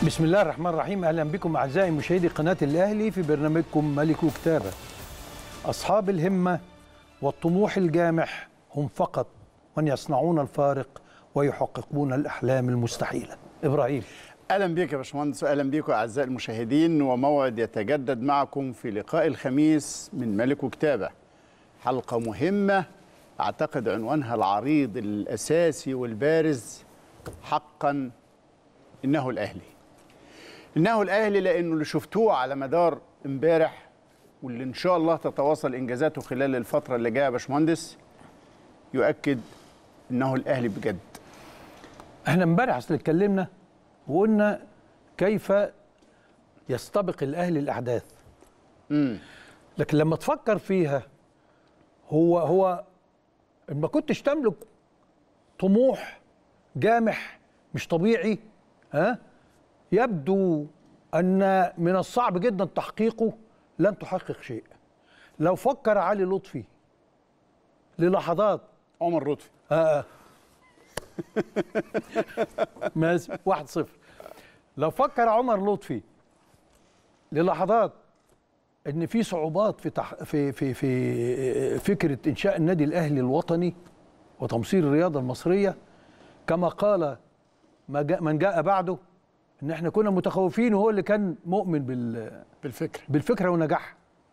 بسم الله الرحمن الرحيم اهلا بكم اعزائي مشاهدي قناه الاهلي في برنامجكم ملك كتابه اصحاب الهمه والطموح الجامح هم فقط من يصنعون الفارق ويحققون الاحلام المستحيله ابراهيم اهلا بك يا باشمهندس واهلا بكم اعزائي المشاهدين وموعد يتجدد معكم في لقاء الخميس من ملك كتابه حلقه مهمه اعتقد عنوانها العريض الاساسي والبارز حقا انه الاهلي انه الاهلي لانه اللي شفتوه على مدار امبارح واللي ان شاء الله تتواصل انجازاته خلال الفتره اللي جايه يا باشمهندس يؤكد انه الاهلي بجد احنا امبارح اصل اتكلمنا وقلنا كيف يستبق الاهلي الاحداث امم لكن لما تفكر فيها هو هو إن ما كنتش تملك طموح جامح مش طبيعي ها يبدو ان من الصعب جدا تحقيقه لن تحقق شيء لو فكر علي لطفي للحظات عمر لطفي آه. ماشي واحد صفر لو فكر عمر لطفي للحظات ان في صعوبات في تح... في في في فكره انشاء النادي الاهلي الوطني وتمصير الرياضه المصريه كما قال ما جاء من جاء بعده ان احنا كنا متخوفين وهو اللي كان مؤمن بال بالفكر بالفكره ونجاحها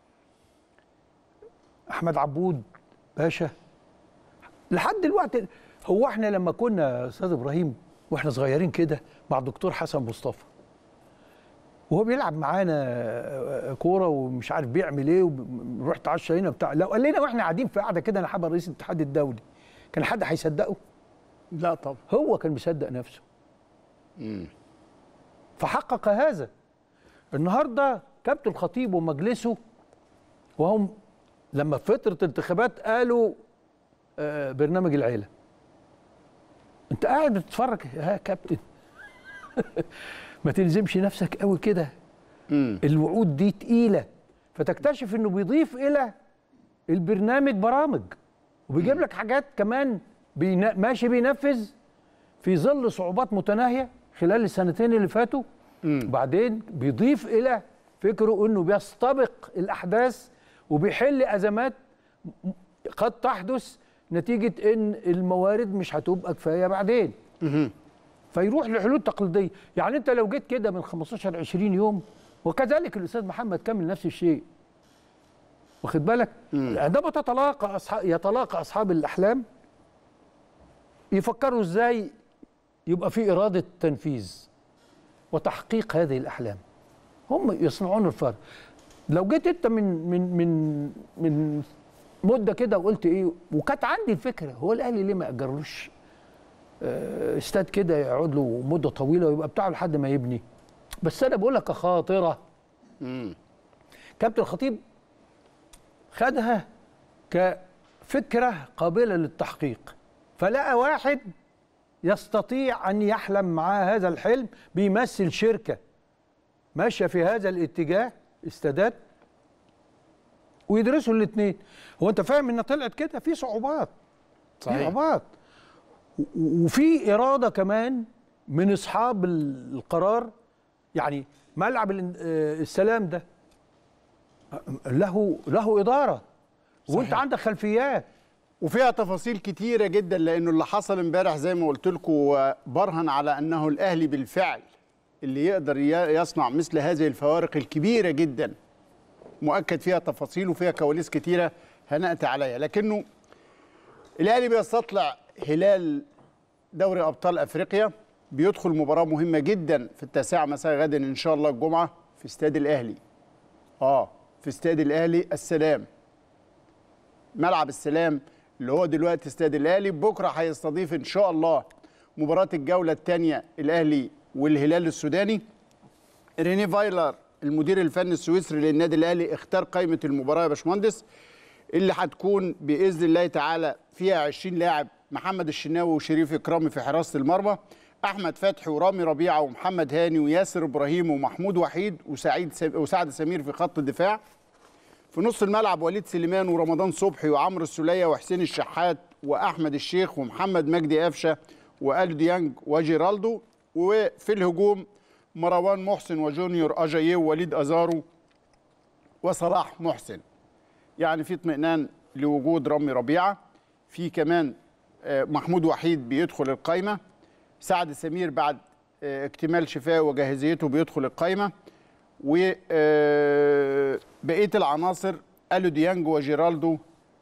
احمد عبود باشا لحد دلوقتي هو احنا لما كنا يا استاذ ابراهيم واحنا صغيرين كده مع الدكتور حسن مصطفى وهو بيلعب معانا كوره ومش عارف بيعمل ايه ونروح نتعشى هنا بتاع لو قال لنا واحنا قاعدين في قاعده كده انا حابب رئيس الاتحاد الدولي كان حد هيصدقه لا طبعا هو كان مصدق نفسه امم فحقق هذا النهارده كابتن الخطيب ومجلسه وهم لما في فتره انتخابات قالوا آه، برنامج العيله انت قاعد بتتفرج يا كابتن ما تلزمش نفسك قوي كده امم الوعود دي تقيله فتكتشف انه بيضيف الى البرنامج برامج وبيجيب لك حاجات كمان بينا ماشي بينفذ في ظل صعوبات متناهيه خلال السنتين اللي فاتوا وبعدين بيضيف الى فكره انه بيستبق الاحداث وبيحل ازمات م- قد تحدث نتيجه ان الموارد مش هتبقى كفايه بعدين فيروح لحلول تقليديه يعني انت لو جيت كده من 15 20 يوم وكذلك الاستاذ محمد كامل نفس الشيء واخد بالك عندما تتلاقى اصحاب يتلاقى اصحاب الاحلام يفكروا ازاي يبقى في اراده تنفيذ وتحقيق هذه الاحلام هم يصنعون الفرق لو جيت انت من من من من مده كده وقلت ايه وكانت عندي الفكره هو الاهلي ليه ما اجرلوش آه، استاد كده يقعد له مده طويله ويبقى بتاعه لحد ما يبني بس انا بقول لك كخاطره امم كابتن الخطيب خدها كفكره قابله للتحقيق فلقى واحد يستطيع ان يحلم معاه هذا الحلم بيمثل شركه ماشيه في هذا الاتجاه استادات ويدرسوا الاثنين هو انت فاهم ان طلعت كده في صعوبات في صحيح. صعوبات و- وفي اراده كمان من اصحاب ال- القرار يعني ملعب ال- آه، السلام ده له له اداره وانت صحيح. عندك خلفيات وفيها تفاصيل كتيرة جدا لأنه اللي حصل امبارح زي ما قلت لكم برهن على أنه الأهلي بالفعل اللي يقدر ي- يصنع مثل هذه الفوارق الكبيرة جدا مؤكد فيها تفاصيل وفيها كواليس كتيرة هنأتي عليها لكنه الأهلي بيستطلع هلال دوري أبطال أفريقيا بيدخل مباراة مهمة جدا في التاسعة مساء غدا إن شاء الله الجمعة في استاد الأهلي آه في استاد الأهلي السلام ملعب السلام اللي هو دلوقتي استاد الاهلي بكره هيستضيف ان شاء الله مباراه الجوله الثانيه الاهلي والهلال السوداني ريني فايلر المدير الفني السويسري للنادي الاهلي اختار قائمه المباراه يا باشمهندس اللي هتكون باذن الله تعالى فيها 20 لاعب محمد الشناوي وشريف اكرامي في حراسه المرمى احمد فتحي ورامي ربيعه ومحمد هاني وياسر ابراهيم ومحمود وحيد وسعيد سم... وسعد سمير في خط الدفاع في نص الملعب وليد سليمان ورمضان صبحي وعمرو السوليه وحسين الشحات واحمد الشيخ ومحمد مجدي قفشه والو ديانج وجيرالدو وفي الهجوم مروان محسن وجونيور اجاييه ووليد ازارو وصلاح محسن يعني في اطمئنان لوجود رامي ربيعه في كمان آه، محمود وحيد بيدخل القايمه سعد سمير بعد آه، اكتمال شفائه وجاهزيته بيدخل القايمه وبقيه العناصر الو ديانج وجيرالدو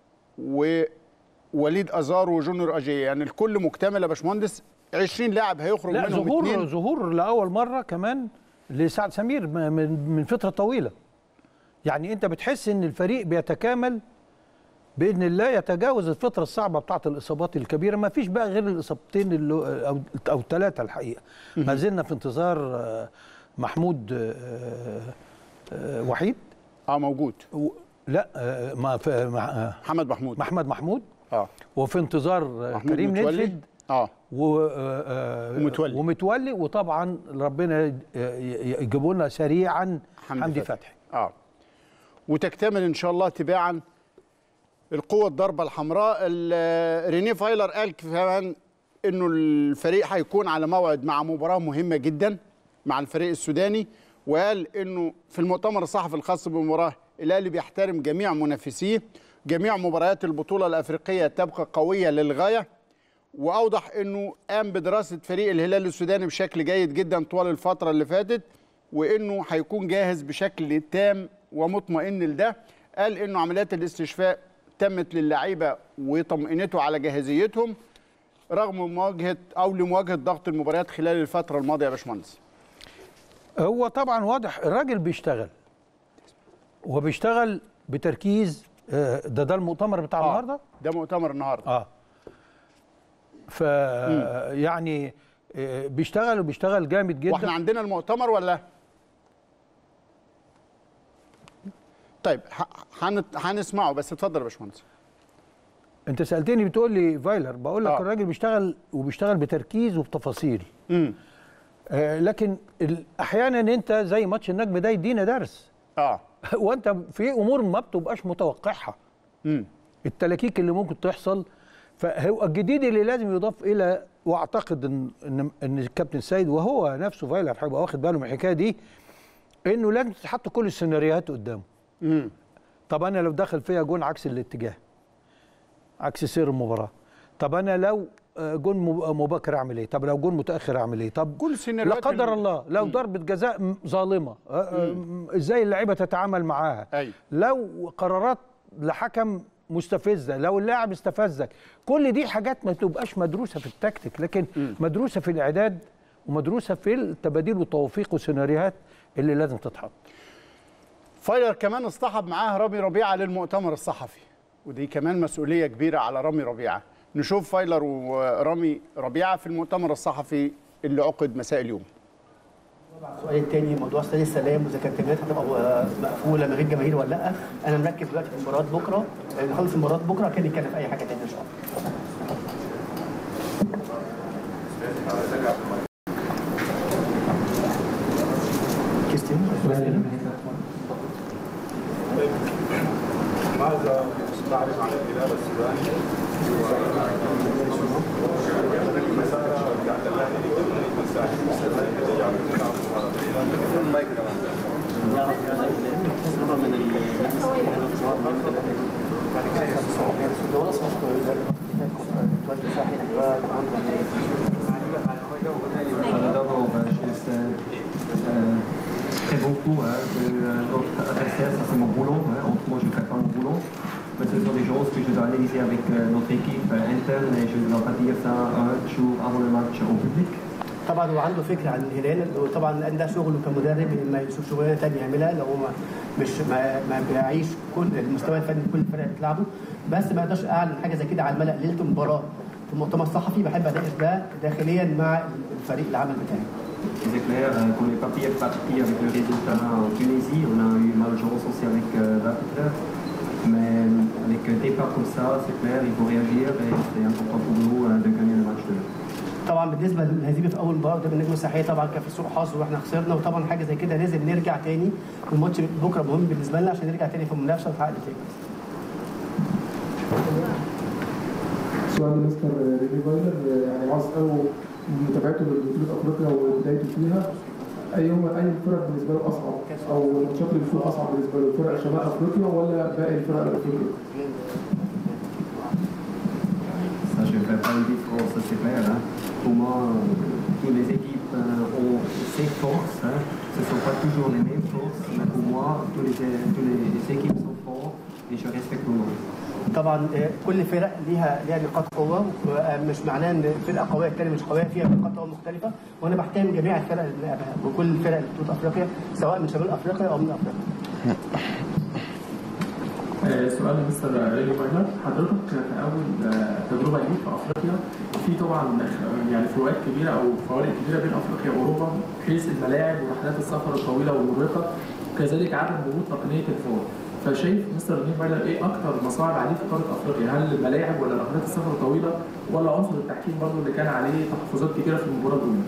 ووليد ازارو وجونيور اجاييه يعني الكل مكتمل يا باشمهندس 20 لاعب هيخرج لا منهم ظهور اثنين ظهور لاول مره كمان لسعد سمير م- من من فتره طويله يعني انت بتحس ان الفريق بيتكامل باذن الله يتجاوز الفتره الصعبه بتاعه الاصابات الكبيره ما فيش بقى غير الاصابتين اللي او او ثلاثه الحقيقه ما زلنا في انتظار آه، محمود آه، آه، وحيد اه موجود و- لا آه، ما في مع- آه، محمد محمود محمد محمود اه وفي انتظار آه، محمود كريم متولي. نيدفيد اه و آه، آه، ومتولي. ومتولي وطبعا ربنا ي- ي- يجيبوا لنا سريعا حمدي حمدي فتحي. فتحي اه وتكتمل ان شاء الله تباعا القوة الضربة الحمراء ال- رينيه فايلر قال كمان انه الفريق هيكون على موعد مع مباراة مهمة جدا مع الفريق السوداني وقال انه في المؤتمر الصحفي الخاص بالمباراة الاهلي بيحترم جميع منافسيه جميع مباريات البطولة الافريقية تبقى قوية للغاية واوضح انه قام بدراسه فريق الهلال السوداني بشكل جيد جدا طوال الفتره اللي فاتت وانه هيكون جاهز بشكل تام ومطمئن لده قال انه عمليات الاستشفاء تمت للعيبه وطمئنته على جاهزيتهم رغم مواجهه او لمواجهه ضغط المباريات خلال الفتره الماضيه يا باشمهندس هو طبعا واضح الراجل بيشتغل وبيشتغل بتركيز آه، ده ده المؤتمر بتاع آه، النهارده ده مؤتمر النهارده اه ف يعني آه، بيشتغل وبيشتغل جامد جدا واحنا عندنا المؤتمر ولا طيب ح- هنت- هنسمعه بس اتفضل يا باشمهندس انت سالتني بتقول لي فايلر بقول لك آه. الراجل بيشتغل وبيشتغل بتركيز وبتفاصيل امم آه لكن ال- احيانا انت زي ماتش النجم ده يدينا درس اه وانت في امور ما بتبقاش متوقعها امم التلاكيك اللي ممكن تحصل فهو الجديد اللي لازم يضاف الى واعتقد ان ان, إن الكابتن سيد وهو نفسه فايلر هيبقى واخد باله من الحكايه دي انه لازم تتحط كل السيناريوهات قدامه امم طب انا لو دخل فيها جون عكس الاتجاه عكس سير المباراه طب انا لو آه، جون مب- مبكر اعمل ايه طب لو جون متاخر اعمل ايه طب كل لا السيناريوهات قدر اللي- الله لو ضربه جزاء م- ظالمه آه، آه، م- ازاي اللعيبه تتعامل معاها أيوة. لو قرارات لحكم مستفزه لو اللاعب استفزك كل دي حاجات ما تبقاش مدروسه في التكتيك لكن مدروسه في الاعداد ومدروسه في التباديل والتوفيق والسيناريوهات اللي لازم تتحط فايلر كمان اصطحب معاه رامي ربيعه للمؤتمر الصحفي ودي كمان مسؤوليه كبيره على رامي ربيعه نشوف فايلر ورامي ربيعه في المؤتمر الصحفي اللي عقد مساء اليوم السؤال الثاني موضوع استاد السلام واذا كانت التمريرات هتبقى مقفوله من غير جماهير ولا لا انا مركز دلوقتي في مباراه بكره نخلص المباراه بكره كان نتكلم في اي حاجه ثانيه ان شاء الله كريستيان ماذا تعرف عن الهلال السوداني؟ المسار بتاعت الاهلي مساحه Euh, D'abord, euh, juste euh, euh, très beaucoup hein, de euh, notre adversaire, ça c'est mon boulot. hein. Entre moi, je ne fais pas mon boulot. Mais ce sont des choses que je dois analyser avec euh, notre équipe euh, interne et je ne dois pas dire ça un jour avant le match au public. طبعا هو عنده فكره عن الهلال وطبعا لان ده شغله كمدرب لما يشوف شغلانه ثانيه يعملها لو هو ما مش ما, ما بيعيش كل المستوى الفني كل الفرق اللي بتلعبه بس ما يقدرش اعلن حاجه زي كده على الملأ ليله المباراه في المؤتمر الصحفي بحب اناقش ده داخليا مع الفريق العمل بتاعي C'est clair euh, qu'on n'est pas bien parti avec le résultat en Tunisie. On a eu malchance aussi avec euh, l'arbitre. Mais euh, avec un départ comme ça, c'est clair, il faut réagir et c'est important pour nous euh, de gagner le match de طبعا بالنسبه للهزيمه في اول مباراه قدام النجم الساحليه طبعا كان في سوء حظ واحنا خسرنا وطبعا حاجه زي كده لازم نرجع تاني والماتش بكره مهم بالنسبه لنا عشان نرجع تاني في المنافسه ونحقق نتائج سؤال مستر ريني فايلر يعني عاوز اساله متابعته لبطوله افريقيا وبدايته فيها اي هو اي الفرق بالنسبه له اصعب او الماتشات اللي بتكون اصعب بالنسبه له فرق شمال افريقيا ولا باقي الفرق الافريقيه؟ Ça, je ne fais pas une différence, ça, c'est clair. hein. Pour moi, euh, toutes les équipes euh, ont ces forces. hein. Ce ne sont pas toujours les mêmes forces, mais pour moi, toutes les, toutes les équipes sont fortes et je respecte tout le monde. طبعا آه، كل فرق ليها ليها نقاط قوه ومش معناه ان فرقه قويه الثانيه مش قويه فيها نقاط قوه مختلفه وانا بحترم جميع الفرق اللي بلعبها وكل الفرق اللي بتوع افريقيا سواء من شمال افريقيا او من افريقيا آه، سؤال لمستر ريلي فايلر حضرتك في اول آه، تجربه ليك في افريقيا في طبعا آه، يعني فروقات كبيره او فوارق كبيره بين افريقيا واوروبا بحيث الملاعب ورحلات السفر الطويله والمرهقه وكذلك عدم وجود تقنيه الفار فشايف مستر ريلي فايلر ايه اكتر مصاعب عليه في قاره افريقيا هل الملاعب ولا رحلات السفر الطويله ولا عنصر التحكيم برضه اللي كان عليه تحفظات كتيره في المباراه الاولى؟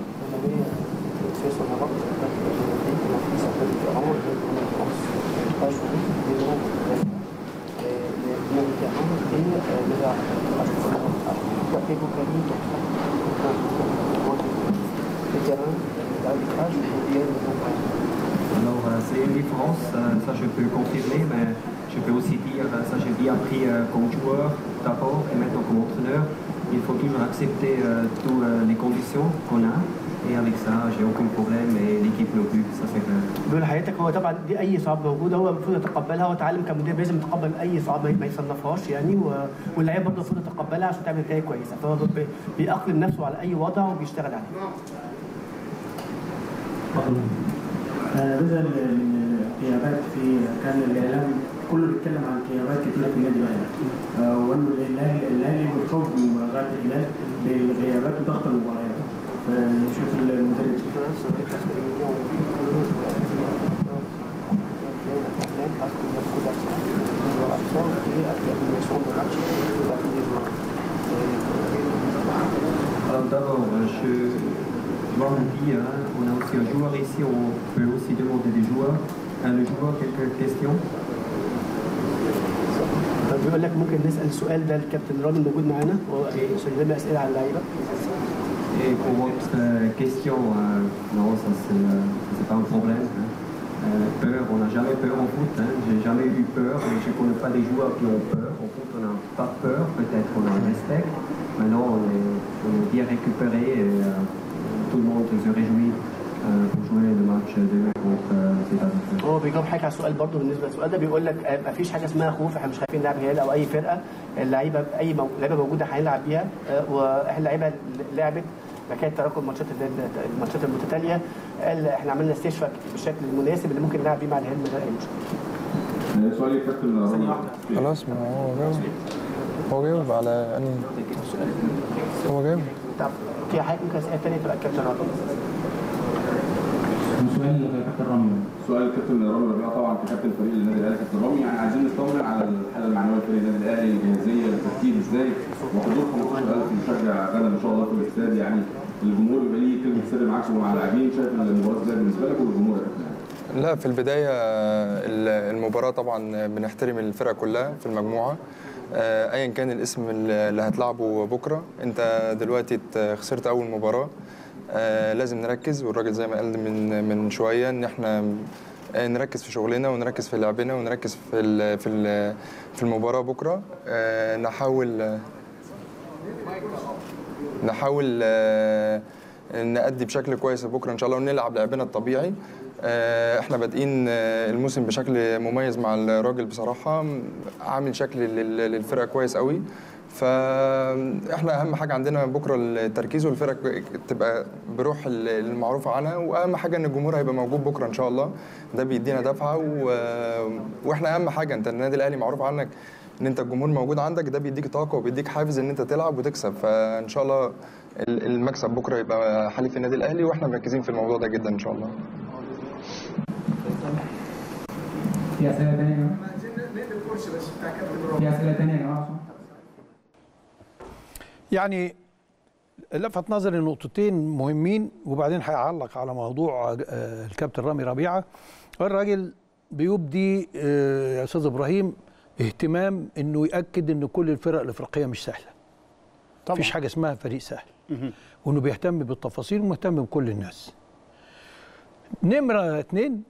Alors, euh, c'est une différence, euh, ça je peux confirmer, mais je peux aussi dire, euh, ça j'ai bien appris euh, comme joueur d'abord et maintenant comme entraîneur. Il faut toujours accepter euh, toutes euh, les conditions qu'on a. Et avec ça, j'ai aucun problème et l'équipe non plus, ça c'est clair. بيقول لحضرتك هو طبعا دي اي صعاب موجوده هو المفروض يتقبلها هو اتعلم كمدير لازم يتقبل اي صعاب ما- ما يصنفهاش يعني و- واللعيبه برضه المفروض يتقبلها عشان تعمل نتائج كويسه فهو بي- بيأقلم نفسه على اي وضع وبيشتغل عليه آه، بدل من الغيابات في كان الاعلام كله بيتكلم عن غيابات كثيره في النادي الاهلي آه، وانه الاهلي الاهلي بيخوف من مباريات الهلال بالغيابات وضغط المباريات فنشوف المدرب Alors d'abord, euh, je dois vous dire, hein, on a aussi un joueur ici, on peut aussi demander des joueurs. Euh, le joueur, quelques questions فبيقول لك ممكن نسال السؤال ده الكابتن رامي موجود معانا هو عشان يجيب اسئله على اللعيبه Et pour votre euh, question, euh, non, ça c'est euh, c'est pas un problème. hein. Euh, peur, on n'a jamais peur en foot. Hein. J'ai jamais eu peur. et Je ne connais pas des joueurs qui ont peur. En foot, on n'a pas peur. Peut-être on a un respect. Maintenant, on est, on est bien récupéré et euh, tout le monde se réjouit euh, pour jouer le match demain contre euh, cet adversaire. هو بيجاوب حاجه على السؤال برضه بالنسبه للسؤال ده بيقول لك آه، مفيش حاجه اسمها خوف احنا مش خايفين نلعب هلال او اي فرقه اللعيبه اي مو... لعيبه موجوده هنلعب بيها آه، واحنا اللعيبه اللي لعبت حكايه تراكم الماتشات اللي- الماتشات المتتاليه قال احنا عملنا استشفاء بالشكل المناسب اللي ممكن نلعب بيه مع الهلال من غير اي مشكله سؤالي يا كابتن رامي خلاص ما هو جاوب هو جاوب على انهي هو جاوب طب في حاجه ممكن اسئله ثانيه تبقى الكابتن رامي سؤال كابتن رامي سؤال الكابتن رامي ربيعه طبعا ككابتن فريق النادي الاهلي كابتن رامي يعني عايزين نطمن على الحاله المعنويه لفريق النادي الاهلي الجاهزيه الترتيب ازاي وحضور 15000 مشجع غدا ان شاء الله في الاستاد يعني الجمهور يبقى ليه كلمه سر معاكم ومع اللاعبين شايف المباراه ازاي بالنسبه لك والجمهور يا كابتن لا في البداية ال- المباراة طبعا بنحترم الفرق كلها في المجموعة آه، ايا كان الاسم اللي هتلعبه بكرة انت دلوقتي ت- خسرت اول مباراة آه، لازم نركز والراجل زي ما قال من من شوية ان احنا آه، نركز في شغلنا ونركز في لعبنا ونركز في ال- في ال- في المباراة بكرة آه، نحاول نحاول آه، نأدي بشكل كويس بكره ان شاء الله ونلعب لعبنا الطبيعي آه، احنا بادئين آه، الموسم بشكل مميز مع الراجل بصراحه عامل شكل لل- للفرقه كويس قوي فاحنا اهم حاجه عندنا بكره التركيز والفرق تبقى بروح ال- المعروفه عنها واهم حاجه ان الجمهور هيبقى موجود بكره ان شاء الله ده بيدينا دفعه و... واحنا اهم حاجه انت النادي الاهلي معروف عنك ان انت الجمهور موجود عندك ده بيديك طاقه وبيديك حافز ان انت تلعب وتكسب فان شاء الله ال- المكسب بكره يبقى حليف النادي الاهلي واحنا مركزين في الموضوع ده جدا ان شاء الله في اسئله ثانيه يا جماعه؟ في اسئله ثانيه يا جماعه يعني لفت نظري نقطتين مهمين وبعدين هيعلق على موضوع آه، الكابتن رامي ربيعه الراجل بيبدي آه، يا استاذ ابراهيم اهتمام انه ياكد ان كل الفرق الافريقيه مش سهله طبعا مفيش حاجه اسمها فريق سهل وانه بيهتم بالتفاصيل ومهتم بكل الناس نمره اتنين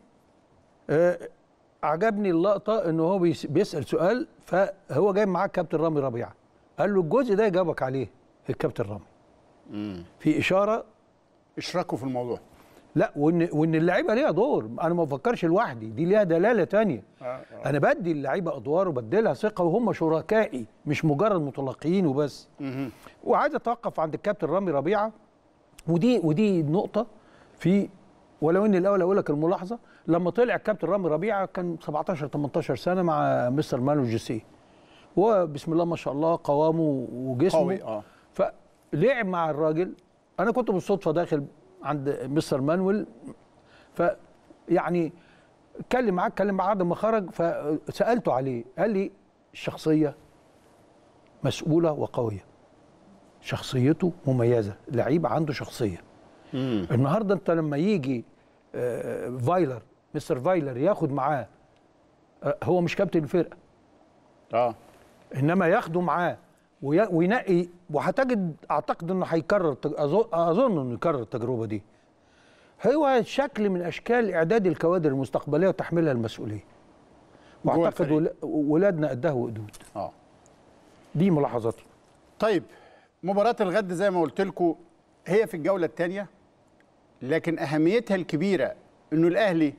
آه عجبني اللقطه ان هو بيس- بيسال سؤال فهو جاي معاه الكابتن رامي ربيعه قال له الجزء ده يجاوبك عليه الكابتن رامي في اشاره اشراكوا في الموضوع لا وان وان اللعيبه ليها دور انا ما بفكرش لوحدي دي ليها دلاله تانية انا بدي اللعيبه ادوار وبديلها ثقه وهم شركائي مش مجرد متلقيين وبس وعايز اتوقف عند الكابتن رامي ربيعه ودي ودي نقطه في ولو ان الاول اقول لك الملاحظه لما طلع الكابتن رامي ربيعه كان 17 18 سنه مع مستر مانو جيسيه وبسم الله ما شاء الله قوامه وجسمه قوي، آه. فلعب مع الراجل انا كنت بالصدفه داخل عند مستر مانويل ف يعني اتكلم معاه اتكلم معاه بعد ما خرج فسالته عليه قال لي الشخصيه مسؤوله وقويه شخصيته مميزه لعيب عنده شخصيه النهارده انت لما يجي آه، فايلر مستر فايلر ياخد معاه آه، هو مش كابتن الفرقه اه انما ياخده معاه وي- وينقي وهتجد اعتقد انه هيكرر التج- أظن- اظن انه يكرر التجربه دي هو شكل من اشكال اعداد الكوادر المستقبليه وتحميلها المسؤوليه جوه واعتقد الفريق. ول- ولادنا قدها وقدود اه دي ملاحظاتي طيب مباراة الغد زي ما قلت لكم هي في الجولة الثانية لكن أهميتها الكبيرة إنه الأهلي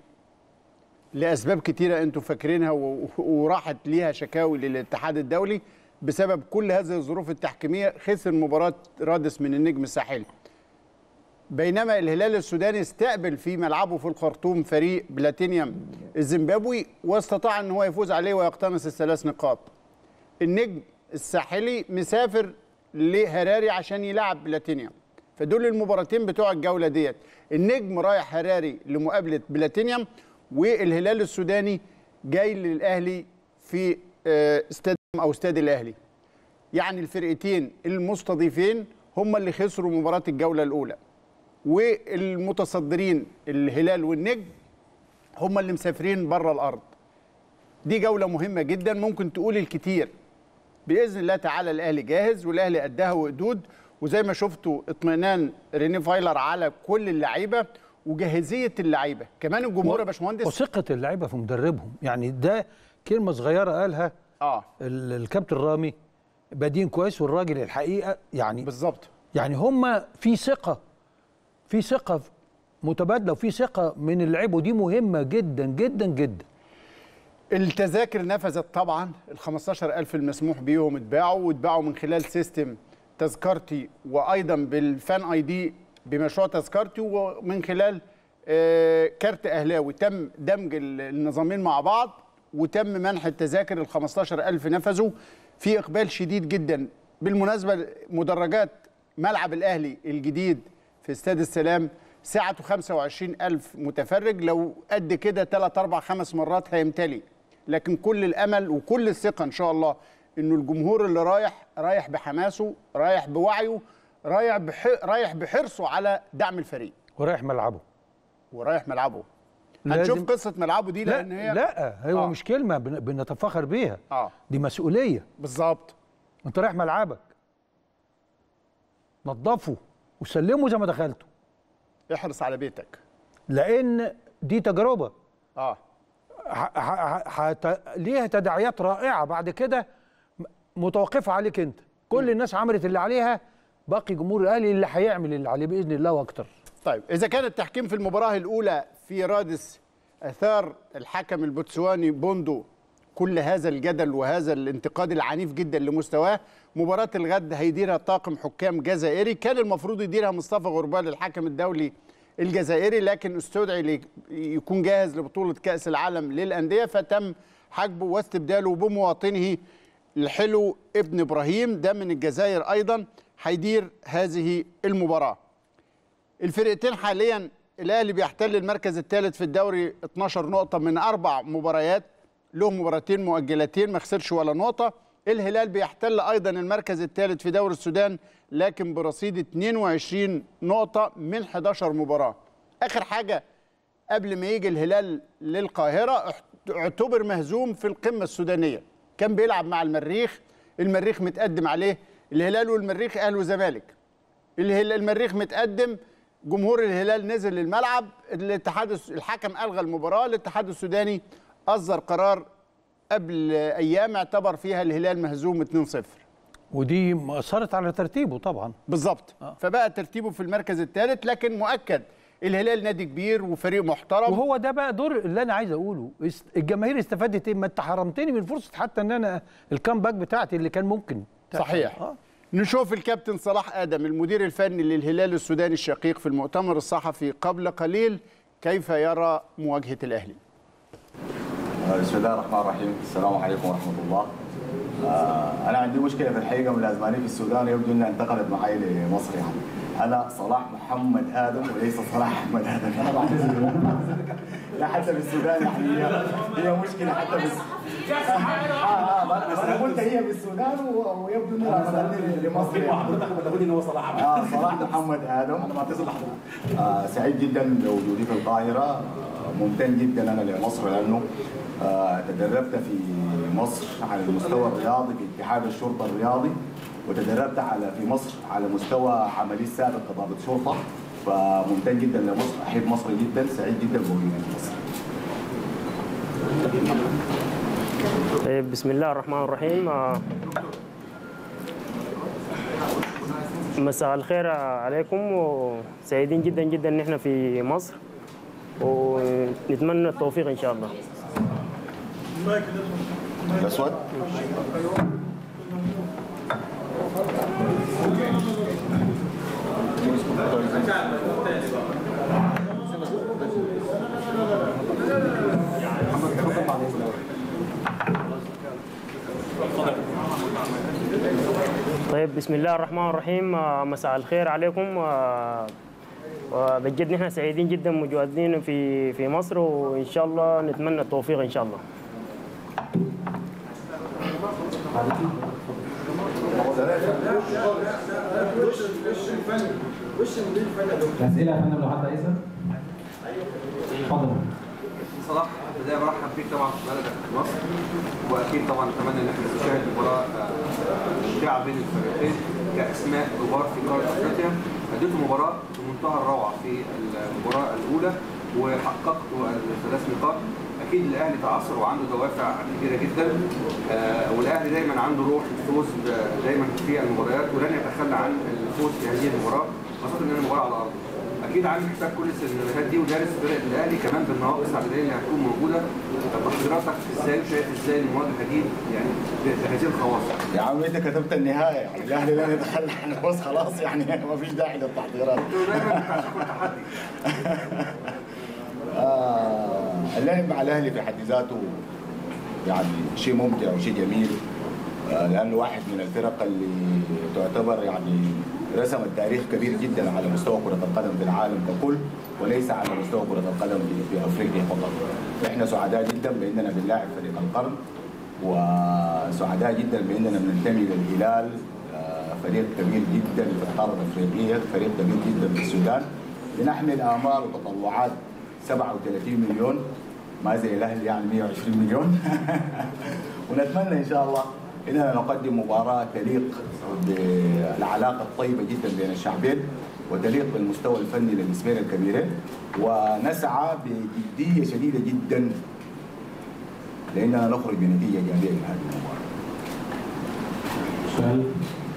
لأسباب كتيرة أنتم فاكرينها و- وراحت ليها شكاوي للاتحاد الدولي بسبب كل هذه الظروف التحكيمية خسر مباراة رادس من النجم الساحلي بينما الهلال السوداني استقبل في ملعبه في الخرطوم فريق بلاتينيوم الزيمبابوي واستطاع ان هو يفوز عليه ويقتنص الثلاث نقاط النجم الساحلي مسافر لهراري عشان يلعب بلاتينيوم فدول المباراتين بتوع الجوله ديت النجم رايح هراري لمقابله بلاتينيوم والهلال السوداني جاي للاهلي في آه، استاد او استاد الاهلي يعني الفرقتين المستضيفين هم اللي خسروا مباراه الجوله الاولى والمتصدرين الهلال والنجم هم اللي مسافرين بره الارض دي جوله مهمه جدا ممكن تقول الكتير باذن الله تعالى الاهلي جاهز والاهلي قدها وقدود وزي ما شفتوا اطمئنان ريني فايلر على كل اللعيبه وجاهزيه اللعيبه كمان الجمهور يا باشمهندس وثقه اللعيبه في مدربهم يعني ده كلمه صغيره قالها اه ال- الكابتن رامي بادين كويس والراجل الحقيقه يعني بالظبط يعني هم في ثقه في ثقه متبادله وفي ثقه من اللعيبه ودي مهمه جدا جدا جدا التذاكر نفذت طبعا ال 15000 المسموح بيهم اتباعوا واتباعوا من خلال سيستم تذكرتي وايضا بالفان اي دي بمشروع تذكرتي ومن خلال آه، كارت اهلاوي تم دمج ال- النظامين مع بعض وتم منح التذاكر ال 15000 نفذوا في اقبال شديد جدا بالمناسبه مدرجات ملعب الاهلي الجديد في استاد السلام سعته 25000 متفرج لو قد كده 3 4 5 مرات هيمتلي لكن كل الامل وكل الثقه ان شاء الله انه الجمهور اللي رايح رايح بحماسه رايح بوعيه رايح بح... رايح بحرصه على دعم الفريق ورايح ملعبه ورايح ملعبه لازم- هنشوف قصه ملعبه دي لا لان هي لا هو آه. آه. مش كلمه بن- بنتفاخر بيها اه دي مسؤوليه بالظبط انت رايح ملعبك نظفه وسلمه زي ما دخلته احرص على بيتك لان دي تجربه اه ح- ح- ح- هت- ليها تداعيات رائعه بعد كده م- متوقفه عليك انت كل الناس عملت اللي عليها باقي جمهور الاهلي اللي هيعمل اللي عليه باذن الله واكتر طيب اذا كان التحكيم في المباراه الاولى في رادس اثار الحكم البوتسواني بوندو كل هذا الجدل وهذا الانتقاد العنيف جدا لمستواه مباراه الغد هيديرها طاقم حكام جزائري كان المفروض يديرها مصطفى غربال الحكم الدولي الجزائري لكن استدعي لي- يكون جاهز لبطوله كاس العالم للانديه فتم حجبه واستبداله بمواطنه الحلو ابن ابراهيم ده من الجزائر ايضا هيدير هذه المباراه الفرقتين حاليا الاهلي بيحتل المركز الثالث في الدوري 12 نقطه من اربع مباريات له مباراتين مؤجلتين ما خسرش ولا نقطه الهلال بيحتل ايضا المركز الثالث في دوري السودان لكن برصيد 22 نقطه من 11 مباراه اخر حاجه قبل ما يجي الهلال للقاهره احت- اعتبر مهزوم في القمه السودانيه كان بيلعب مع المريخ المريخ متقدم عليه الهلال والمريخ اهلي وزمالك الهلال المريخ متقدم جمهور الهلال نزل للملعب الاتحاد الس- الحكم الغى المباراه الاتحاد السوداني اصدر قرار قبل ايام اعتبر فيها الهلال مهزوم 2-0 ودي اثرت على ترتيبه طبعا بالظبط فبقى ترتيبه في المركز الثالث لكن مؤكد الهلال نادي كبير وفريق محترم وهو ده بقى دور اللي انا عايز اقوله است- الجماهير استفادت ايه ما انت حرمتني من فرصه حتى ان انا الكامباك بتاعتي اللي كان ممكن تحصل. صحيح آه. نشوف الكابتن صلاح ادم المدير الفني للهلال السوداني الشقيق في المؤتمر الصحفي قبل قليل كيف يرى مواجهه الاهلي بسم الله الرحمن الرحيم السلام عليكم ورحمه الله آه، انا عندي مشكله في الحقيقه ملازماني في السودان يبدو انها انتقلت معي لمصر يعني انا صلاح محمد ادم وليس صلاح احمد ادم انا بعتذر لا حتى في السودان يعني هي هي مشكله حتى بس آه آه بس انا قلت هي في السودان و- ويبدو انها انتقلت لمصر يعني. حضرتك بتقول ان هو صلاح آه صلاح محمد ادم انا بعتذر لحضرتك آه سعيد جدا بوجودي في القاهره آه ممتن جدا انا لمصر لانه آه تدربت في مصر على المستوى الرياضي في اتحاد الشرطه الرياضي وتدربت على في مصر على مستوى عملي السابق كضابط شرطه فممتن جدا لمصر احب مصر جدا سعيد جدا بوجودي في مصر طيب بسم الله الرحمن الرحيم آه، مساء الخير عليكم وسعيدين جدا جدا ان احنا في مصر ونتمنى التوفيق ان شاء الله الاسود طيب بسم الله الرحمن الرحيم آه، مساء الخير عليكم آه، وبجد نحن سعيدين جدا متواجدين في في مصر وان شاء الله نتمنى التوفيق ان شاء الله أسئلة يا فندم لو حد عايزها؟ اتفضل صلاح بداية برحب بيك طبعا في بلدك في مصر واكيد طبعا اتمنى ان احنا نشاهد مباراة آه، ممتعة بين الفريقين كاسماء كبار في قارة افريقيا اديتوا مباراة بمنتهى الروعة في المباراة الاولى وحققتوا الثلاث نقاط اكيد الاهلي تعثر وعنده دوافع كبيرة جدا آه، والاهلي دايما عنده روح الفوز ب- دايما في المباريات ولن يتخلى عن الفوز في هذه المباراة خاصة ان المباراة على ارضه اكيد عامل حساب كل السيناريوهات دي ودارس فرق الاهلي كمان بالنواقص العدديه اللي هتكون موجوده طب حضرتك ازاي وشايف ازاي المواجهه دي يعني بهذه الخواص يا عم انت كتبت النهايه يعني الاهلي لا يتخلى عن الفوز خلاص يعني ما فيش داعي للتحضيرات آه اللعب مع الاهلي في حد ذاته يعني شيء ممتع وشيء جميل آه لانه واحد من الفرق اللي تعتبر يعني رسمت تاريخ كبير جدا على مستوى كره القدم في العالم ككل وليس على مستوى كره القدم في, في افريقيا فقط. احنا سعداء جدا باننا بنلاعب فريق القرن وسعداء جدا باننا بننتمي للهلال آه، فريق كبير جدا في القاره الافريقيه، فريق كبير جدا في السودان. بنحمل امال وتطلعات 37 مليون ما زي الاهلي يعني 120 مليون ونتمنى ان شاء الله اننا نقدم مباراه تليق بالعلاقه الطيبه جدا بين الشعبين وتليق بالمستوى الفني للاسمين الكبيرين ونسعى بجديه شديده جدا لاننا نخرج بنتيجه ايجابيه من هذه المباراه. سؤال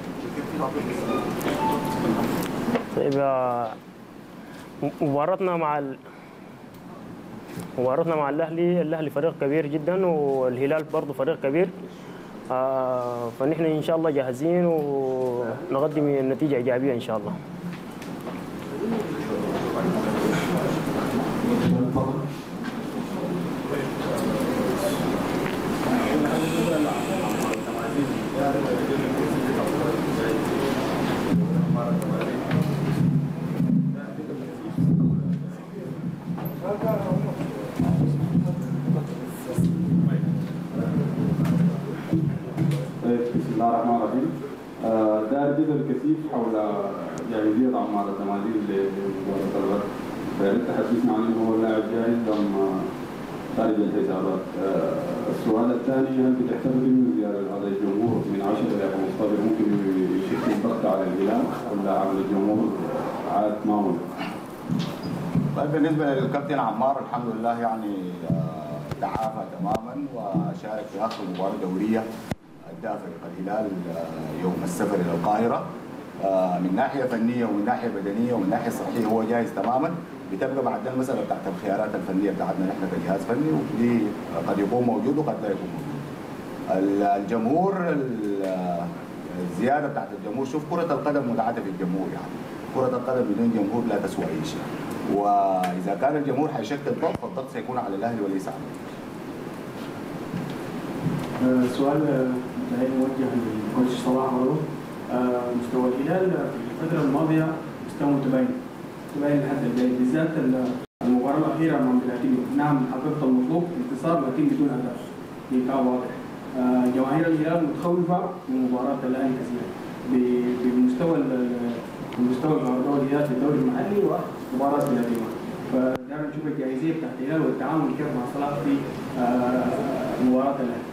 طيب آه، مباراتنا مع ال... مباراتنا مع الاهلي الاهلي فريق كبير جدا والهلال برضه فريق كبير آه فنحن ان شاء الله جاهزين ونقدم نتيجه ايجابيه ان شاء الله طيب بسم الله الرحمن الرحيم آه، دار جدل كثيف حول جاهزية عمار الزمالين لمباراة الغد فأنت تحدثنا عن أنه هو اللاعب جاهز أم خارج الحسابات آه، السؤال الثاني هل بتعتقد أنه زيادة عدد الجمهور من 10 إلى 15 ممكن يشكل ضغط على الهلال ولا عمل الجمهور عاد معمول؟ والله بالنسبه للكابتن عمار الحمد لله يعني آه، تعافى تماما وشارك في اخر مباراه دوريه اداها فريق الهلال آه، يوم السفر الى القاهره آه، من ناحيه فنيه ومن ناحيه بدنيه ومن ناحيه صحيه هو جاهز تماما بتبقى بعدنا المساله بتاعت الخيارات الفنيه بتاعتنا نحن كجهاز فني ودي قد يكون موجود وقد لا يكون موجود. ال- الجمهور ال- الزياده بتاعت الجمهور شوف كره القدم متعه في الجمهور يعني كره القدم بدون جمهور لا تسوى اي شيء واذا كان الجمهور حيشكل ضغط فالضغط سيكون على الاهلي وليس على آه، سؤال آه، بعيد موجه للكوتش صلاح برضه آه، مستوى الهلال في الفترة الماضية مستوى متباين متباين لحد البعيد بالذات ال- المباراة الأخيرة أمام بلاتينيو نعم حققت المطلوب انتصار لكن بدون أهداف بإيقاع واضح آه، جماهير الهلال متخوفة من مباراة الأهلي كثيرا ب- بمستوى ال- ال- بمستوى الجولات في الدوري المحلي ومباراة بلاتينيو فدائما نشوف الجاهزية بتاعت الهلال والتعامل كيف مع صلاح في آه، مباراة الأهلي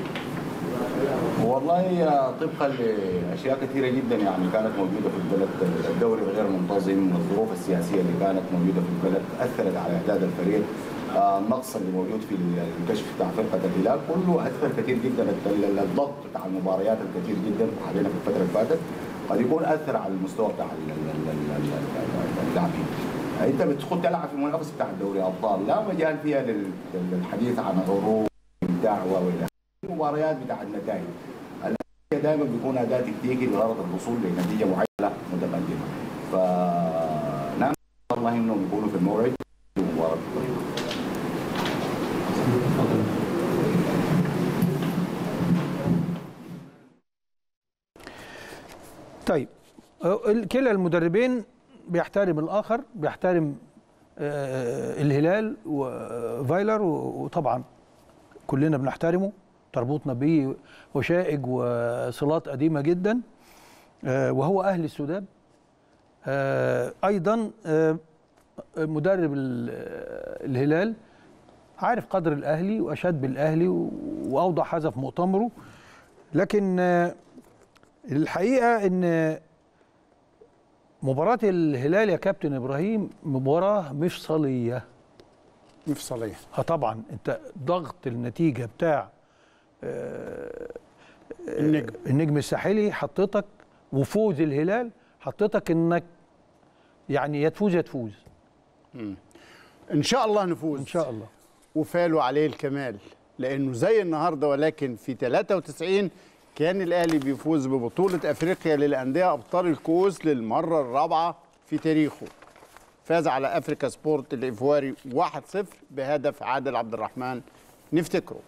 والله آه، طبقا لاشياء كثيره جدا يعني كانت موجوده في البلد الدوري الغير منتظم الظروف السياسيه اللي كانت موجوده في البلد اثرت على اعداد الفريق آه، النقص اللي موجود في الكشف بتاع فرقه الهلال كله اثر كثير جدا ال- الضغط بتاع المباريات الكثير جدا علينا في الفتره اللي فاتت قد يكون اثر على المستوى بتاع ال- ال- ال- ال- ال- اللاعبين انت بتدخل تلعب في المنافسه بتاع الدوري ابطال لا مجال فيها لل- للحديث عن عروض امتاع والى المباريات بتاع النتائج الأهلية دائما بيكون اداء تكتيكي لغرض الوصول لنتيجه معينه متقدمه فنعم والله انهم يكونوا في الموعد في مباراه طيب أه، ال- كلا المدربين بيحترم الاخر بيحترم آه، الهلال وفايلر و- وطبعا كلنا بنحترمه تربطنا بيه وشائج وصلات قديمه جدا آه، وهو اهل السودان آه، ايضا آه، مدرب ال- الهلال عارف قدر الاهلي واشاد بالاهلي و- واوضح هذا في مؤتمره لكن آه، الحقيقه ان مباراه الهلال يا كابتن ابراهيم مباراه مفصليه مفصليه اه طبعا انت ضغط النتيجه بتاع آه، النجم النجم الساحلي حطيتك وفوز الهلال حطيتك انك يعني يا تفوز يا تفوز ان شاء الله نفوز ان شاء الله وفاله عليه الكمال لانه زي النهارده ولكن في 93 كان الاهلي بيفوز ببطوله افريقيا للانديه ابطال الكؤوس للمره الرابعه في تاريخه فاز على افريكا سبورت الايفواري 1-0 بهدف عادل عبد الرحمن نفتكره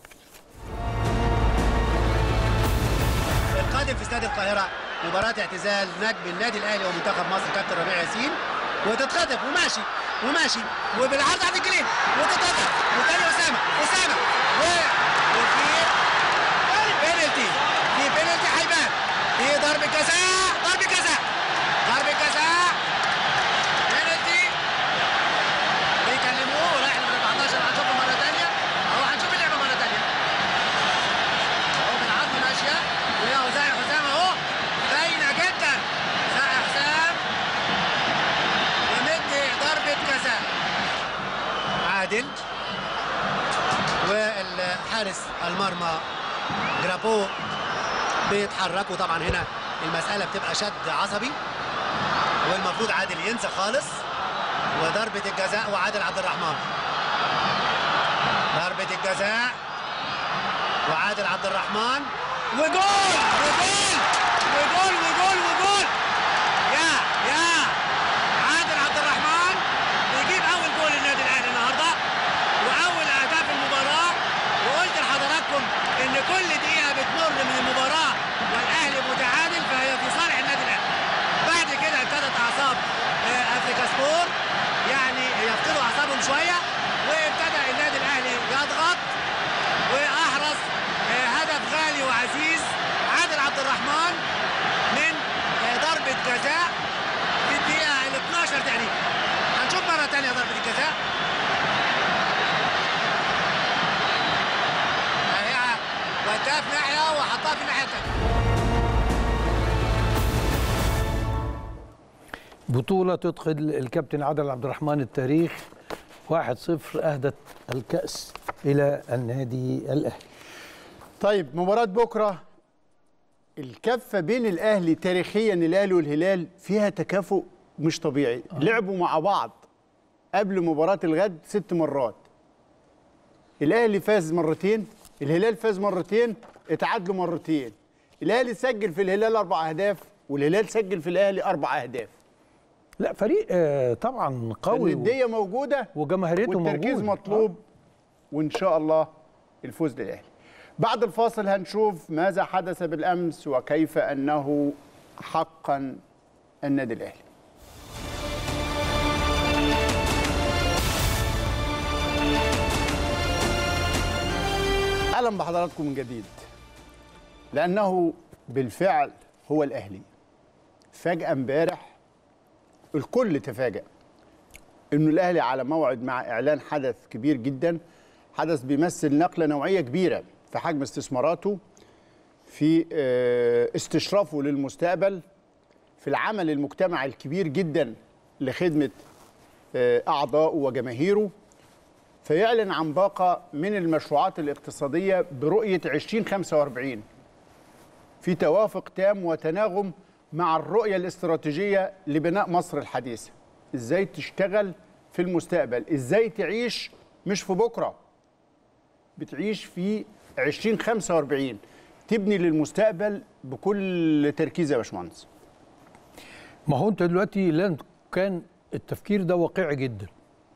القادم في استاد القاهرة مباراة اعتزال نجم النادي الأهلي ومنتخب مصر كابتن ربيع ياسين وتتخطف وماشي وماشي وبالعرض عند الجليل وتتخطف وتاني أسامة أسامة و... وفي بينالتي في بينالتي هيبان في ضرب جزاء ضرب جزاء ضرب جزاء بينالتي بيكلموه ورايح نمرة 14 هنشوفه مرة تانية أهو هنشوف اللعبة مرة تانية اهو بالعرض ماشيه وياهو زاهي حسام اهو باينه جدا زاهي حسام ومدي ضربه جزاء عادل والحارس المرمى جرابو بيتحركوا طبعا هنا المساله بتبقى شد عصبي والمفروض عادل ينسى خالص وضربه الجزاء وعادل عبد الرحمن ضربه الجزاء وعادل عبد الرحمن وجول وجول وجول وجول وجول يا يا عادل عبد الرحمن بيجيب اول جول النادي الاهلي النهارده واول اهداف المباراه وقلت لحضراتكم ان كل دقيقه بتمر من المباراه والاهلي متعادل فهي في صالح النادي الاهلي بعد كده ابتدت اعصاب آه، افريكا سبور يعني يفقدوا اعصابهم شويه وابتدى النادي الاهلي يضغط واحرز آه، هدف غالي وعزيز عادل عبد الرحمن من آه، ضربة جزاء في الدقيقة ال 12 تقريبا هنشوف مرة تانية ضربة الجزاء هي وداها في ناحية وحطها في الناحية التانية بطولة تدخل الكابتن عادل عبد الرحمن التاريخ 1-0 أهدت الكأس إلى النادي الأهلي طيب مباراة بكرة الكفة بين الأهلي تاريخيا الأهلي والهلال فيها تكافؤ مش طبيعي آه. لعبوا مع بعض قبل مباراة الغد ست مرات الأهلي فاز مرتين الهلال فاز مرتين اتعادلوا مرتين الأهلي سجل في الهلال أربع أهداف والهلال سجل في الأهلي أربع أهداف لا فريق آه، طبعا قوي الندية موجودة وجماهيريته والتركيز موجودة. مطلوب وإن شاء الله الفوز للأهلي بعد الفاصل هنشوف ماذا حدث بالأمس وكيف أنه حقا النادي الأهلي اهلا بحضراتكم من جديد لانه بالفعل هو الاهلي فجاه امبارح الكل تفاجأ انه الاهلي على موعد مع اعلان حدث كبير جدا حدث بيمثل نقله نوعيه كبيره في حجم استثماراته في آه، استشرافه للمستقبل في العمل المجتمعي الكبير جدا لخدمه آه، اعضائه وجماهيره فيعلن عن باقة من المشروعات الاقتصادية برؤية 2045 في توافق تام وتناغم مع الرؤية الاستراتيجية لبناء مصر الحديثة ازاي تشتغل في المستقبل ازاي تعيش مش في بكرة بتعيش في 2045 تبني للمستقبل بكل تركيز يا باشمهندس ما هو انت دلوقتي لن كان التفكير ده واقعي جدا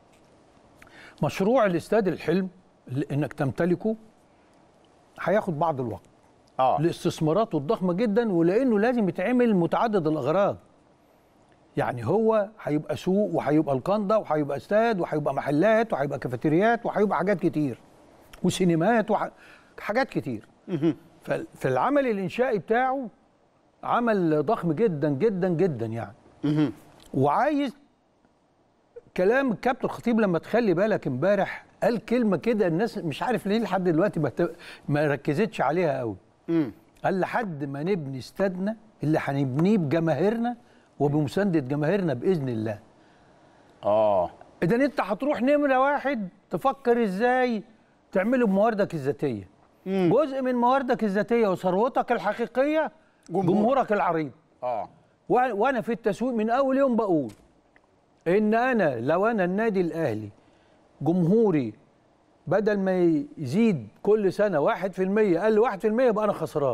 مشروع الاستاد الحلم اللي انك تمتلكه هياخد بعض الوقت اه لاستثماراته الضخمه جدا ولانه لازم يتعمل متعدد الاغراض يعني هو هيبقى سوق وهيبقى القنده وهيبقى استاد وهيبقى محلات وهيبقى كافيتريات وهيبقى حاجات كتير وسينمات وحاجات كتير ففي العمل الانشائي بتاعه عمل ضخم جدا جدا جدا يعني وعايز كلام الكابتن الخطيب لما تخلي بالك امبارح قال كلمه كده الناس مش عارف ليه لحد دلوقتي ما ت- ما ركزتش عليها قوي قال لحد ما نبني استادنا اللي هنبنيه بجماهيرنا وبمسانده جماهيرنا باذن الله اه اذا انت هتروح نمره واحد تفكر ازاي تعمله بمواردك الذاتيه جزء من مواردك الذاتيه وثروتك الحقيقيه جمهور. جمهورك العريض اه وأ- وانا في التسويق من اول يوم بقول ان انا لو انا النادي الاهلي جمهوري بدل ما يزيد كل سنه 1% قال 1% يبقى انا خسران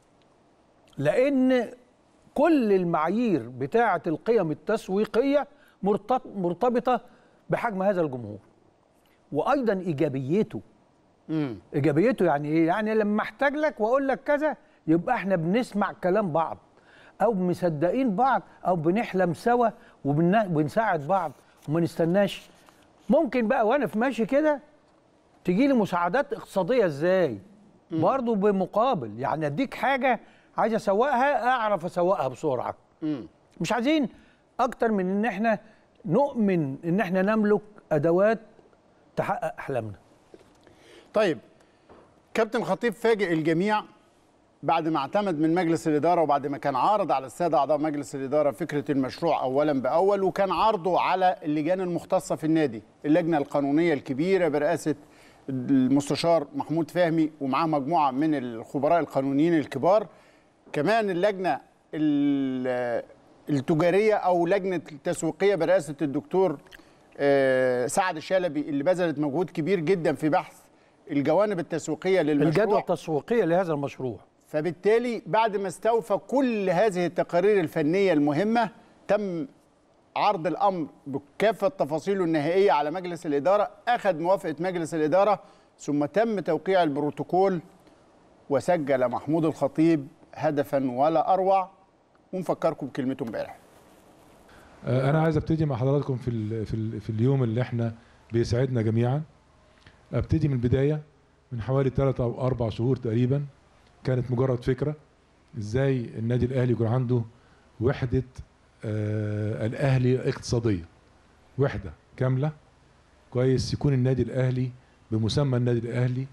لان كل المعايير بتاعه القيم التسويقيه مرتط- مرتبطه بحجم هذا الجمهور وايضا ايجابيته ايجابيته يعني ايه يعني لما احتاج لك واقول لك كذا يبقى احنا بنسمع كلام بعض او مصدقين بعض او بنحلم سوا وبنساعد بعض وما نستناش ممكن بقى وانا في ماشي كده تجي لي مساعدات اقتصاديه ازاي برضه بمقابل يعني اديك حاجه عايز اسوقها اعرف اسوقها بسرعه مش عايزين اكتر من ان احنا نؤمن ان احنا نملك ادوات تحقق احلامنا طيب كابتن خطيب فاجئ الجميع بعد ما اعتمد من مجلس الإدارة وبعد ما كان عارض على السادة أعضاء مجلس الإدارة فكرة المشروع أولا بأول وكان عرضه على اللجان المختصة في النادي اللجنة القانونية الكبيرة برئاسة المستشار محمود فهمي ومعاه مجموعة من الخبراء القانونيين الكبار كمان اللجنة ال- التجارية أو لجنة التسويقية برئاسة الدكتور آه، سعد الشلبي اللي بذلت مجهود كبير جدا في بحث الجوانب التسويقية للمشروع الجدوى التسويقيه لهذا المشروع فبالتالي بعد ما استوفى كل هذه التقارير الفنية المهمة تم عرض الأمر بكافة تفاصيله النهائية على مجلس الإدارة أخذ موافقة مجلس الإدارة ثم تم توقيع البروتوكول وسجل محمود الخطيب هدفا ولا أروع ونفكركم بكلمته امبارح آه، انا عايز ابتدي مع حضراتكم في ال في ال في اليوم اللي احنا بيسعدنا جميعا ابتدي من البدايه من حوالي ثلاثة او اربع شهور تقريبا كانت مجرد فكره ازاي النادي الاهلي يكون عنده وحده آه الاهلي اقتصاديه وحده كامله كويس يكون النادي الاهلي بمسمى النادي الاهلي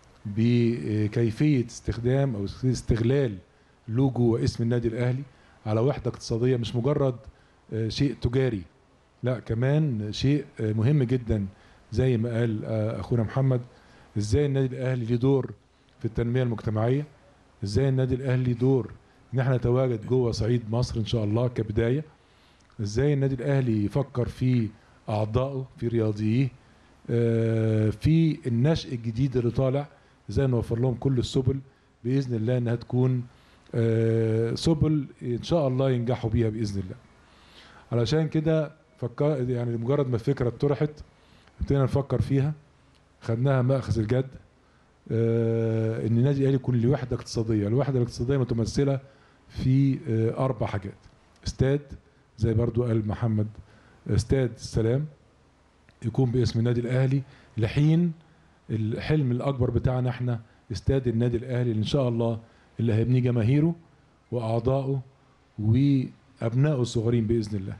بكيفيه استخدام او استغلال لوجو واسم النادي الاهلي على وحده اقتصاديه مش مجرد آه، شيء تجاري لا كمان شيء آه، مهم جدا زي ما قال آه، اخونا محمد ازاي النادي الاهلي ليه دور في التنميه المجتمعيه ازاي النادي الاهلي ليه دور ان احنا نتواجد جوه صعيد مصر ان شاء الله كبدايه ازاي النادي الاهلي يفكر في اعضائه في رياضييه آه، في النشء الجديد اللي طالع ازاي نوفر لهم كل السبل باذن الله انها تكون آه، سبل ان شاء الله ينجحوا بيها باذن الله علشان كده فكر يعني مجرد ما الفكره اتطرحت ابتدينا نفكر فيها خدناها ماخذ الجد آه، ان النادي الاهلي يكون له وحده اقتصاديه الوحده الاقتصاديه متمثله في آه، اربع حاجات استاد زي برضو قال محمد استاد السلام يكون باسم النادي الاهلي لحين الحلم الاكبر بتاعنا احنا استاد النادي الاهلي اللي ان شاء الله اللي هيبنيه جماهيره واعضائه وابنائه الصغيرين باذن الله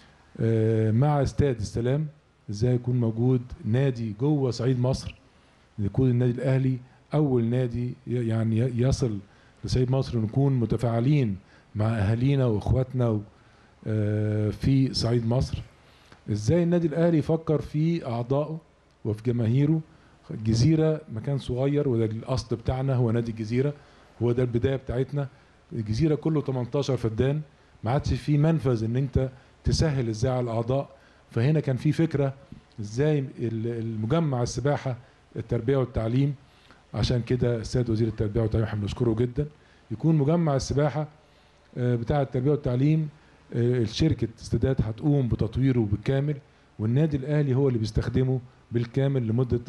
آه، مع استاد السلام ازاي يكون موجود نادي جوه صعيد مصر يكون النادي الاهلي اول نادي ي- يعني ي- يصل لصعيد مصر ونكون متفاعلين مع اهالينا واخواتنا و- آه، في صعيد مصر ازاي النادي الاهلي يفكر في اعضائه وفي جماهيره الجزيره مكان صغير وده الاصل بتاعنا هو نادي الجزيره هو ده البدايه بتاعتنا الجزيره كله 18 فدان ما عادش في منفذ ان انت تسهل ازاي على الاعضاء فهنا كان في فكره ازاي ال- المجمع السباحه التربيه والتعليم عشان كده السيد وزير التربيه والتعليم احنا بنشكره جدا يكون مجمع السباحه آه، بتاع التربيه والتعليم آه، شركه استادات هتقوم بتطويره بالكامل والنادي الاهلي هو اللي بيستخدمه بالكامل لمده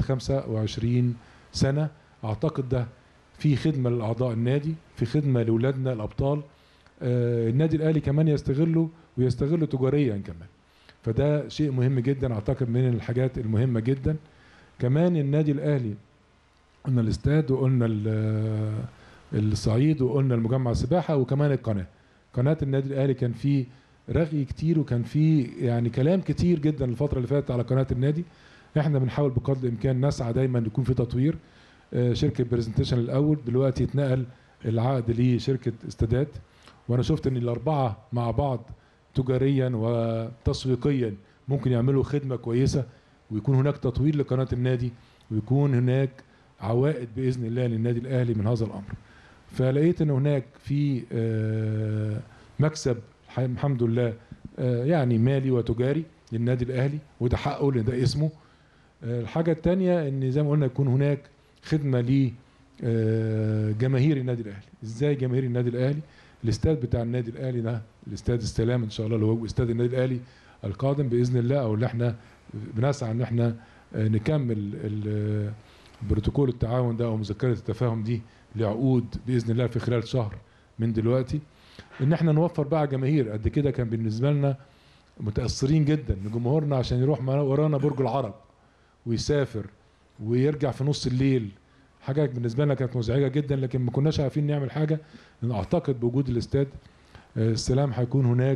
25 سنه اعتقد ده في خدمه لاعضاء النادي في خدمه لاولادنا الابطال آه، النادي الاهلي كمان يستغله ويستغله تجاريا كمان فده شيء مهم جدا اعتقد من الحاجات المهمه جدا كمان النادي الاهلي قلنا الاستاد وقلنا ال- الصعيد وقلنا المجمع السباحه وكمان القناه قناه النادي الاهلي كان فيه رغي كتير وكان فيه يعني كلام كتير جدا الفتره اللي فاتت على قناه النادي احنا بنحاول بقدر الامكان نسعى دايما يكون في تطوير آه، شركه برزنتيشن الاول دلوقتي اتنقل العقد لشركه استادات وانا شفت ان الاربعه مع بعض تجاريا وتسويقيا ممكن يعملوا خدمه كويسه ويكون هناك تطوير لقناه النادي ويكون هناك عوائد باذن الله للنادي الاهلي من هذا الامر. فلقيت ان هناك في آه، مكسب الح- الحمد لله آه، يعني مالي وتجاري للنادي الاهلي وده حقه لان ده اسمه. آه، الحاجه الثانيه ان زي ما قلنا يكون هناك خدمه ل آه، جماهير النادي الاهلي، ازاي جماهير النادي الاهلي؟ الاستاد بتاع النادي الاهلي ده الاستاد السلام ان شاء الله اللي هو استاد النادي الاهلي القادم باذن الله او اللي احنا بنسعى ان احنا آه، نكمل ال- بروتوكول التعاون ده او مذكره التفاهم دي لعقود باذن الله في خلال شهر من دلوقتي ان احنا نوفر بقى جماهير قد كده كان بالنسبه لنا متاثرين جدا ان جمهورنا عشان يروح معانا- ورانا برج العرب ويسافر ويرجع في نص الليل حاجه بالنسبه لنا كانت مزعجه جدا لكن ما كناش عارفين نعمل حاجه لان اعتقد بوجود الاستاد آه، السلام هيكون هناك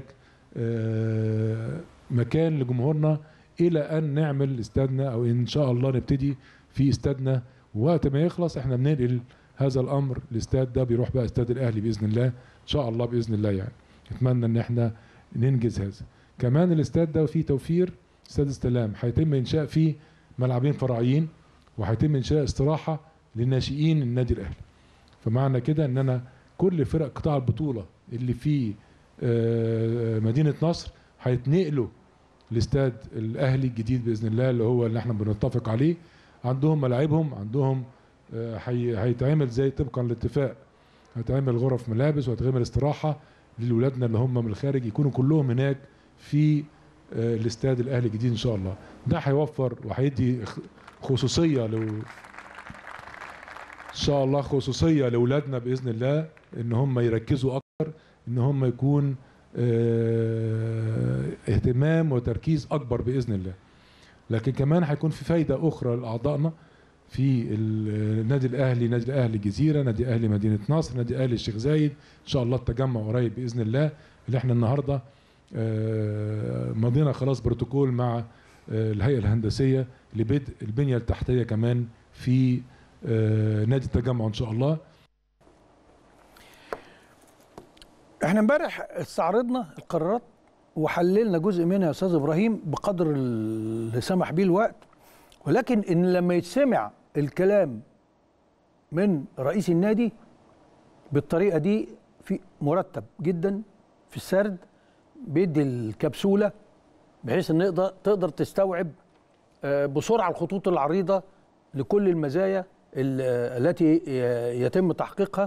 آه، مكان لجمهورنا الى ان نعمل استادنا او ان شاء الله نبتدي في استادنا ووقت ما يخلص احنا بننقل هذا الامر الاستاد ده بيروح بقى استاد الاهلي باذن الله ان شاء الله باذن الله يعني اتمنى ان احنا ننجز هذا كمان الاستاد ده فيه توفير استاد السلام هيتم انشاء فيه ملعبين فرعيين وهيتم انشاء استراحه لناشئين النادي الاهلي فمعنى كده ان انا كل فرق قطاع البطوله اللي في آه، مدينه نصر هيتنقلوا الاستاد الاهلي الجديد باذن الله اللي هو اللي احنا بنتفق عليه عندهم ملاعبهم عندهم آه، هي- هيتعمل زي طبقا للاتفاق هيتعمل غرف ملابس وهتعمل استراحه لولادنا اللي هم من الخارج يكونوا كلهم هناك في آه، الاستاد الاهلي الجديد ان شاء الله ده هيوفر وهيدي خ- خصوصيه لو ان شاء الله خصوصيه لاولادنا باذن الله ان هم يركزوا اكتر ان هم يكون آه، اهتمام وتركيز اكبر باذن الله لكن كمان هيكون في فايده اخرى لاعضائنا في ال- النادي الاهلي نادي الاهلي الجزيره نادي اهلي مدينه نصر نادي اهلي الشيخ زايد ان شاء الله التجمع قريب باذن الله اللي احنا النهارده آه، مضينا خلاص بروتوكول مع آه، الهيئه الهندسيه لبدء البنيه التحتيه كمان في آه، نادي التجمع ان شاء الله احنا امبارح استعرضنا القرارات وحللنا جزء منها يا استاذ ابراهيم بقدر اللي سمح بيه الوقت ولكن ان لما يتسمع الكلام من رئيس النادي بالطريقه دي في مرتب جدا في السرد بيدي الكبسوله بحيث ان يقدر تقدر تستوعب آه، بسرعه الخطوط العريضه لكل المزايا ال- التي ي- يتم تحقيقها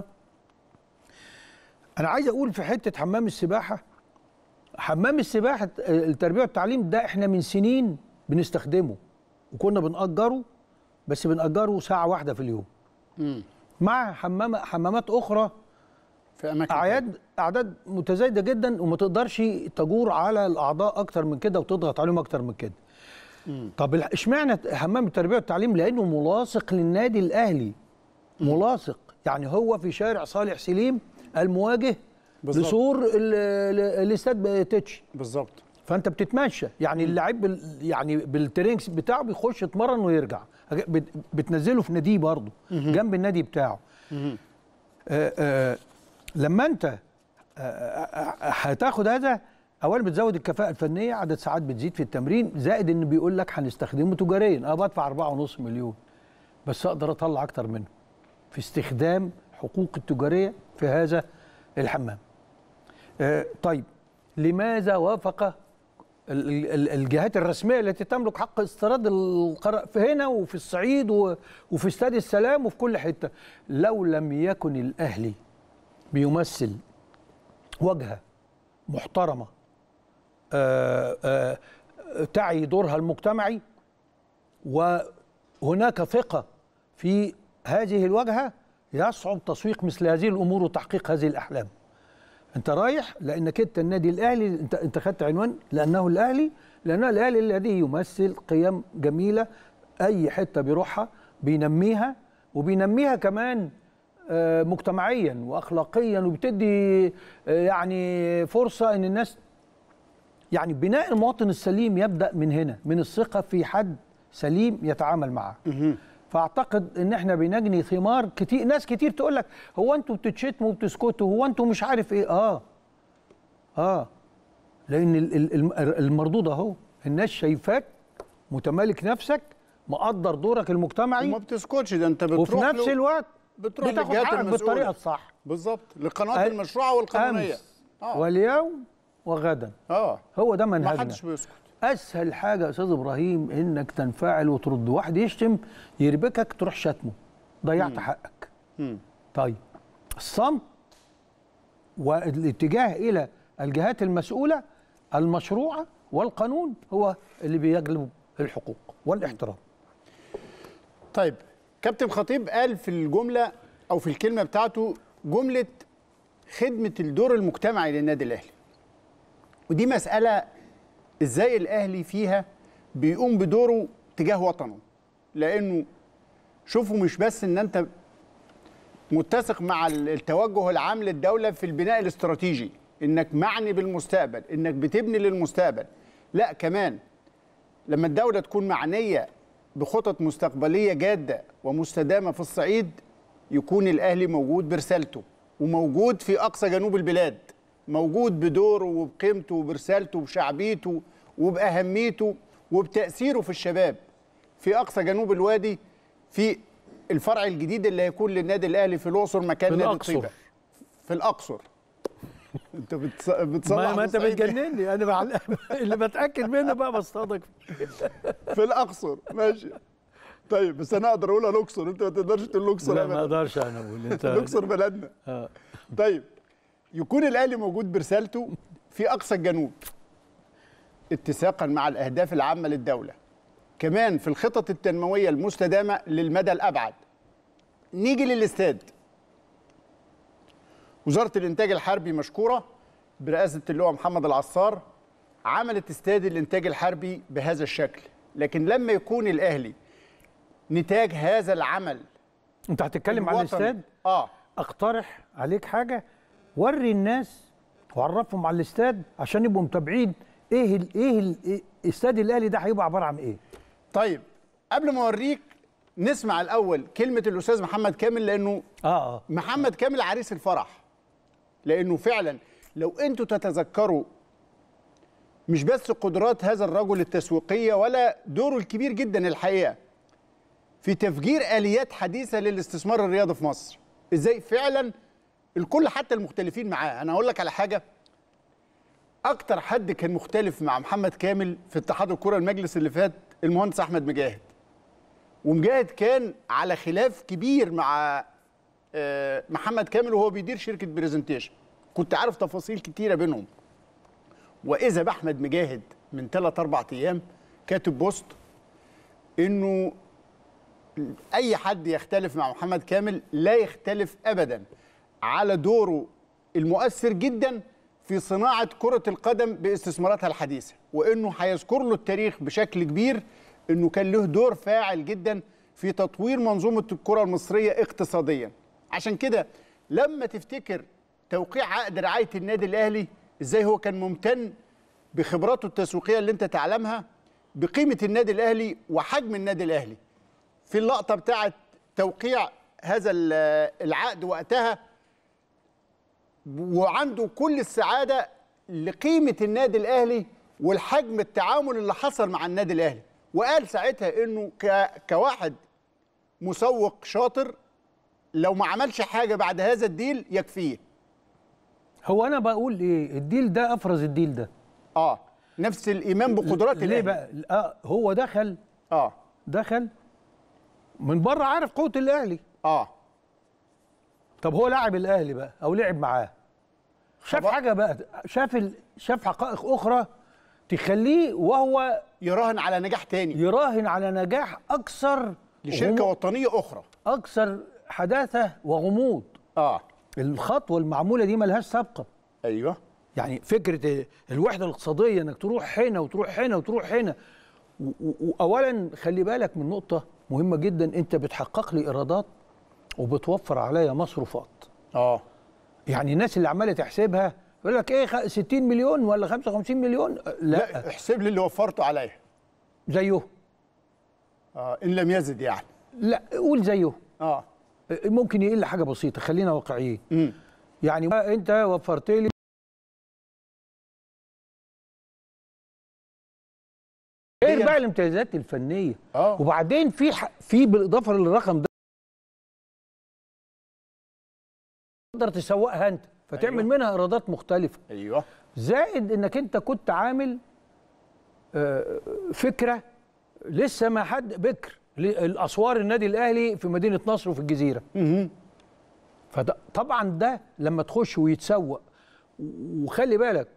انا عايز اقول في حته حمام السباحه حمام السباحه التربيه والتعليم ده احنا من سنين بنستخدمه وكنا بنأجره بس بنأجره ساعه واحده في اليوم مع حمام حمامات اخرى في اماكن اعداد اعداد متزايده جدا وما تقدرش تجور على الاعضاء اكتر من كده وتضغط عليهم اكتر من كده طب الح- اشمعنى حمام التربيه والتعليم لانه ملاصق للنادي الاهلي ملاصق يعني هو في شارع صالح سليم المواجه بالظبط. لسور ال- ال- الاستاد تتش بالظبط فانت بتتمشى يعني اللعيب بال يعني بالترينكس بتاعه بيخش يتمرن ويرجع بت- بتنزله في ناديه برضه مهم. جنب النادي بتاعه آه آه لما انت آه، آه، هتاخد هذا اولا بتزود الكفاءه الفنيه عدد ساعات بتزيد في التمرين زائد ان بيقول لك هنستخدمه تجاريا انا بدفع 4.5 مليون بس اقدر اطلع اكتر منه في استخدام حقوق التجاريه في هذا الحمام آه، طيب لماذا وافق ال- ال- ال- الجهات الرسميه التي تملك حق استيراد القرار في هنا وفي الصعيد و- وفي استاد السلام وفي كل حته لو لم يكن الاهلي بيمثل وجهه محترمه آه، آه، تعي دورها المجتمعي وهناك ثقه في هذه الواجهه يصعب تسويق مثل هذه الامور وتحقيق هذه الاحلام انت رايح لانك انت النادي الاهلي انت انت خدت عنوان لانه الاهلي لانه الاهلي الذي يمثل قيم جميله اي حته بيروحها بينميها وبينميها كمان آه، مجتمعيا واخلاقيا وبتدي آه، يعني فرصه ان الناس يعني بناء المواطن السليم يبدا من هنا من الثقه في حد سليم يتعامل معه فاعتقد ان احنا بنجني ثمار كتير ناس كتير تقول لك هو انتوا بتتشتموا وبتسكتوا هو انتوا مش عارف ايه اه اه لان ال- ال- الم- المردود اهو الناس شايفاك متمالك نفسك مقدر دورك المجتمعي وما بتسكتش ده انت وفي بتروح نفس له- الوقت بتروح بتاخد للجهات حقك المسؤولة. بالطريقه الصح بالظبط للقنوات أي- المشروعه والقانونيه أمس واليوم وغدا اه هو ده ما منهجنا حدش بيسكت اسهل حاجه يا استاذ ابراهيم انك تنفعل وترد واحد يشتم يربكك تروح شتمه ضيعت مم. حقك مم. طيب الصمت والاتجاه الى الجهات المسؤوله المشروعه والقانون هو اللي بيجلب الحقوق والاحترام طيب كابتن خطيب قال في الجمله او في الكلمه بتاعته جمله خدمه الدور المجتمعي للنادي الاهلي ودي مساله ازاي الاهلي فيها بيقوم بدوره تجاه وطنه لانه شوفوا مش بس ان انت متسق مع التوجه العام للدوله في البناء الاستراتيجي انك معني بالمستقبل انك بتبني للمستقبل لا كمان لما الدوله تكون معنيه بخطط مستقبليه جاده ومستدامه في الصعيد يكون الاهلي موجود برسالته وموجود في اقصى جنوب البلاد موجود بدوره وبقيمته وبرسالته وبشعبيته وباهميته وبتاثيره في الشباب في اقصى جنوب الوادي في الفرع الجديد اللي هيكون للنادي الاهلي في الاقصر مكان في نادي الأقصر. طيبه في الاقصر انت بتص... بتصلح ما, ما انت بالصعيدي. بتجنني انا بعل... اللي بتاكد منه بقى بصطادك في الاقصر ماشي طيب بس انا اقدر اقول الاقصر انت ما تقدرش تقول الاقصر لا أبداً. ما اقدرش انا اقول انت الاقصر بلدنا آه. طيب يكون الاهلي موجود برسالته في اقصى الجنوب اتساقا مع الاهداف العامه للدوله كمان في الخطط التنمويه المستدامه للمدى الابعد نيجي للاستاد وزاره الانتاج الحربي مشكوره برئاسه اللواء محمد العصار عملت استاد الانتاج الحربي بهذا الشكل لكن لما يكون الاهلي نتاج هذا العمل انت هتتكلم عن الوطني. الاستاد اه اقترح عليك حاجه وري الناس وعرفهم على الاستاد عشان يبقوا متابعين ايه ال ايه ال إيه استاد الاهلي ده هيبقى عباره عن ايه طيب قبل ما اوريك نسمع الاول كلمه الاستاذ محمد كامل لانه اه اه محمد كامل عريس الفرح لانه فعلا لو انتوا تتذكروا مش بس قدرات هذا الرجل التسويقيه ولا دوره الكبير جدا الحقيقه في تفجير اليات حديثه للاستثمار الرياضي في مصر ازاي فعلا الكل حتى المختلفين معاه انا هقول لك على حاجه اكتر حد كان مختلف مع محمد كامل في اتحاد الكره المجلس اللي فات المهندس احمد مجاهد ومجاهد كان على خلاف كبير مع آه، محمد كامل وهو بيدير شركه برزنتيشن كنت عارف تفاصيل كتيره بينهم واذا باحمد مجاهد من ثلاث اربع ايام كاتب بوست انه اي حد يختلف مع محمد كامل لا يختلف ابدا على دوره المؤثر جدا في صناعه كره القدم باستثماراتها الحديثه وانه هيذكر له التاريخ بشكل كبير انه كان له دور فاعل جدا في تطوير منظومه الكره المصريه اقتصاديا عشان كده لما تفتكر توقيع عقد رعايه النادي الاهلي ازاي هو كان ممتن بخبراته التسويقيه اللي انت تعلمها بقيمه النادي الاهلي وحجم النادي الاهلي في اللقطه بتاعه توقيع هذا ال- العقد وقتها وعنده كل السعاده لقيمه النادي الاهلي والحجم التعامل اللي حصل مع النادي الاهلي وقال ساعتها انه ك- كواحد مسوق شاطر لو ما عملش حاجه بعد هذا الديل يكفيه هو انا بقول ايه الديل ده افرز الديل ده اه نفس الايمان بقدرات ليه الاهلي بقى اه هو دخل اه دخل من بره عارف قوه الاهلي اه طب هو لاعب الاهلي بقى او لعب معاه شاف حاجه بقى شاف ال... شاف حقائق اخرى تخليه وهو يراهن على نجاح تاني يراهن على نجاح اكثر لشركه غمو- وطنيه اخرى اكثر حداثه وغموض اه الخطوه المعموله دي ملهاش سابقه ايوه يعني فكره الوحده الاقتصاديه انك تروح هنا وتروح هنا وتروح هنا و- و- واولا خلي بالك من نقطه مهمه جدا انت بتحقق لي ايرادات وبتوفر عليا مصروفات اه يعني الناس اللي عماله تحسبها يقول لك ايه خ- 60 مليون ولا 55 مليون لا, لا احسب لي اللي وفرته عليا زيه اه ان لم يزد يعني لا قول زيه اه ممكن يقل حاجه بسيطه خلينا واقعيين يعني انت وفرت لي غير بقى الامتيازات الفنيه اه وبعدين في ح... في بالاضافه للرقم ده تقدر تسوقها انت فتعمل أيوة. منها ايرادات مختلفه ايوه زائد انك انت كنت عامل آه، فكره لسه ما حد بكر الاسوار النادي الاهلي في مدينه نصر وفي الجزيره فطبعا ده لما تخش ويتسوق وخلي بالك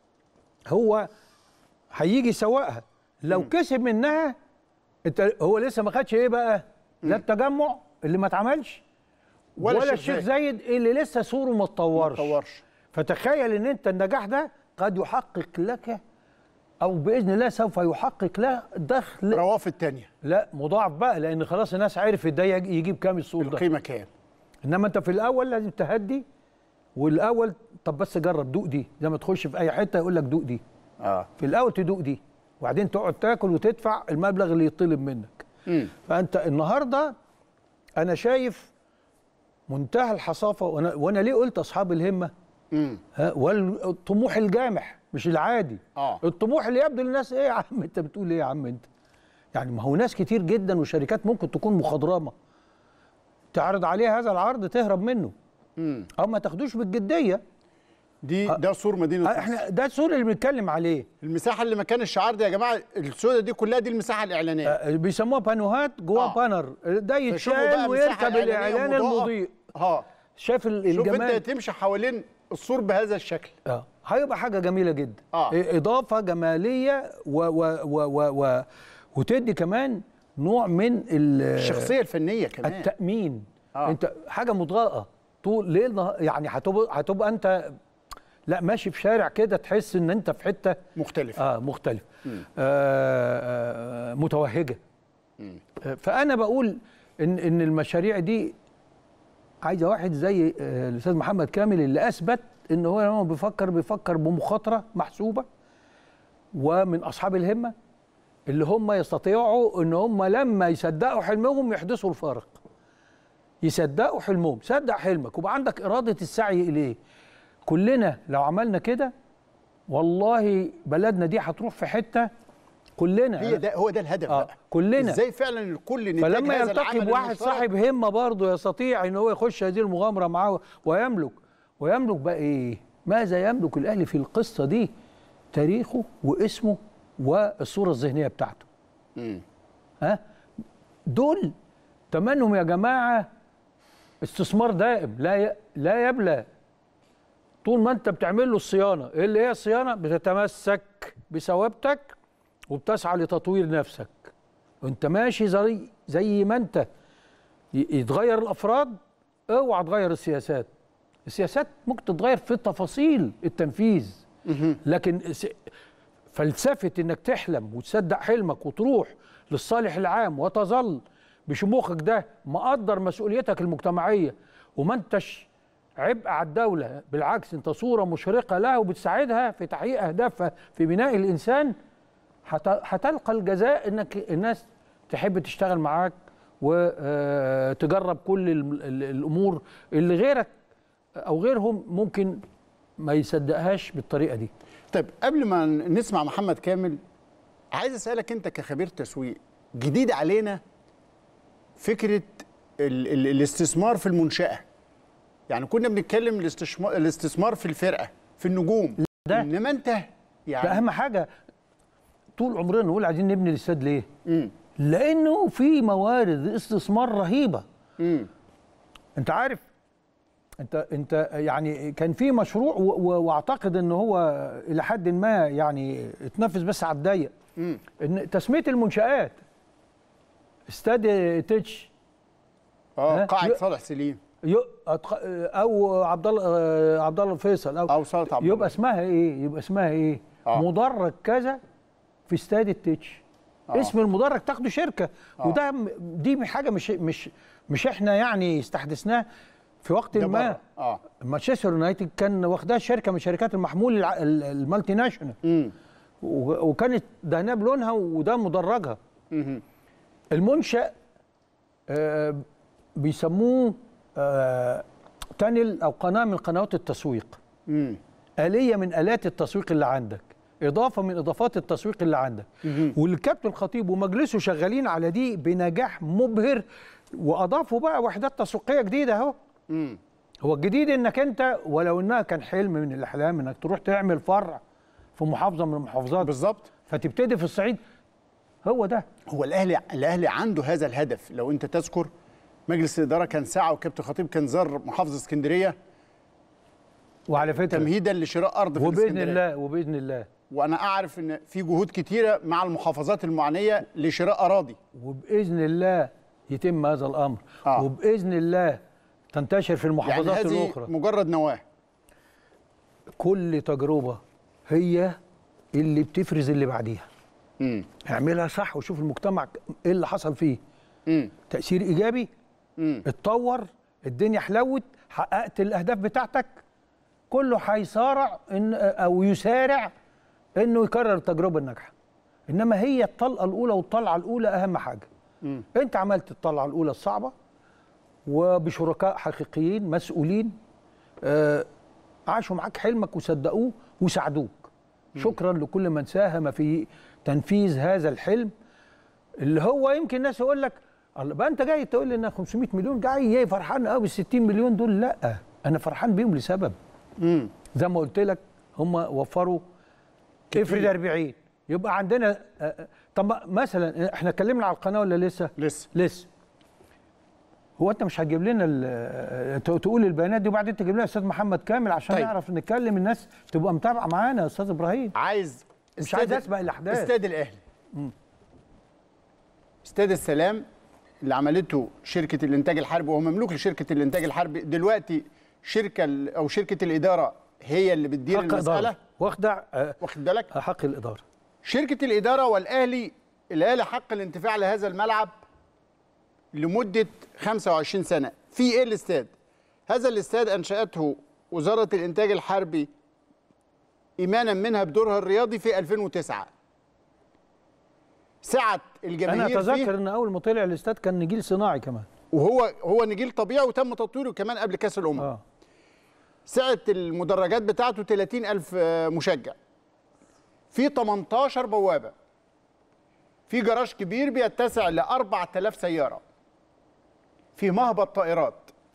هو هيجي يسوقها لو كسب منها انت هو لسه ما خدش ايه بقى لا التجمع اللي ما اتعملش ولا ولا, الشيخ الشيخ زايد اللي لسه سوره ما اتطورش اتطورش. فتخيل ان انت النجاح ده قد يحقق لك او باذن الله سوف يحقق له دخل روافد تانية لا مضاعف بقى لان خلاص الناس عرفت ده يج- يجيب كام السوق ده القيمه كام انما انت في الاول لازم تهدي والاول طب بس جرب دوق دي زي ما تخش في اي حته يقول لك دوق دي اه في الاول تدوق دي وبعدين تقعد تاكل وتدفع المبلغ اللي يطلب منك مم. فانت النهارده انا شايف منتهى الحصافه وانا وانا ليه قلت اصحاب الهمه امم ها والطموح الجامح مش العادي اه الطموح اللي يبدو للناس ايه يا عم انت بتقول ايه يا عم انت يعني ما هو ناس كتير جدا وشركات ممكن تكون مخضرمه تعرض عليها هذا العرض تهرب منه امم او ما تاخدوش بالجديه دي ده سور مدينه آه، احنا ده السور اللي بنتكلم عليه المساحه اللي مكان الشعار ده يا جماعه السوداء دي كلها دي المساحه الاعلانيه آه، بيسموها بانوهات جوه آه. بانر ده فشوفوا يتشال بقى مساحة ويركب إعلانية الاعلان مضاءة. المضيء اه شايف ال- شوف الجمال انت تمشي حوالين السور بهذا الشكل اه هيبقى حاجه جميله جدا آه. إيه، اضافه جماليه و و و و و وتدي كمان نوع من ال- الشخصيه الفنيه كمان التامين آه. انت حاجه مضاءه طول ليل نهار يعني هتبقى هتبقى انت لا ماشي في شارع كده تحس ان انت في حته مختلف اه مختلف آه آه متوهجه آه فانا بقول ان ان المشاريع دي عايزه واحد زي آه الاستاذ محمد كامل اللي اثبت ان هو لما بيفكر بيفكر بمخاطره محسوبه ومن اصحاب الهمه اللي هم يستطيعوا ان هم لما يصدقوا حلمهم يحدثوا الفارق يصدقوا حلمهم صدق حلمك ويبقى عندك اراده السعي اليه كلنا لو عملنا كده والله بلدنا دي هتروح في حته كلنا هي ده هو ده الهدف آه بقى كلنا ازاي فعلا الكل نتاج فلما هذا يلتقي العمل بواحد المشترك. صاحب همه برضه يستطيع ان هو يخش هذه المغامره معاه ويملك ويملك بقى ايه؟ ماذا يملك الاهلي في القصه دي؟ تاريخه واسمه والصوره الذهنيه بتاعته. مم. ها؟ دول تمنهم يا جماعه استثمار دائم لا ي... لا يبلى طول ما انت بتعمل له الصيانه، ايه اللي هي الصيانه؟ بتتمسك بثوابتك وبتسعى لتطوير نفسك. وانت ماشي زي زي ما انت ي- يتغير الافراد اوعى تغير السياسات السياسات ممكن تتغير في تفاصيل التنفيذ لكن س- فلسفه انك تحلم وتصدق حلمك وتروح للصالح العام وتظل بشموخك ده مقدر مسؤوليتك المجتمعيه وما انتش عبء على الدوله بالعكس انت صوره مشرقه لها وبتساعدها في تحقيق اهدافها في بناء الانسان هت- هتلقى الجزاء انك الناس تحب تشتغل معاك وتجرب كل ال- ال- الامور اللي غيرك او غيرهم ممكن ما يصدقهاش بالطريقه دي طيب قبل ما نسمع محمد كامل عايز اسالك انت كخبير تسويق جديد علينا فكره ال ال الاستثمار في المنشاه يعني كنا بنتكلم الاستشما- الاستثمار في الفرقه في النجوم ده انما انت يعني ده اهم حاجه طول عمرنا نقول عايزين نبني الاستاد ليه؟ مم. لانه في موارد استثمار رهيبه مم. انت عارف انت انت يعني كان في مشروع و- و- واعتقد ان هو الى حد ما يعني اتنفذ بس على الضيق مم. ان تسميه المنشات استاد تتش اه ها؟ قاعه ي- صالح سليم ي- أتخ- او عبد الله آه، عبد الله الفيصل او او صالح عبد الله يبقى اسمها ايه؟ يبقى اسمها ايه؟ آه. مدرج كذا في استاد التتش آه. اسم المدرج تاخده شركه آه. وده م- دي حاجه مش مش مش احنا يعني استحدثناها في وقت ده ما بره. اه مانشستر يونايتد كان واخدها شركه من شركات المحمول الع- ال- المالتي ناشونال امم و- وكانت دهنها بلونها وده مدرجها مهم. المنشأ آه، بيسموه آه، تانل او قناه من قنوات التسويق مم. آلية من آلات التسويق اللي عندك إضافة من إضافات التسويق اللي عندك مهم. والكابتن الخطيب ومجلسه شغالين على دي بنجاح مبهر وأضافوا بقى وحدات تسويقية جديدة أهو مم. هو الجديد إنك أنت ولو إنها كان حلم من الأحلام إنك تروح تعمل فرع في محافظة من المحافظات بالظبط فتبتدي في الصعيد هو ده هو الاهلي الاهلي عنده هذا الهدف لو انت تذكر مجلس الاداره كان ساعه وكابتن خطيب كان زار محافظه اسكندريه وعلى فكرة تمهيدا لشراء ارض في وبإذن الإسكندرية. الله وبإذن الله وانا اعرف ان في جهود كتيره مع المحافظات المعنيه لشراء اراضي وبإذن الله يتم هذا الأمر آه. وبإذن الله تنتشر في يعني المحافظات هذه الأخرى مجرد نواه كل تجربة هي اللي بتفرز اللي بعديها امم اعملها صح وشوف المجتمع ايه اللي حصل فيه امم تأثير إيجابي امم اتطور الدنيا حلوت حققت الأهداف بتاعتك كله هيصارع إن أو يسارع إنه يكرر التجربة الناجحة إنما هي الطلقة الأولى والطلعة الأولى أهم حاجة مم. أنت عملت الطلعة الأولى الصعبة وبشركاء حقيقيين مسؤولين آه، عاشوا معاك حلمك وصدقوه وساعدوك شكرا لكل من ساهم في تنفيذ هذا الحلم اللي هو يمكن الناس يقول لك الله بقى انت جاي تقول لي ان 500 مليون جاي ايه فرحان قوي بال 60 مليون دول لا انا فرحان بيهم لسبب امم زي ما قلت لك هم وفروا افرض 40 يبقى عندنا آه، آه، طب مثلا احنا اتكلمنا على القناه ولا لسه؟ لسه لسه هو انت مش هتجيب لنا ال- ت- تقول البيانات دي وبعدين تجيب لنا استاذ محمد كامل عشان طيب. نعرف نتكلم الناس تبقى متابعه معانا يا استاذ ابراهيم عايز مش عايز اسبق الاحداث استاد الاهلي استاد السلام اللي عملته شركه الانتاج الحربي وهو مملوك لشركه الانتاج الحربي دلوقتي شركه ال- او شركه الاداره هي اللي بتدير حق المساله اداره واخدع آه، واخد بالك حق الاداره شركه الاداره والاهلي الاهلي حق الانتفاع لهذا الملعب لمده 25 سنه في ايه الاستاد هذا الاستاد انشاته وزاره الانتاج الحربي ايمانا منها بدورها الرياضي في 2009 سعه انا الجماهير فيه اتذكر ان اول ما طلع الاستاد كان نجيل صناعي كمان وهو هو نجيل طبيعي وتم تطويره كمان قبل كاس الامم اه سعه المدرجات بتاعته 30 ألف مشجع في 18 بوابه في جراج كبير بيتسع ل 4000 سياره في مهبط طائرات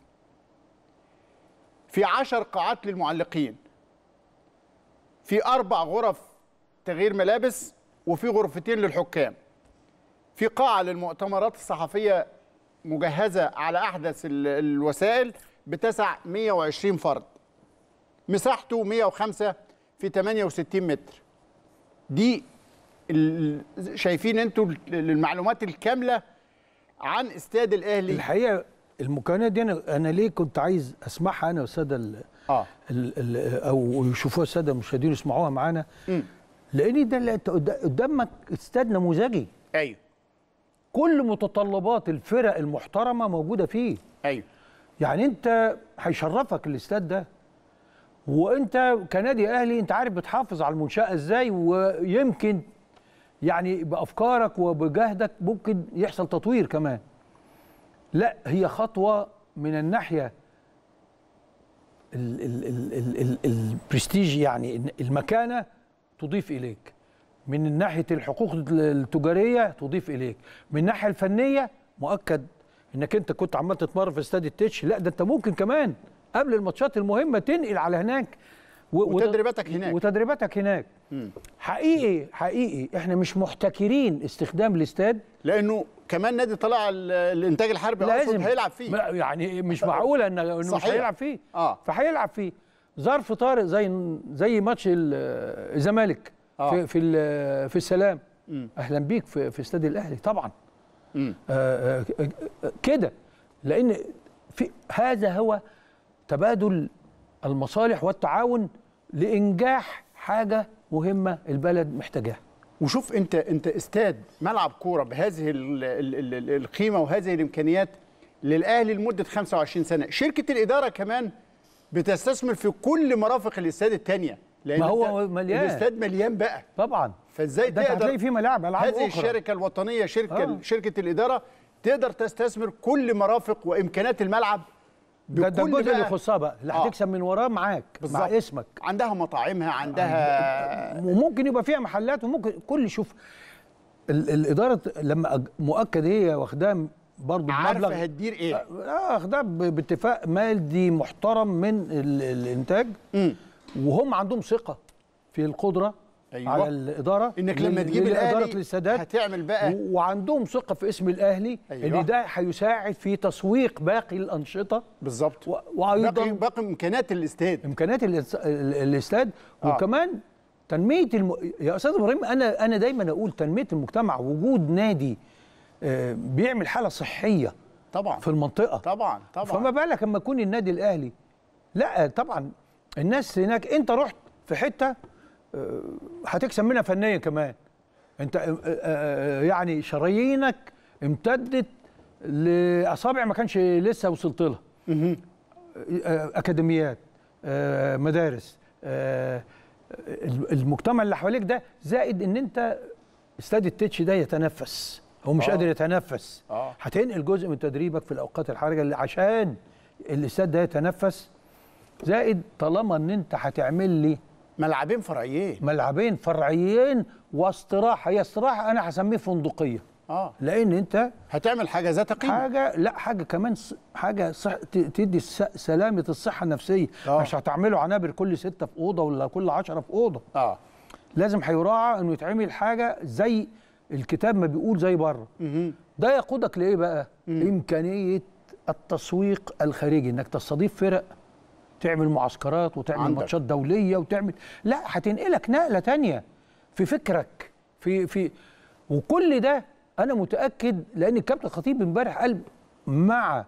في 10 قاعات للمعلقين في اربع غرف تغيير ملابس وفي غرفتين للحكام في قاعه للمؤتمرات الصحفيه مجهزه على احدث ال- الوسائل بتسع 120 فرد مساحته 105 في 68 متر دي ال- شايفين انتوا المعلومات الكامله عن استاد الاهلي الحقيقه المكونات دي انا انا ليه كنت عايز اسمعها انا والساده ال- اه ال- ال- او يشوفوها الساده المشاهدين يسمعوها معانا لان ده اللي أنت قد- قدامك استاد نموذجي ايوه كل متطلبات الفرق المحترمه موجوده فيه ايوه يعني انت هيشرفك الاستاد ده وانت كنادي اهلي انت عارف بتحافظ على المنشاه ازاي ويمكن يعني بافكارك وبجهدك ممكن يحصل تطوير كمان لا هي خطوه من الناحيه ال- ال- ال- ال- ال- البرستيج يعني المكانه تضيف اليك من ناحيه الحقوق التجاريه تضيف اليك من الناحيه الفنيه مؤكد انك انت كنت عمال تتمرن في استاد التتش لا ده انت ممكن كمان قبل الماتشات المهمه تنقل على هناك و- وتدريباتك هناك. وتدريباتك هناك حقيقي حقيقي احنا مش محتكرين استخدام الاستاد لانه كمان نادي طلع ال- الانتاج الحربي لازم اقصد هيلعب فيه ما- يعني مش معقوله ان انه مش صحيح. هيلعب فيه اه فهيلعب فيه ظرف طارئ زي زي ماتش ال- الزمالك آه. في في ال- في السلام مم. اهلا بيك في في استاد الاهلي طبعا مم. آه، آه، آه، كده لان في هذا هو تبادل المصالح والتعاون لانجاح حاجه مهمه البلد محتاجاها وشوف انت انت استاد ملعب كوره بهذه ال ال ال القيمه وهذه الامكانيات للاهلي لمده 25 سنه شركه الاداره كمان بتستثمر في كل مرافق الاستاد الثانيه لان ما هو أنت مليان. الاستاد مليان بقى طبعا فازاي ده أنت تقدر هتلاقي فيه ملاعب ألعاب هذه أخرى. الشركه الوطنيه شركه آه. شركه الاداره تقدر تستثمر كل مرافق وامكانيات الملعب ده ده بكل الجزء اللي بقى- يخصها بقى اللي آه. هتكسب من وراه معاك بالظبط. مع اسمك عندها مطاعمها عندها وممكن يبقى فيها محلات وممكن كل شوف ال- الاداره لما أج- مؤكد هي واخداه برضه عارفه بمبلغ هتدير ايه اه واخداه ب- باتفاق مادي محترم من ال- الانتاج وهم عندهم ثقه في القدره أيوة. على الاداره إنك لما لل- تجيب لإدارة الأهلي الاستادات هتعمل بقى و- وعندهم ثقه في اسم الاهلي أيوة. ان ده هيساعد في تسويق باقي الانشطه بالظبط و- وايضا باقي باقي امكانيات الاستاد امكانيات الاس- ال- الاستاد آه. وكمان تنميه الم... يا استاذ ابراهيم انا انا دايما اقول تنميه المجتمع وجود نادي آه، بيعمل حاله صحيه طبعا في المنطقه طبعا طبعا فما بالك اما يكون النادي الاهلي لا طبعا الناس هناك انت رحت في حته آه، هتكسب منها فنيا كمان انت آه، آه، يعني شرايينك امتدت لاصابع ما كانش لسه وصلت لها آه، اكاديميات آه، مدارس آه، المجتمع اللي حواليك ده زائد ان انت استاد التتش ده يتنفس هو مش آه. قادر يتنفس اه هتنقل جزء من تدريبك في الاوقات الحرجه اللي عشان الاستاد ده يتنفس زائد طالما ان انت هتعمل لي ملعبين فرعيين ملعبين فرعيين واستراحه هي استراحه انا هسميه فندقيه اه لان انت هتعمل حاجه ذات قيمه حاجه لا حاجه كمان ص- حاجه صح ت- تدي الس- سلامه الصحه النفسيه آه. مش هتعملوا عنابر كل سته في اوضه ولا كل عشرة في اوضه اه لازم هيراعى انه يتعمل حاجه زي الكتاب ما بيقول زي بره مهم. ده يقودك لايه بقى امكانيه التسويق الخارجي انك تستضيف فرق تعمل معسكرات وتعمل عندك. ماتشات دوليه وتعمل لا هتنقلك نقله تانية في فكرك في في وكل ده انا متاكد لان الكابتن خطيب امبارح قال مع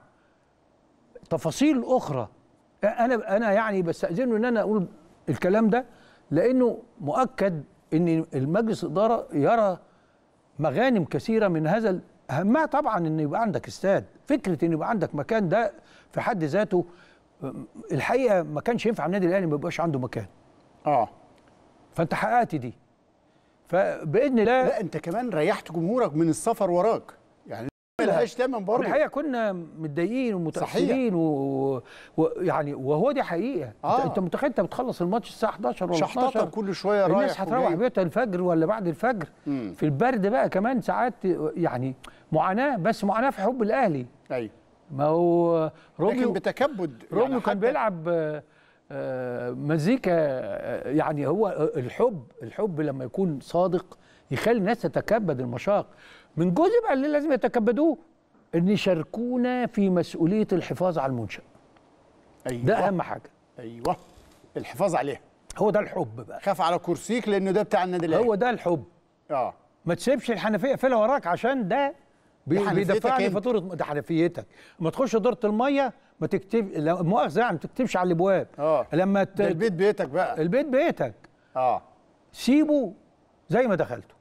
تفاصيل اخرى انا انا يعني بستاذنه ان انا اقول الكلام ده لانه مؤكد ان المجلس الاداره يرى مغانم كثيره من هذا ال- اهمها طبعا ان يبقى عندك استاد فكره ان يبقى عندك مكان ده في حد ذاته أم، الحقيقه ما كانش ينفع النادي الاهلي ما يبقاش عنده مكان اه فانت حققت دي فباذن الله لا انت كمان ريحت جمهورك من السفر وراك يعني ملهاش تمن برضه. الحقيقه كنا متضايقين ومتاثرين ويعني و... يعني وهو دي حقيقه آه. انت, انت متخيل انت بتخلص الماتش الساعه 11 ولا شحططة 12 كل شوية الناس رايح هتروح وجاي. بيوتها الفجر ولا بعد الفجر مم. في البرد بقى كمان ساعات يعني معاناه بس معاناه في حب الاهلي ايوه ما هو روميو لكن بتكبد روميو يعني كان حتى- بيلعب آه، آه، مزيكا آه، يعني هو الحب الحب لما يكون صادق يخلي الناس تتكبد المشاق من جزء بقى اللي لازم يتكبدوه ان يشاركونا في مسؤوليه الحفاظ على المنشا أيوة. ده اهم حاجه ايوه الحفاظ عليها هو ده الحب بقى خاف على كرسيك لانه ده بتاع النادي الاهلي هو ده الحب اه ما تسيبش الحنفيه قافلها وراك عشان ده بي- دي حنفيتك بيدفعني أنت. فاتوره ده حنفيتك لما تخش دورة الميه ما تكتب لا مؤاخذه يعني ما تكتبش على الابواب اه لما ت... ده البيت بيتك بقى البيت بيتك اه سيبه زي ما دخلته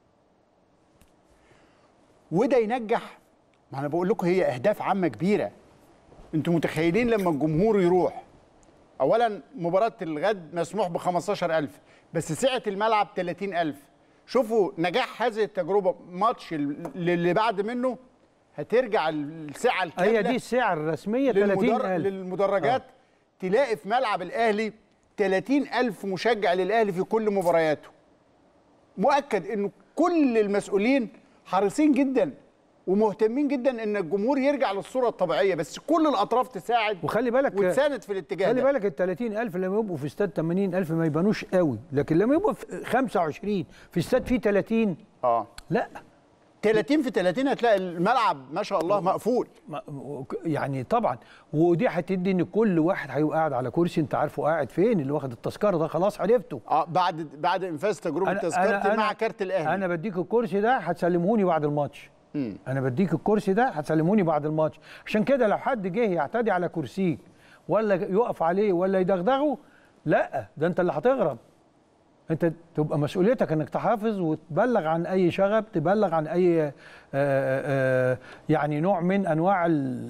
وده ينجح ما انا بقول لكم هي اهداف عامه كبيره انتوا متخيلين لما الجمهور يروح اولا مباراه الغد مسموح ب 15000 بس سعه الملعب 30000 شوفوا نجاح هذه التجربه ماتش ال- اللي بعد منه هترجع السعه الكامله هي دي السعر الرسميه للمدر... 30000 للمدرجات آه. تلاقي في ملعب الاهلي 30000 مشجع للاهلي في كل مبارياته مؤكد انه كل المسؤولين حريصين جدا ومهتمين جدا ان الجمهور يرجع للصوره الطبيعيه بس كل الاطراف تساعد وخلي بالك وتساند في الاتجاه خلي ده بالك ال 30000 لما يبقوا في استاد 80000 ما يبانوش قوي لكن لما يبقوا في 25 في استاد فيه 30 اه لا 30 في 30 هتلاقي الملعب ما شاء الله مقفول ما- يعني طبعا ودي هتدي ان كل واحد هيبقى قاعد على كرسي انت عارفه قاعد فين اللي واخد التذكره ده خلاص عرفته اه بعد بعد انفاذ تجربه تذكرتي مع كارت الاهلي انا بديك الكرسي ده هتسلمهوني بعد الماتش مم. انا بديك الكرسي ده هتسلموني بعد الماتش عشان كده لو حد جه يعتدي على كرسيك ولا يقف عليه ولا يدغدغه لا ده انت اللي هتغرب انت تبقى مسؤوليتك انك تحافظ وتبلغ عن اي شغب تبلغ عن اي آآ آآ يعني نوع من انواع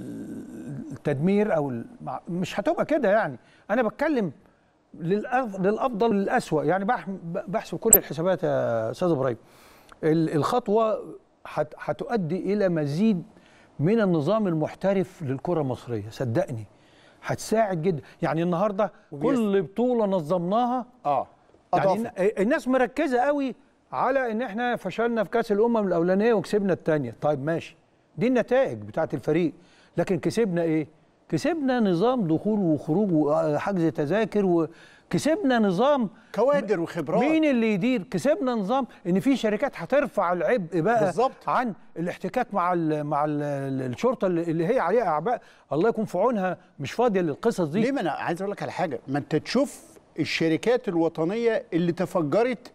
التدمير او المع- مش هتبقى كده يعني انا بتكلم للأف- للافضل للاسوأ يعني بح- بحسب كل الحسابات يا استاذ ابراهيم ال- الخطوه هت- هتؤدي الى مزيد من النظام المحترف للكره المصريه صدقني هتساعد جدا يعني النهارده كل بطوله نظمناها اه يعني أضافة. الن- الناس مركزه قوي على ان احنا فشلنا في كاس الامم الاولانيه وكسبنا الثانيه طيب ماشي دي النتائج بتاعت الفريق لكن كسبنا ايه كسبنا نظام دخول وخروج وحجز تذاكر وكسبنا نظام كوادر وخبرات مين اللي يدير كسبنا نظام ان في شركات هترفع العبء بقى بالظبط. عن عن الاحتكاك مع ال مع ال الشرطه اللي اللي هي عليها اعباء الله يكون في عونها مش فاضيه للقصص دي ليه ما انا عايز اقول لك على حاجه ما انت تشوف الشركات الوطنيه اللي تفجرت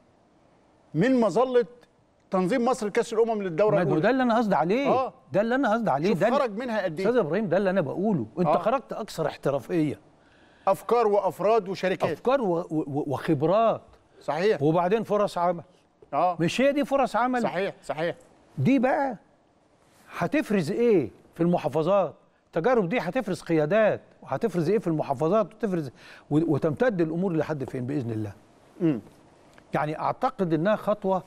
من مظله تنظيم مصر لكاس الامم للدوره ما هو الاولى ده اللي انا قصدي عليه آه. ده اللي انا قصدي عليه شوف ده خرج منها قد استاذ ايه ابراهيم ده اللي انا بقوله انت آه. خرجت اكثر احترافيه افكار وافراد وشركات افكار و... و... وخبرات صحيح وبعدين فرص عمل اه مش هي دي فرص عمل صحيح صحيح دي بقى هتفرز ايه في المحافظات التجارب دي هتفرز قيادات وهتفرز ايه في المحافظات وتفرز و- وتمتد الامور لحد فين باذن الله امم يعني اعتقد انها خطوه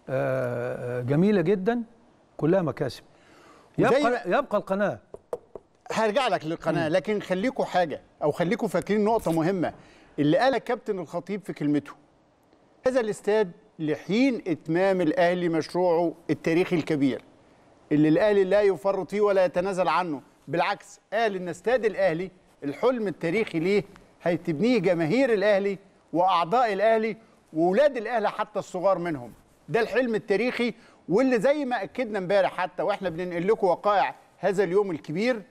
آه، آه، جميله جدا كلها مكاسب وزي يبقى يبقى القناه هرجع لك للقناه لكن خليكوا حاجه او خليكوا فاكرين نقطه مهمه اللي قالها كابتن الخطيب في كلمته هذا الاستاد لحين اتمام الاهلي مشروعه التاريخي الكبير اللي الاهلي لا يفرط فيه ولا يتنازل عنه بالعكس قال ان استاد الاهلي الحلم التاريخي ليه هيتبنيه جماهير الاهلي واعضاء الاهلي واولاد الاهلي حتى الصغار منهم ده الحلم التاريخي واللي زي ما اكدنا امبارح حتى واحنا بننقل لكم وقائع هذا اليوم الكبير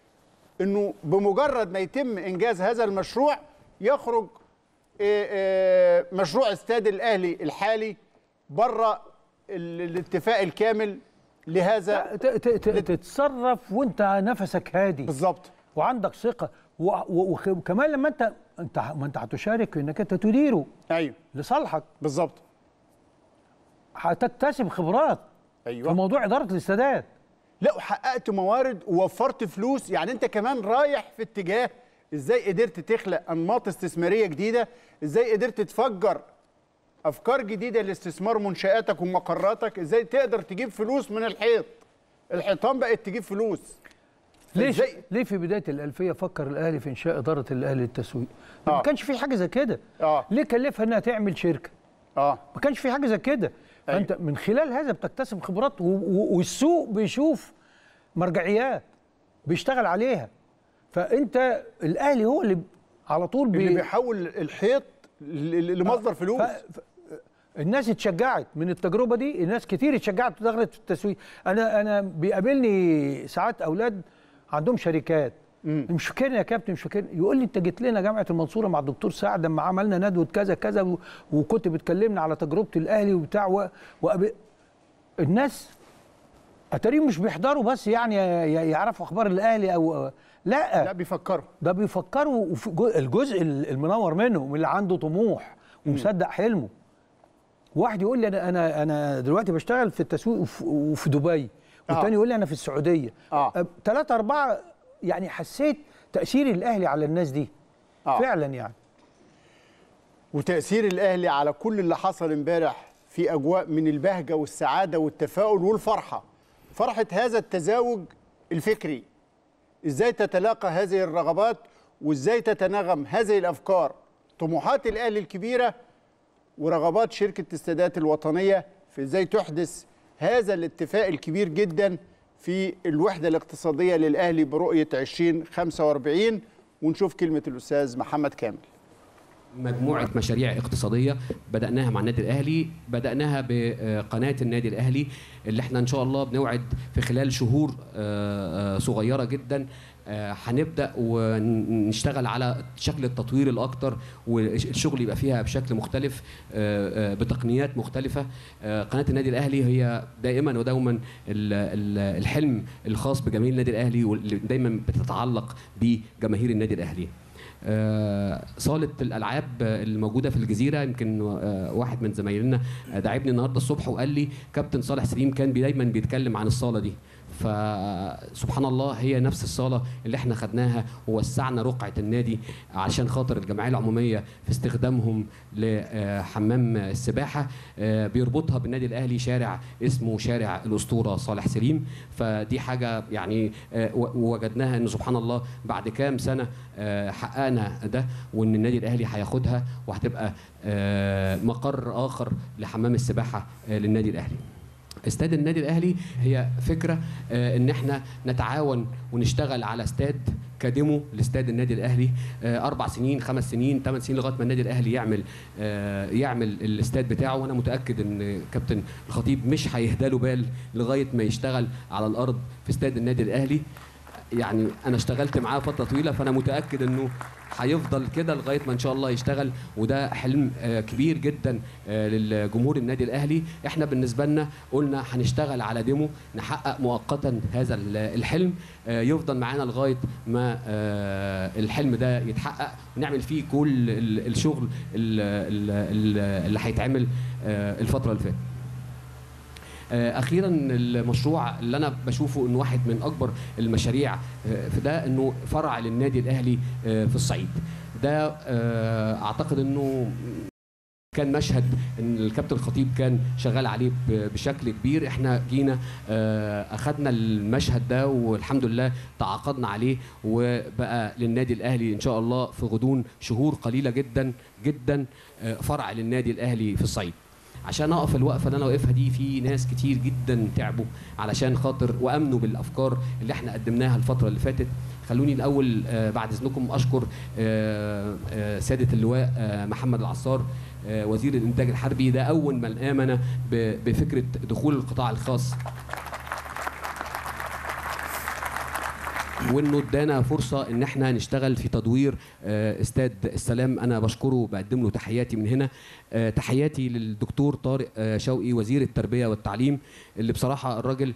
انه بمجرد ما يتم انجاز هذا المشروع يخرج آه، آه، مشروع استاد الاهلي الحالي بره ال- الاتفاق الكامل لهذا ت- ت- ت- تتصرف وانت نفسك هادي بالظبط وعندك ثقه و- و- وخ- وكمان لما انت انت ما انت هتشارك في انك انت تديره ايوه لصالحك بالظبط هتكتسب خبرات ايوه في موضوع اداره الاستادات لا وحققت موارد ووفرت فلوس يعني انت كمان رايح في اتجاه ازاي قدرت تخلق انماط استثماريه جديده ازاي قدرت تفجر افكار جديده لاستثمار منشاتك ومقراتك ازاي تقدر تجيب فلوس من الحيط الحيطان بقت تجيب فلوس ليش فإزاي- ليه في بدايه الالفيه فكر الاهلي في انشاء اداره الاهلي للتسويق ما كانش في حاجه زي كده اه ليه كلفها انها تعمل شركه اه ما كانش في حاجه زي كده فانت من خلال هذا بتكتسب خبرات و- و- والسوق بيشوف مرجعيات بيشتغل عليها فانت الاهلي هو اللي على طول بي... اللي بيحول الحيط ل- ل- لمصدر فلوس الناس اتشجعت من التجربه دي الناس كتير اتشجعت ودخلت في التسويق انا انا بيقابلني ساعات اولاد عندهم شركات مش فاكرني يا كابتن مش فاكرني يقول لي انت جيت لنا جامعه المنصوره مع الدكتور سعد لما عملنا ندوه كذا كذا و... وكنت بتكلمنا على تجربه الاهلي وبتاع و... وقاب... الناس اتاريهم مش بيحضروا بس يعني ي- يعرفوا اخبار الاهلي او لا لا بيفكروا ده بيفكروا وفي جو- الجزء المنور منهم اللي عنده طموح ومصدق حلمه واحد يقول لي انا انا انا دلوقتي بشتغل في التسويق وفي- وفي دبي والتاني يقول لي انا في السعوديه اه ثلاثة أربعة يعني حسيت تأثير الأهلي على الناس دي آه. فعلا يعني وتأثير الأهلي على كل اللي حصل امبارح في أجواء من البهجة والسعادة والتفاؤل والفرحة فرحة هذا التزاوج الفكري إزاي تتلاقى هذه الرغبات وإزاي تتناغم هذه الأفكار طموحات الأهلي الكبيرة ورغبات شركة السادات الوطنية في إزاي تحدث هذا الاتفاق الكبير جدا في الوحدة الاقتصادية للأهلي برؤية 2045 ونشوف كلمة الأستاذ محمد كامل مجموعة مشاريع اقتصادية بدأناها مع النادي الأهلي بدأناها بقناة النادي الأهلي اللي احنا إن شاء الله بنوعد في خلال شهور آه، آه، صغيرة جدا آه، هنبدأ ونشتغل على شكل التطوير الأكتر والشغل يبقى فيها بشكل مختلف آه، آه، بتقنيات مختلفة آه، قناة النادي الأهلي هي دائما ودوما ال- ال- الحلم الخاص بجماهير النادي الأهلي واللي دايما بتتعلق بجماهير النادي الأهلي آه، صالة الألعاب آه، الموجودة في الجزيرة يمكن آه، واحد من زمايلنا آه، دعبني النهارده الصبح وقال لي كابتن صالح سليم كان بي- دايما بيتكلم عن الصالة دي فسبحان الله هي نفس الصالة اللي احنا خدناها ووسعنا رقعة النادي عشان خاطر الجمعية العمومية في استخدامهم لحمام السباحة آه، بيربطها بالنادي الأهلي شارع اسمه شارع الأسطورة صالح سليم فدي حاجة يعني آه، و- ووجدناها إن سبحان الله بعد كام سنة آه، حققنا ده وإن النادي الأهلي هياخدها وهتبقى آه، مقر آخر لحمام السباحة آه، للنادي الأهلي استاد النادي الاهلي هي فكره آه، ان احنا نتعاون ونشتغل على استاد كديمو لاستاد النادي الاهلي آه، اربع سنين خمس سنين ثمان سنين لغايه ما النادي الاهلي يعمل آه، يعمل الاستاد بتاعه وانا متاكد ان كابتن الخطيب مش هيهدى له بال لغايه ما يشتغل على الارض في استاد النادي الاهلي يعني انا اشتغلت معاه فتره طويله فانا متاكد انه هيفضل كده لغايه ما ان شاء الله يشتغل وده حلم آه، كبير جدا آه، للجمهور النادي الاهلي احنا بالنسبه لنا قلنا هنشتغل على ديمو نحقق مؤقتا هذا ال- الحلم آه، يفضل معانا لغايه ما آه، الحلم ده يتحقق ونعمل فيه كل ال- الشغل ال- ال- ال- اللي هيتعمل آه، الفتره اللي فاتت آه، اخيرا المشروع اللي انا بشوفه انه واحد من اكبر المشاريع آه، في ده انه فرع للنادي الاهلي آه، في الصعيد ده آه، اعتقد انه كان مشهد ان الكابتن الخطيب كان شغال عليه ب- بشكل كبير احنا جينا آه، اخدنا المشهد ده والحمد لله تعاقدنا عليه وبقى للنادي الاهلي ان شاء الله في غضون شهور قليله جدا جدا آه، فرع للنادي الاهلي في الصعيد عشان اقف الوقفه اللي انا واقفها دي في ناس كتير جدا تعبوا علشان خاطر وامنوا بالافكار اللي احنا قدمناها الفتره اللي فاتت خلوني الاول آه، بعد اذنكم اشكر آه، آه، سياده اللواء آه، محمد العصار آه، وزير الانتاج الحربي ده اول من امن ب- بفكره دخول القطاع الخاص وانه ادانا فرصه ان احنا نشتغل في تدوير آه، استاد السلام انا بشكره بقدم له تحياتي من هنا آه، تحياتي للدكتور طارق آه، شوقي وزير التربيه والتعليم اللي بصراحه الراجل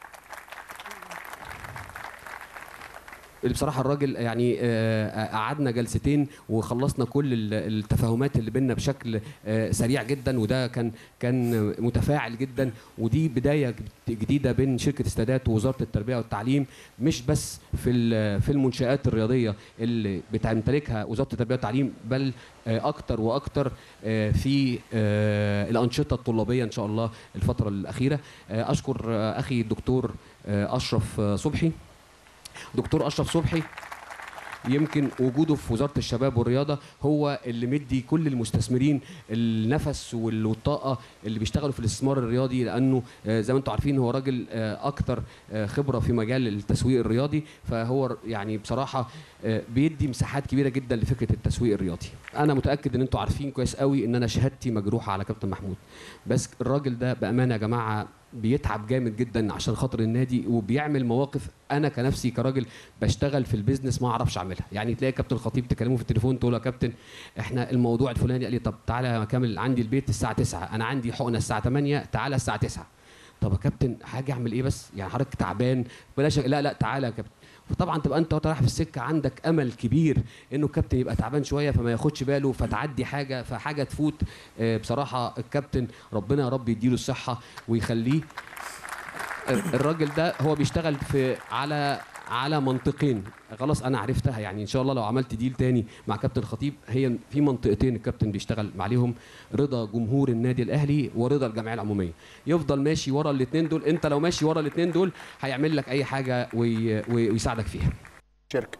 اللي بصراحه الراجل يعني آه، قعدنا جلستين وخلصنا كل ال- التفاهمات اللي بينا بشكل آه، سريع جدا وده كان كان متفاعل جدا ودي بدايه جديده بين شركه استادات ووزاره التربيه والتعليم مش بس في ال- في المنشات الرياضيه اللي بتمتلكها وزاره التربيه والتعليم بل آه، اكتر واكتر آه، في آه، الانشطه الطلابيه ان شاء الله الفتره الاخيره آه، اشكر آه، اخي الدكتور آه، اشرف آه، صبحي دكتور اشرف صبحي يمكن وجوده في وزاره الشباب والرياضه هو اللي مدي كل المستثمرين النفس وال- والطاقه اللي بيشتغلوا في الاستثمار الرياضي لانه آه، زي ما انتم عارفين هو راجل آه، اكثر آه، خبره في مجال التسويق الرياضي فهو ر- يعني بصراحه آه، بيدي مساحات كبيره جدا لفكره التسويق الرياضي انا متاكد ان انتم عارفين كويس قوي ان انا شهادتي مجروحه على كابتن محمود بس الراجل ده بامانه يا جماعه بيتعب جامد جدا عشان خاطر النادي وبيعمل مواقف انا كنفسي كراجل بشتغل في البيزنس ما اعرفش اعملها يعني تلاقي كابتن خطيب تكلمه في التليفون تقول له يا كابتن احنا الموضوع الفلاني قال لي طب تعالى يا كامل عندي البيت الساعه 9 انا عندي حقنه الساعه 8 تعالى الساعه 9 طب يا كابتن حاجه اعمل ايه بس يعني حضرتك تعبان بلاش لا لا تعالى يا كابتن فطبعا تبقى انت وانت رايح في السكه عندك امل كبير انه الكابتن يبقى تعبان شويه فما ياخدش باله فتعدي حاجه فحاجه تفوت آه، بصراحه الكابتن ربنا يا رب يديله الصحه ويخليه الراجل ده هو بيشتغل في على على منطقين خلاص انا عرفتها يعني ان شاء الله لو عملت ديل تاني مع كابتن خطيب هي في منطقتين الكابتن بيشتغل عليهم رضا جمهور النادي الاهلي ورضا الجمعيه العموميه يفضل ماشي ورا الاثنين دول انت لو ماشي ورا الاثنين دول هيعمل لك اي حاجه وي... وي... ويساعدك فيها شركه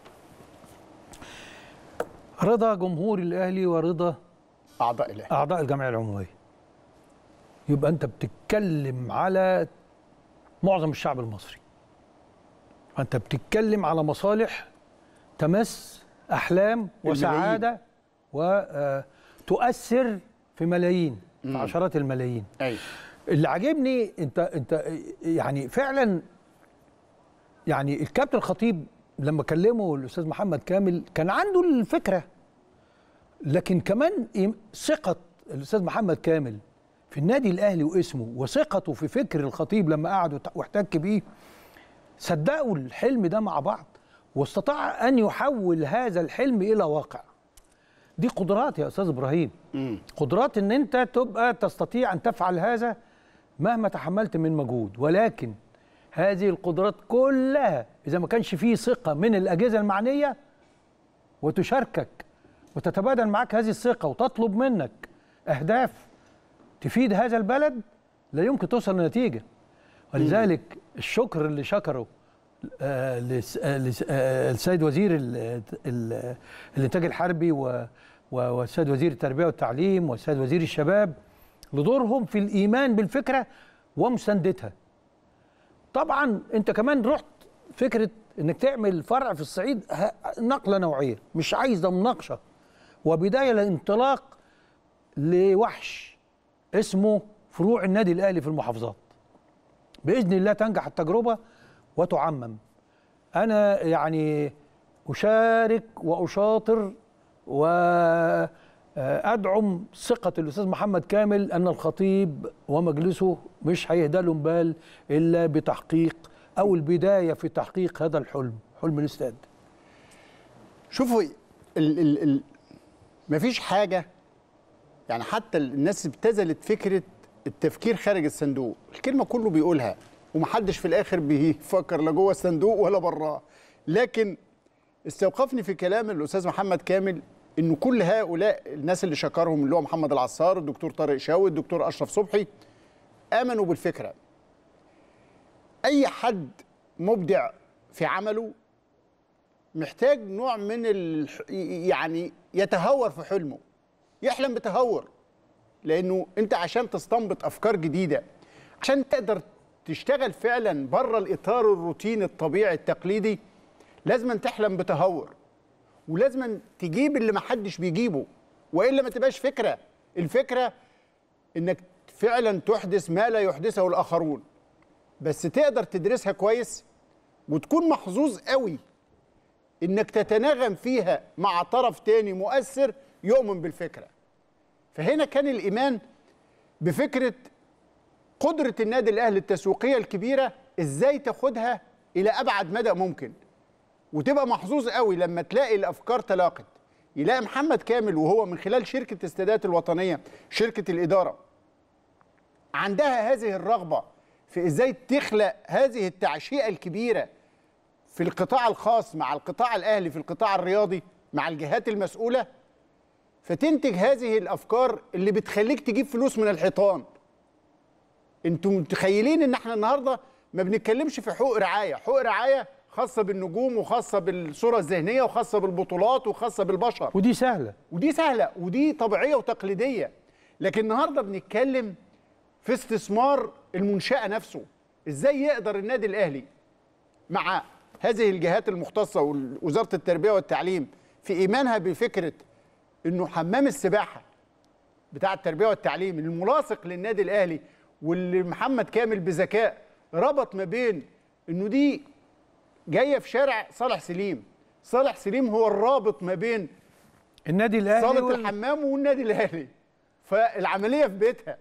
رضا جمهور الاهلي ورضا اعضاء الاهلي اعضاء الجمعيه العموميه يبقى انت بتتكلم على معظم الشعب المصري انت بتتكلم على مصالح تمس احلام وسعاده وتؤثر في ملايين في عشرات الملايين ايوه اللي عاجبني انت انت يعني فعلا يعني الكابتن الخطيب لما كلمه الاستاذ محمد كامل كان عنده الفكره لكن كمان إيه- ثقه الاستاذ محمد كامل في النادي الاهلي واسمه وثقته في فكر الخطيب لما قعد وت- واحتك بيه صدقوا الحلم ده مع بعض واستطاع ان يحول هذا الحلم الى واقع دي قدرات يا استاذ ابراهيم قدرات ان انت تبقى تستطيع ان تفعل هذا مهما تحملت من مجهود ولكن هذه القدرات كلها اذا ما كانش فيه ثقه من الاجهزه المعنيه وتشاركك وتتبادل معك هذه الثقه وتطلب منك اهداف تفيد هذا البلد لا يمكن توصل لنتيجه ولذلك الشكر اللي شكره آه، لس- آه، لس- آه، السيد وزير ال- ال- الانتاج الحربي و- و- والسيد وزير التربيه والتعليم والسيد وزير الشباب لدورهم في الايمان بالفكره ومساندتها. طبعا انت كمان رحت فكره انك تعمل فرع في الصعيد ه- نقله نوعيه مش عايزه مناقشه وبدايه لانطلاق لوحش اسمه فروع النادي الاهلي في المحافظات. باذن الله تنجح التجربه وتعمم. انا يعني اشارك واشاطر وادعم ثقه الاستاذ محمد كامل ان الخطيب ومجلسه مش هيهدى لهم بال الا بتحقيق او البدايه في تحقيق هذا الحلم حلم الاستاد شوفوا ال ال ال مفيش حاجه يعني حتى الناس ابتذلت فكره التفكير خارج الصندوق الكلمه كله بيقولها ومحدش في الاخر بيفكر لا جوه الصندوق ولا براه لكن استوقفني في كلام الاستاذ محمد كامل انه كل هؤلاء الناس اللي شكرهم اللي هو محمد العصار الدكتور طارق شاوي الدكتور اشرف صبحي امنوا بالفكره اي حد مبدع في عمله محتاج نوع من ال... يعني يتهور في حلمه يحلم بتهور لانه انت عشان تستنبط افكار جديده عشان تقدر تشتغل فعلا بره الاطار الروتيني الطبيعي التقليدي لازم تحلم بتهور ولازم تجيب اللي محدش بيجيبه والا ما تبقاش فكره الفكره انك فعلا تحدث ما لا يحدثه الاخرون بس تقدر تدرسها كويس وتكون محظوظ قوي انك تتناغم فيها مع طرف تاني مؤثر يؤمن بالفكره فهنا كان الايمان بفكره قدره النادي الاهلي التسويقيه الكبيره ازاي تاخدها الى ابعد مدى ممكن وتبقى محظوظ قوي لما تلاقي الافكار تلاقت يلاقي محمد كامل وهو من خلال شركه استادات الوطنيه شركه الاداره عندها هذه الرغبه في ازاي تخلق هذه التعشيئه الكبيره في القطاع الخاص مع القطاع الاهلي في القطاع الرياضي مع الجهات المسؤوله فتنتج هذه الافكار اللي بتخليك تجيب فلوس من الحيطان انتم متخيلين ان احنا النهارده ما بنتكلمش في حقوق رعايه حقوق رعايه خاصه بالنجوم وخاصه بالصوره الذهنيه وخاصه بالبطولات وخاصه بالبشر ودي سهله ودي سهله ودي طبيعيه وتقليديه لكن النهارده بنتكلم في استثمار المنشاه نفسه ازاي يقدر النادي الاهلي مع هذه الجهات المختصه ووزاره التربيه والتعليم في ايمانها بفكره انه حمام السباحه بتاع التربيه والتعليم الملاصق للنادي الاهلي واللي محمد كامل بذكاء ربط ما بين انه دي جايه في شارع صالح سليم صالح سليم هو الرابط ما بين النادي الاهلي صاله وال- الحمام والنادي الاهلي فالعمليه في بيتها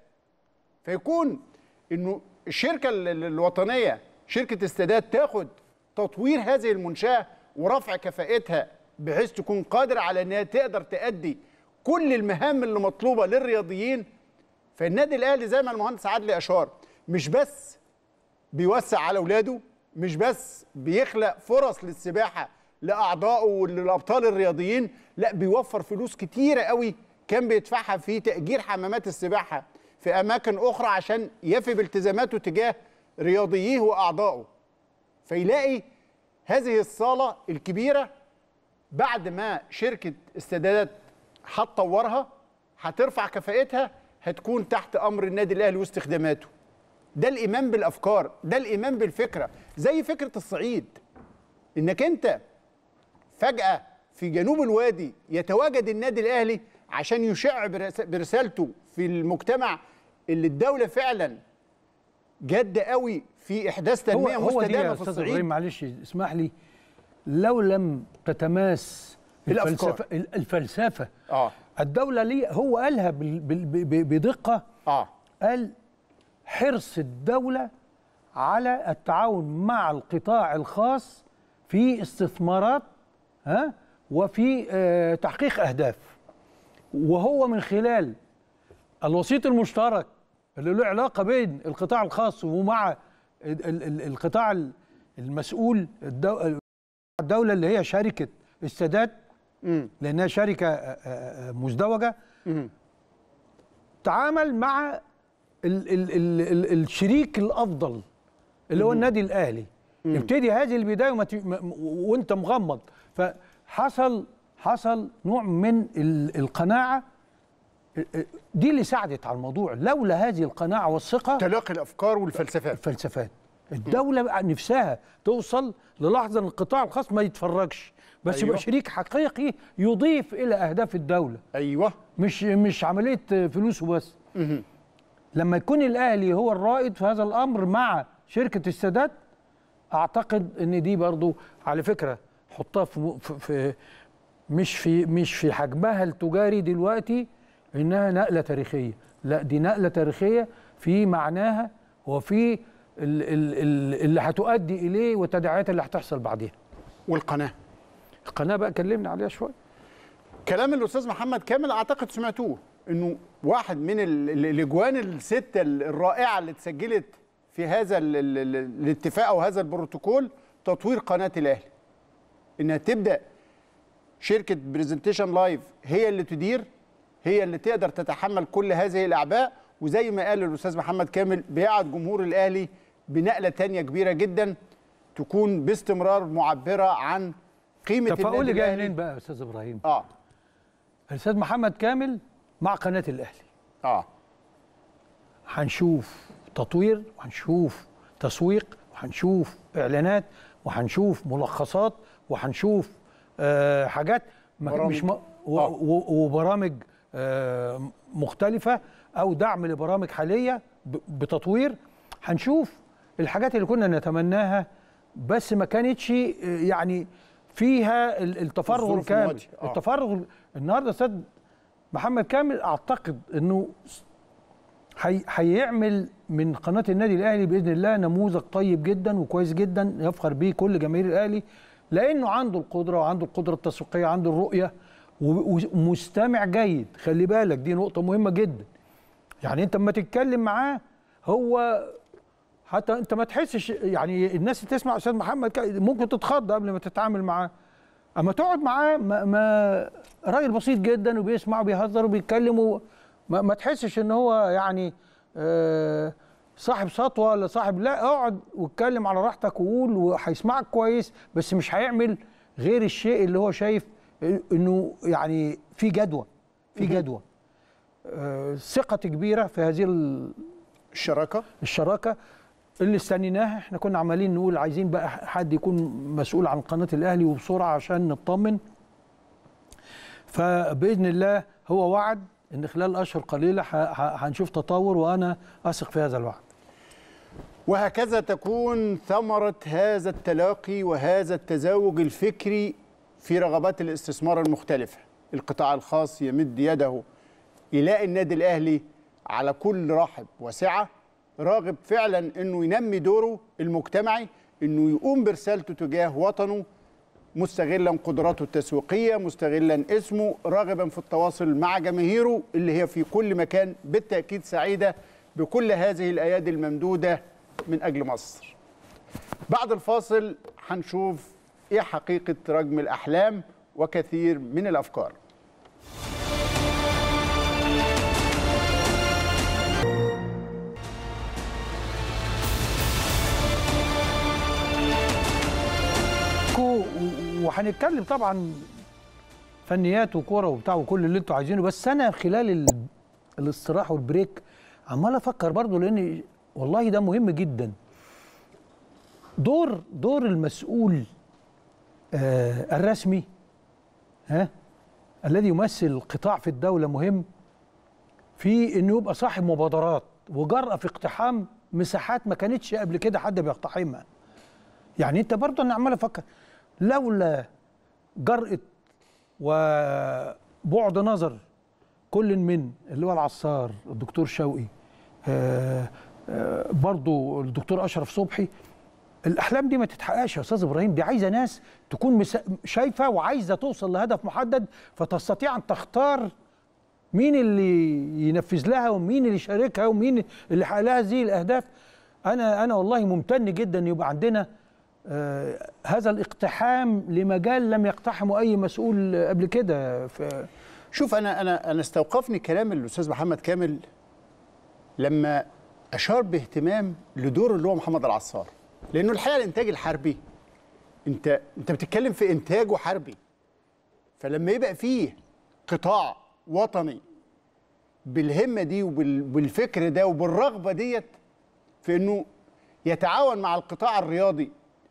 فيكون انه الشركه ال- ال- الوطنيه شركه استادات تاخد تطوير هذه المنشاه ورفع كفاءتها بحيث تكون قادره على انها تقدر تأدي كل المهام اللي مطلوبه للرياضيين فالنادي الاهلي زي ما المهندس عادل اشار مش بس بيوسع على اولاده مش بس بيخلق فرص للسباحه لاعضائه وللابطال الرياضيين لا بيوفر فلوس كتيره قوي كان بيدفعها في تاجير حمامات السباحه في اماكن اخرى عشان يفي بالتزاماته تجاه رياضييه واعضائه فيلاقي هذه الصاله الكبيره بعد ما شركه استادات هتطورها هترفع كفاءتها هتكون تحت امر النادي الاهلي واستخداماته ده الايمان بالافكار ده الايمان بالفكره زي فكره الصعيد انك انت فجاه في جنوب الوادي يتواجد النادي الاهلي عشان يشع برس- برسالته في المجتمع اللي الدوله فعلا جاده قوي في احداث تنميه هو هو دي مستدامه يا في استاذ ابراهيم الصعيد معلش اسمح لي لو لم تتماس الأفكار. الفلسفه الفلسفه اه الدوله ليه هو قالها بال- بال- ب- بدقه اه قال حرص الدوله على التعاون مع القطاع الخاص في استثمارات ها وفي آه، تحقيق اهداف وهو من خلال الوسيط المشترك اللي له علاقه بين القطاع الخاص ومع ال- ال- ال- القطاع ال- المسؤول الدو- الدوله اللي هي شركه السادات لانها شركه آه، آه، آه، مزدوجه تعامل مع ال ال ال ال الشريك الافضل اللي هو النادي الاهلي يبتدي هذه البدايه وما ت- م- وانت مغمض فحصل حصل نوع من ال- القناعه دي اللي ساعدت على الموضوع لولا هذه القناعه والثقه تلاقي الافكار والفلسفات الفلسفات الدوله بقى نفسها توصل للحظه ان القطاع الخاص ما يتفرجش بس أيوة. يبقى شريك حقيقي يضيف الى اهداف الدوله ايوه مش مش عمليه فلوس وبس لما يكون الاهلي هو الرائد في هذا الامر مع شركه السادات اعتقد ان دي برضو على فكره حطها في, م- في, في مش في مش في حجمها التجاري دلوقتي انها نقله تاريخيه لا دي نقله تاريخيه في معناها وفي ال- ال- ال- اللي هتؤدي اليه والتداعيات اللي هتحصل بعديها والقناه القناه بقى كلمنا عليها شويه كلام الاستاذ محمد كامل اعتقد سمعتوه انه واحد من ال- ال- الاجوان السته الرائعه اللي اتسجلت في هذا ال- ال- ال- الاتفاق او هذا البروتوكول تطوير قناه الاهلي انها تبدا شركه برزنتيشن لايف هي اللي تدير هي اللي تقدر تتحمل كل هذه الاعباء وزي ما قال الاستاذ محمد كامل بيعد جمهور الاهلي بنقله تانية كبيره جدا تكون باستمرار معبره عن قيمه تفاؤلي النادي جاي الاهلي منين بقى يا استاذ ابراهيم اه الاستاذ محمد كامل مع قناه الاهلي اه هنشوف تطوير وهنشوف تسويق وهنشوف اعلانات وهنشوف ملخصات وهنشوف آه حاجات ما- برامج. مش م... و... و... وبرامج آه مختلفه او دعم لبرامج حاليه ب... بتطوير هنشوف الحاجات اللي كنا نتمناها بس ما كانتش آه، يعني فيها ال- التفرغ الظروف الكامل المواجهة. آه. التفرغ النهارده استاذ محمد كامل اعتقد انه هي- هيعمل من قناه النادي الاهلي باذن الله نموذج طيب جدا وكويس جدا يفخر به كل جماهير الاهلي لانه عنده القدره وعنده القدره التسويقيه عنده الرؤيه و- ومستمع جيد خلي بالك دي نقطه مهمه جدا يعني انت لما تتكلم معاه هو حتى انت ما تحسش يعني الناس اللي تسمع استاذ محمد كا- ممكن تتخض قبل ما تتعامل معاه اما تقعد معاه ما, ما راجل بسيط جدا وبيسمع وبيهزر وبيتكلم و- ما, ما تحسش ان هو يعني آه صاحب سطوه ولا صاحب لا اقعد واتكلم على راحتك وقول وهيسمعك كويس بس مش هيعمل غير الشيء اللي هو شايف انه يعني في جدوى في جدوى آه، ثقتي كبيره في هذه ال- الشراكه الشراكه اللي استنيناها احنا كنا عمالين نقول عايزين بقى حد يكون مسؤول عن قناه الاهلي وبسرعه عشان نطمن فباذن الله هو وعد ان خلال اشهر قليله ح- ح- هنشوف تطور وانا اثق في هذا الوعد وهكذا تكون ثمرة هذا التلاقي وهذا التزاوج الفكري في رغبات الاستثمار المختلفة القطاع الخاص يمد يده يلاقي النادي الأهلي على كل رحب وسعة راغب فعلا أنه ينمي دوره المجتمعي أنه يقوم برسالته تجاه وطنه مستغلا قدراته التسويقية مستغلا اسمه راغبا في التواصل مع جماهيره اللي هي في كل مكان بالتأكيد سعيدة بكل هذه الأيادي الممدودة من أجل مصر بعد الفاصل هنشوف إيه حقيقة رجم الأحلام وكثير من الأفكار كو- وهنتكلم طبعا فنيات وكوره وبتاع وكل اللي انتوا عايزينه بس انا خلال ال... الاستراحه والبريك عمال افكر برضو لان والله ده مهم جدا دور دور المسؤول آه الرسمي ها الذي يمثل قطاع في الدوله مهم في انه يبقى صاحب مبادرات وجرأة في اقتحام مساحات ما كانتش قبل كده حد بيقتحمها يعني انت برضه انا عمال افكر لولا جرأة وبعد نظر كل من اللي هو العصار الدكتور شوقي آه آه برضه الدكتور اشرف صبحي الاحلام دي ما تتحققش يا استاذ ابراهيم دي عايزه ناس تكون مس- شايفه وعايزه توصل لهدف محدد فتستطيع ان تختار مين اللي ينفذ لها ومين اللي يشاركها ومين اللي يحقق لها هذه الاهداف انا انا والله ممتن جدا ان يبقى عندنا آه هذا الاقتحام لمجال لم يقتحمه اي مسؤول قبل كده في شوف انا انا انا استوقفني كلام الاستاذ محمد كامل لما اشار باهتمام لدور اللي هو محمد العصار لانه الحقيقه الانتاج الحربي انت انت بتتكلم في انتاج وحربي فلما يبقى فيه قطاع وطني بالهمه دي وبالفكر ده وبالرغبه ديت في انه يتعاون مع القطاع الرياضي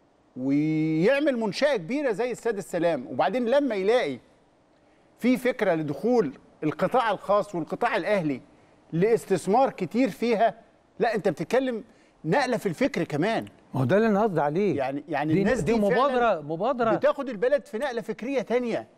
ويعمل منشاه كبيره زي استاد السلام وبعدين لما يلاقي في فكره لدخول القطاع الخاص والقطاع الاهلي لاستثمار كتير فيها لا انت بتتكلم نقله في الفكر كمان ما هو ده اللي انا قصدي عليه يعني يعني دي- الناس دي, دي فعلاً مبادرة- مبادرة. بتاخد البلد في نقله فكريه تانية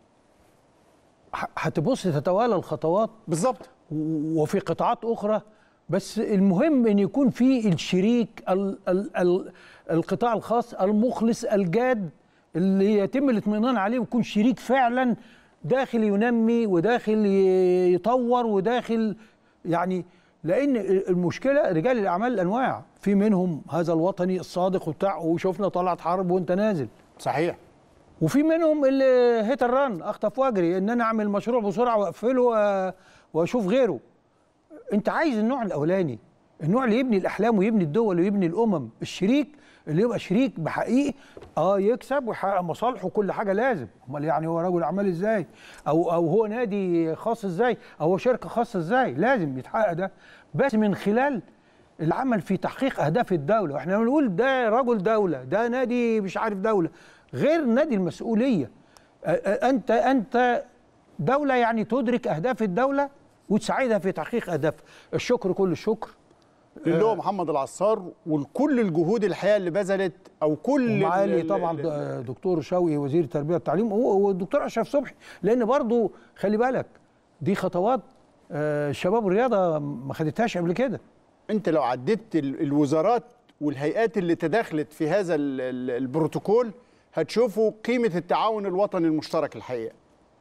ح- هتبص تتوالى الخطوات بالظبط وفي قطاعات اخرى بس المهم ان يكون في الشريك ال ال ال القطاع الخاص المخلص الجاد اللي يتم الاطمئنان عليه ويكون شريك فعلا داخل ينمي وداخل ي- يطور وداخل يعني لان المشكله رجال الاعمال انواع في منهم هذا الوطني الصادق وبتاع وشفنا طلعت حرب وانت نازل صحيح وفي منهم اللي هيت الرن اخطف واجري ان انا اعمل مشروع بسرعه واقفله و- واشوف غيره انت عايز النوع الاولاني النوع اللي يبني الاحلام ويبني الدول ويبني الامم الشريك اللي يبقى شريك بحقيقي اه يكسب ويحقق مصالحه وكل حاجه لازم امال يعني هو رجل اعمال ازاي او او هو نادي خاص ازاي او هو شركه خاصه ازاي لازم يتحقق ده بس من خلال العمل في تحقيق اهداف الدوله احنا بنقول ده رجل دوله ده نادي مش عارف دوله غير نادي المسؤوليه أ- أ- انت انت دوله يعني تدرك اهداف الدوله وتساعدها في تحقيق اهدافها الشكر كل الشكر اللي هو محمد العصار وكل الجهود الحقيقه اللي بذلت او كل ومعالي ال- طبعا ال- د- دكتور شوقي وزير التربيه والتعليم هو والدكتور اشرف صبحي لان برضو خلي بالك دي خطوات آه، الشباب والرياضه ما خدتهاش قبل كده انت لو عديت ال- الوزارات والهيئات اللي تداخلت في هذا ال- ال- البروتوكول هتشوفوا قيمه التعاون الوطني المشترك الحقيقه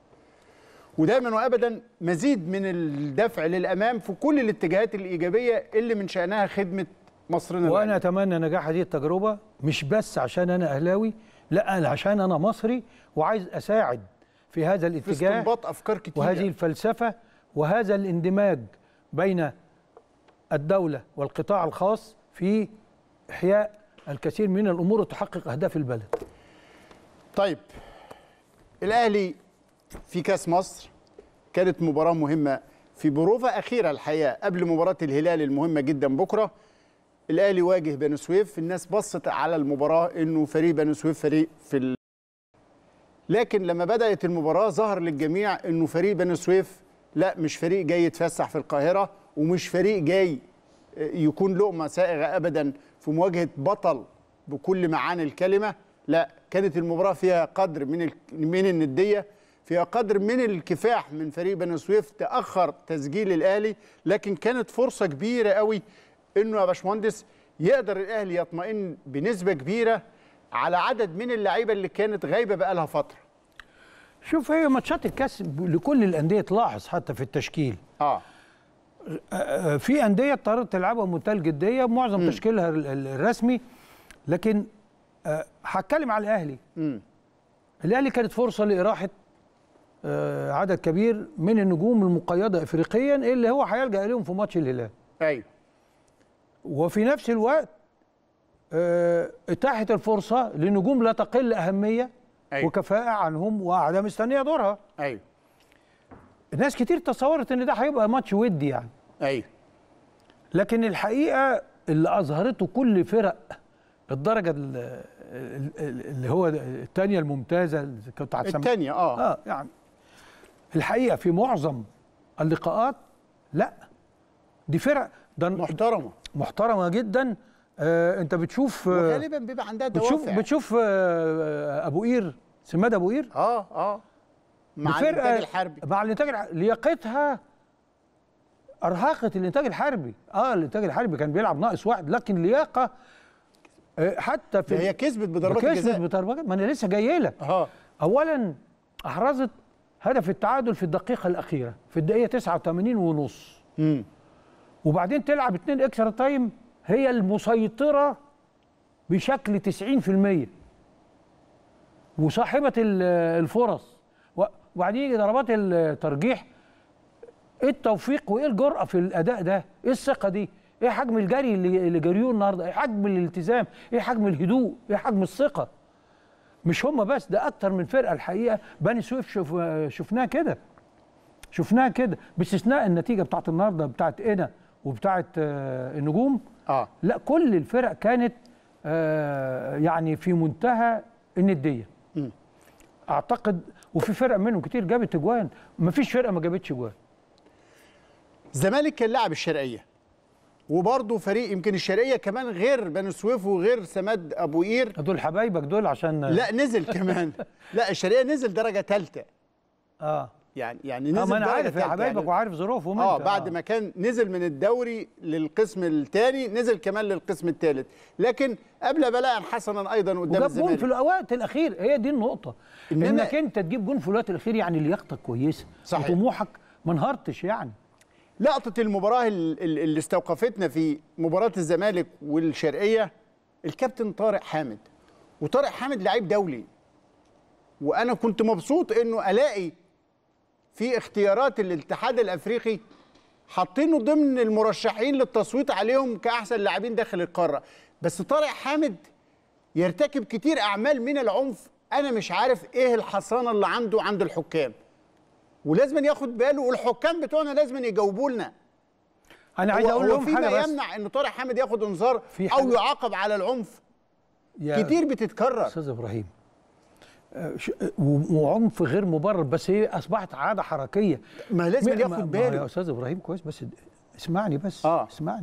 ودايما وابدا مزيد من الدفع للامام في كل الاتجاهات الايجابيه اللي من شانها خدمه مصرنا وانا اتمنى نجاح هذه التجربه مش بس عشان انا اهلاوي لا أنا عشان انا مصري وعايز اساعد في هذا في الاتجاه استنباط افكار كتير وهذه الفلسفه وهذا الاندماج بين الدوله والقطاع الخاص في احياء الكثير من الامور وتحقق اهداف البلد طيب الاهلي في كاس مصر كانت مباراه مهمه في بروفه اخيره الحقيقه قبل مباراه الهلال المهمه جدا بكره الاهلي واجه بني سويف الناس بصت على المباراه انه فريق بني سويف فريق في ال... لكن لما بدات المباراه ظهر للجميع انه فريق بني سويف لا مش فريق جاي يتفسح في القاهره ومش فريق جاي يكون لقمه سائغه ابدا في مواجهه بطل بكل معاني الكلمه لا كانت المباراه فيها قدر من ال... من النديه فيها قدر من الكفاح من فريق بني سويف تاخر تسجيل الاهلي لكن كانت فرصه كبيره قوي انه يا باشمهندس يقدر الاهلي يطمئن بنسبه كبيره على عدد من اللعيبه اللي كانت غايبه بقالها فتره شوف هي ماتشات الكاس لكل الانديه تلاحظ حتى في التشكيل اه في انديه اضطرت تلعبها بمنتهى الجديه معظم م. تشكيلها ال- ال- الرسمي لكن آه، هتكلم على الاهلي م. الاهلي كانت فرصه لاراحه آه، عدد كبير من النجوم المقيده افريقيا اللي هو هيلجا اليهم في ماتش الهلال ايوه وفي نفس الوقت آه، اتاحت الفرصه لنجوم لا تقل اهميه أيوة. وكفاءه عنهم وقاعده مستنيه دورها ايوه ناس كتير تصورت ان ده هيبقى ماتش ودي يعني ايوه لكن الحقيقه اللي اظهرته كل فرق الدرجه ال- ال- ال- اللي هو الثانيه الممتازه اللي كنت هتسمع- التانية، آه. اه يعني الحقيقه في معظم اللقاءات لا دي فرق ده محترمه محترمه جدا آه انت بتشوف آه وغالبا بيبقى عندها بتشوف دوافع بتشوف آه ابو قير سماد ابو قير اه اه مع بفرقة- الانتاج الحربي مع الانتاج الح- لياقتها ارهقت الانتاج الحربي اه الانتاج الحربي كان بيلعب ناقص واحد لكن لياقه آه، حتى في ده هي كسبت بضربات كسبت الجزاء. بضربات ما انا لسه جاي لك اه اولا احرزت هدف التعادل في الدقيقه الاخيره في الدقيقه 89 ونص امم وبعدين تلعب اتنين اكسترا تايم هي المسيطره بشكل 90% وصاحبه ال- الفرص و- وبعدين يجي ضربات الترجيح ايه التوفيق وايه الجرأه في الاداء ده؟ ايه الثقه دي؟ ايه حجم الجري اللي اللي جريوه النهارده؟ ايه حجم الالتزام؟ ايه حجم الهدوء؟ ايه حجم الثقه؟ مش هم بس ده اكتر من فرقه الحقيقه بني سويف شوف شفناها كده شفناها كده باستثناء النتيجه بتاعت النهارده بتاعت انا وبتاعت آه، النجوم اه لا كل الفرق كانت آه، يعني في منتهى النديه مم. اعتقد وفي فرق منهم كتير جابت اجوان مفيش فرقه ما جابتش اجوان الزمالك كان لاعب الشرقيه وبرضه فريق يمكن الشرقيه كمان غير بني سويف وغير سماد ابو قير دول حبايبك دول عشان لا نزل كمان لا الشرقيه نزل درجه ثالثه اه يعني يعني آه، نزل ما انا درجة عارف يا تالتة حبايبك يعني وعارف ظروفهم اه انت. بعد ما كان نزل من الدوري للقسم الثاني نزل كمان للقسم الثالث لكن قبل بلاء حسنا ايضا قدام وجاب جون الزمالك في الوقت الاخير هي دي النقطه إنما- انك انت تجيب جون في الوقت الاخير يعني لياقتك كويسه صحيح. وطموحك ما انهارتش يعني لقطه المباراه ال- ال- اللي استوقفتنا في مباراه الزمالك والشرقيه الكابتن طارق حامد وطارق حامد لعيب دولي وانا كنت مبسوط انه الاقي في اختيارات الاتحاد الافريقي حاطينه ضمن المرشحين للتصويت عليهم كاحسن لاعبين داخل القاره بس طارق حامد يرتكب كتير اعمال من العنف انا مش عارف ايه الحصانه اللي عنده عند الحكام ولازم ياخد باله والحكام بتوعنا لازم يجاوبوا لنا انا عايز هو- اقول هو لهم في حاجه ما بس يمنع ان طارق حامد ياخد انذار في او حاجة- يعاقب على العنف يا كتير بتتكرر استاذ ابراهيم آه، ش- آه، و- وعنف غير مبرر بس هي اصبحت عاده حركيه ما لازم ما- ياخد ما- ما هو باله. يا استاذ ابراهيم كويس بس د- اسمعني بس آه. اسمعني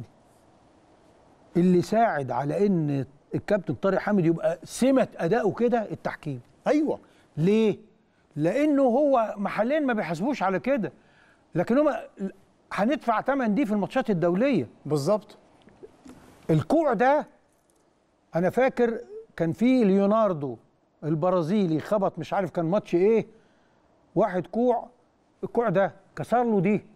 اللي ساعد على ان الكابتن طارق حامد يبقى سمه اداؤه كده التحكيم ايوه ليه لانه هو محليا ما بيحاسبوش على كده لكن هم هندفع ثمن دي في الماتشات الدوليه بالظبط الكوع ده انا فاكر كان في ليوناردو البرازيلي خبط مش عارف كان ماتش ايه واحد كوع الكوع ده كسر له دي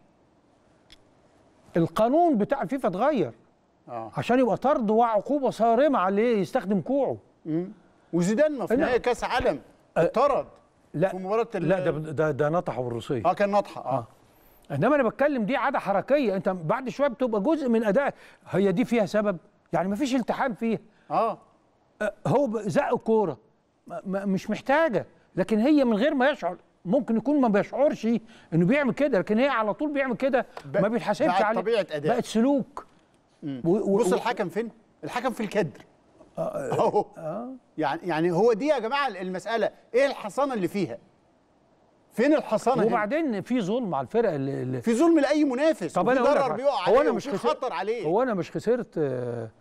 القانون بتاع الفيفا اتغير اه عشان يبقى طرد وعقوبه صارمه على اللي يستخدم كوعه مم. وزيدان ما في لا. نهائي كاس عالم اتطرد لا في مباراه ال- لا ده ده, ده نطحه بالروسيه اه كان ناطحه اه انما انا بتكلم دي عاده حركيه انت بعد شويه بتبقى جزء من اداء هي دي فيها سبب يعني ما فيش التحام فيها اه هو ب- زق الكوره ما- ما- مش محتاجه لكن هي من غير ما يشعر ممكن يكون ما بيشعرش انه بيعمل كده لكن هي على طول بيعمل كده ما بيتحاسبش بقت عليه طبيعة أداء. بقت سلوك و- و- بص و- الحكم فين الحكم في الكدر اهو يعني يعني هو دي يا جماعه المساله ايه الحصانه اللي فيها فين الحصانه هنا؟ وبعدين في ظلم على الفرق اللي, اللي في ظلم لاي منافس طب وفي انا أقول لك ضرر حاجة. بيقع هو عليه انا مش وفي خسرت خطر عليه هو انا مش خسرت آه،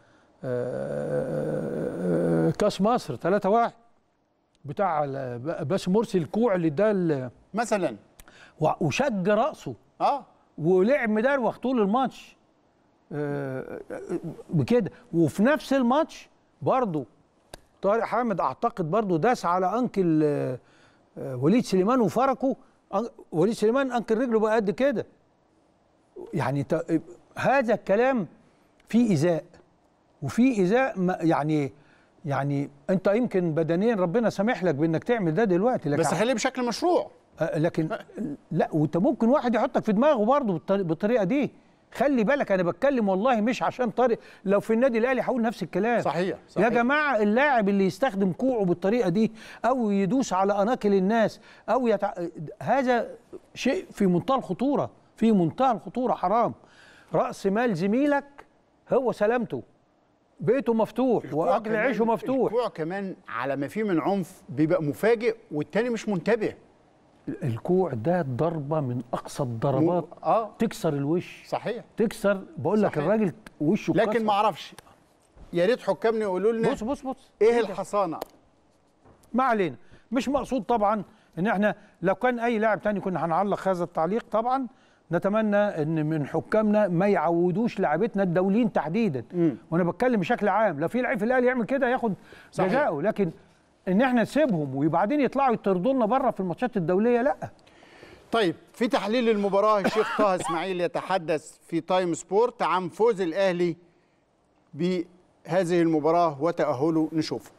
آه، آه، كاس مصر 3-1 بتاع ال- باسم مرسي الكوع اللي اداه ال- مثلا و- وشج راسه اه ولعب مدروخ طول الماتش آه، آه، بكده وفي نفس الماتش برضه طارق حامد اعتقد برضه داس على انكل آه، آه، وليد سليمان وفركه أن- وليد سليمان انكل رجله بقى قد كده يعني ت- هذا الكلام فيه ايذاء وفي ايذاء ما- يعني يعني انت يمكن بدنيا ربنا سامح لك بانك تعمل ده دلوقتي لكن بس خليه بشكل مشروع آه، لكن لا وانت ممكن واحد يحطك في دماغه برضه بالطري- بالطريقه دي خلي بالك انا بتكلم والله مش عشان طارق لو في النادي الاهلي هقول نفس الكلام صحيح, صحيح يا جماعه اللاعب اللي يستخدم كوعه بالطريقه دي او يدوس على اناكل الناس او يتع... هذا شيء في منتهى الخطوره في منتهى الخطوره حرام راس مال زميلك هو سلامته بيته مفتوح واكل كمان- عيشه مفتوح الكوع كمان على ما فيه من عنف بيبقى مفاجئ والتاني مش منتبه الكوع ده ضربه من اقصى الضربات اه تكسر الوش صحيح تكسر بقول لك صحيح. الراجل وشه لكن اتكسر. ما اعرفش يا ريت حكامنا يقولوا لنا بص بص بص ايه الحصانه ما علينا مش مقصود طبعا ان احنا لو كان اي لاعب تاني كنا هنعلق هذا التعليق طبعا نتمنى ان من حكامنا ما يعودوش لاعبتنا الدوليين تحديدا وانا بتكلم بشكل عام لو في لعيب في الاهلي يعمل كده ياخد صحيح. جزاؤه لكن ان احنا نسيبهم وبعدين يطلعوا يطردوا لنا بره في الماتشات الدوليه لا طيب في تحليل المباراة الشيخ طه اسماعيل يتحدث في تايم سبورت عن فوز الأهلي بهذه المباراة وتأهله نشوف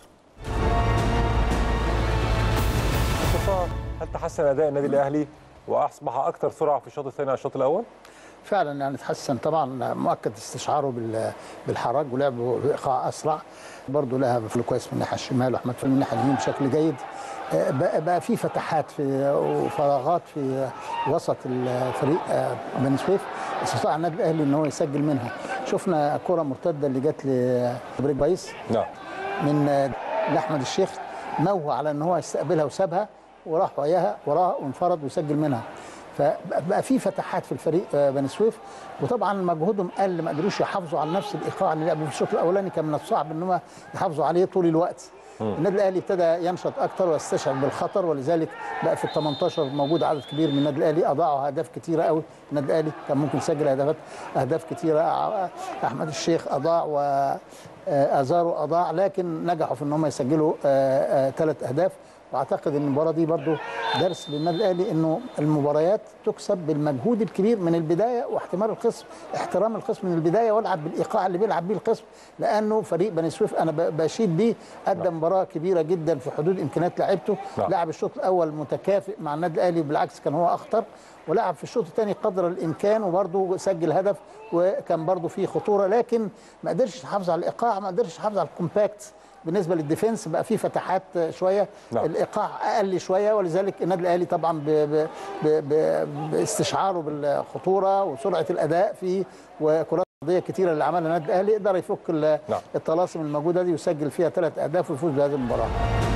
مصطفى هل تحسن اداء النادي الاهلي واصبح اكثر سرعه في الشوط الثاني على الشوط الاول؟ فعلا يعني تحسن طبعا مؤكد استشعاره بال- بالحراج ولعبه بايقاع اسرع برضه لها بفل كويس من الناحيه الشمال واحمد فهمي من الناحيه اليمين بشكل جيد آه، بقى, بقى في فتحات في وفراغات في وسط الفريق آه، بني سويف استطاع النادي الاهلي ان هو يسجل منها شفنا كره مرتده اللي جت لبريك بايس نعم من آه، لاحمد الشيخ نوه على ان هو يستقبلها وسابها وراح وياها وراها وانفرد وسجل منها فبقى في فتحات في الفريق آه، بني سويف وطبعا مجهودهم قل ما قدروش يحافظوا على نفس الايقاع اللي لعبوا في الشوط الاولاني كان من الصعب ان هم يحافظوا عليه طول الوقت النادي الاهلي ابتدى ينشط اكتر ويستشعر بالخطر ولذلك بقى في ال 18 موجود عدد كبير من النادي الاهلي اضاعوا اهداف كتيره قوي النادي الاهلي كان ممكن يسجل اهداف اهداف كتيره ع- احمد الشيخ اضاع و آه، ازارو اضاع لكن نجحوا في ان هم يسجلوا ثلاث اهداف واعتقد ان المباراه دي برضو درس للنادي الاهلي انه المباريات تكسب بالمجهود الكبير من البدايه واحتمال الخصم احترام الخصم من البدايه والعب بالايقاع اللي بيلعب بيه الخصم لانه فريق بني سويف انا ب- بشيد بيه قدم مباراه كبيره جدا في حدود امكانيات لعيبته نعم. لعب الشوط الاول متكافئ مع النادي الاهلي بالعكس كان هو اخطر ولعب في الشوط الثاني قدر الامكان وبرضه سجل هدف وكان برضه فيه خطوره لكن ما قدرش يحافظ على الايقاع ما قدرش يحافظ على الكومباكت بالنسبه للديفنس بقى في فتحات شويه نعم. الايقاع اقل شويه ولذلك النادي الاهلي طبعا ب ب ب ب باستشعاره بالخطوره وسرعه الاداء في وكرات ارضيه كتيره اللي عملها النادي الاهلي قدر يفك ال- نعم. الطلاسم الموجوده دي ويسجل فيها ثلاث اهداف ويفوز بهذه المباراه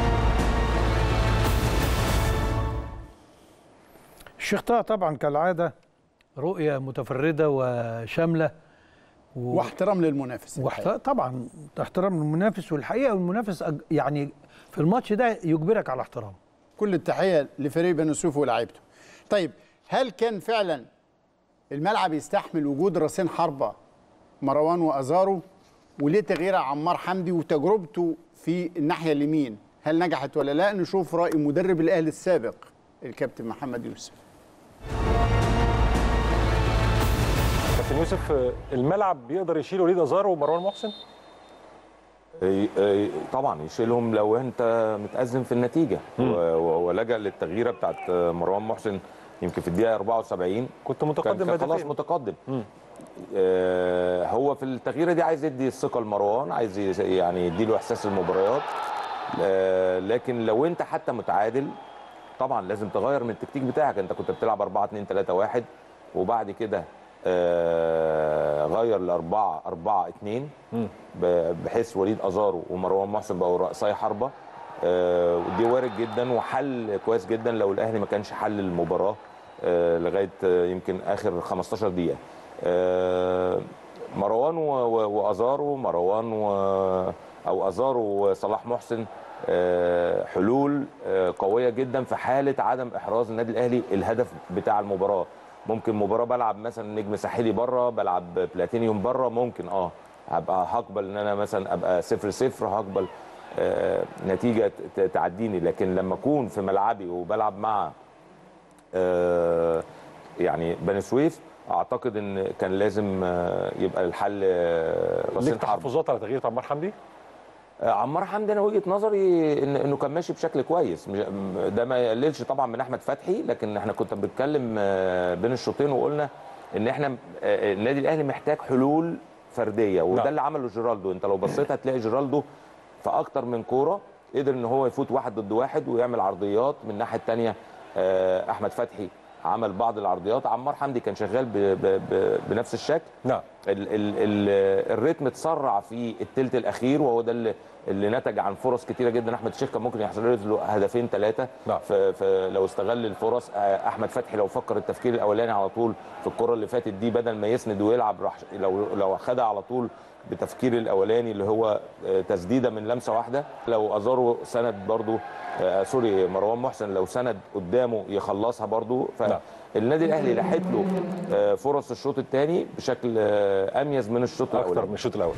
الشيخ طه طبعا كالعاده رؤيه متفرده وشامله و... واحترام للمنافس واحت... طبعا احترام للمنافس والحقيقه المنافس أج- يعني في الماتش ده يجبرك على احترام كل التحيه لفريق بني سويف ولاعيبته طيب هل كان فعلا الملعب يستحمل وجود راسين حربه مروان وازارو وليه تغيير عمار حمدي وتجربته في الناحيه اليمين هل نجحت ولا لا نشوف راي مدرب الاهلي السابق الكابتن محمد يوسف كابتن يوسف الملعب بيقدر يشيل وليد ازارو ومروان محسن؟ ي- ي- طبعا يشيلهم لو انت متأزم في النتيجة و- و- ولجأ للتغييره بتاعت مروان محسن يمكن في الدقيقه 74 كنت متقدم كان, كان خلاص بهدفين. متقدم آه هو في التغييره دي عايز يدي الثقه لمروان عايز يس- يعني يديله احساس المباريات آه لكن لو انت حتى متعادل طبعا لازم تغير من التكتيك بتاعك انت كنت بتلعب 4 2 3 1 وبعد كده آه غير ل 4 4 2 ب- بحيث وليد ازارو ومروان محسن بقوا رأسي حربه آه ودي وارد جدا وحل كويس جدا لو الاهلي ما كانش حل المباراه آه لغايه آه، يمكن اخر 15 دقيقه آه مروان و- و- وازارو مروان و او ازارو وصلاح محسن آه، حلول آه، قويه جدا في حاله عدم احراز النادي الاهلي الهدف بتاع المباراه ممكن مباراه بلعب مثلا نجم ساحلي بره بلعب بلاتينيوم بره ممكن اه هبقى هقبل ان انا مثلا ابقى صفر صفر هقبل آه، نتيجه ت- تعديني لكن لما اكون في ملعبي وبلعب مع آه، يعني بني سويف اعتقد ان كان لازم آه، يبقى الحل آه، ليك رصين حرب تحفظات على تغيير عمار حمدي؟ آه، عمار حمدي انا وجهه نظري إن انه كان ماشي بشكل كويس مش- م- ده ما يقللش طبعا من احمد فتحي لكن احنا كنا بنتكلم آه، بين الشوطين وقلنا ان احنا آه، النادي الاهلي محتاج حلول فرديه وده نعم. اللي عمله جيرالدو انت لو بصيت هتلاقي جيرالدو في اكتر من كوره قدر ان هو يفوت واحد ضد واحد ويعمل عرضيات من الناحيه الثانيه احمد فتحي عمل بعض العرضيات عمار حمدي كان شغال ب ب ب بنفس الشكل نعم ال ال ال الريتم اتسرع في الثلث الاخير وهو ده اللي, اللي نتج عن فرص كتيره جدا احمد الشيخ كان ممكن يحصل له هدفين ثلاثه نعم. لو استغل الفرص آه، احمد فتحي لو فكر التفكير الاولاني على طول في الكره اللي فاتت دي بدل ما يسند ويلعب راح لو لو خدها على طول بتفكير الاولاني اللي هو آه، تسديده من لمسه واحده لو ازارو سند برضو آه، سوري مروان محسن لو سند قدامه يخلصها برضو فالنادي الاهلي لحق له آه، فرص الشوط الثاني بشكل آه، اميز من الشوط الاول اكتر من الشوط الاول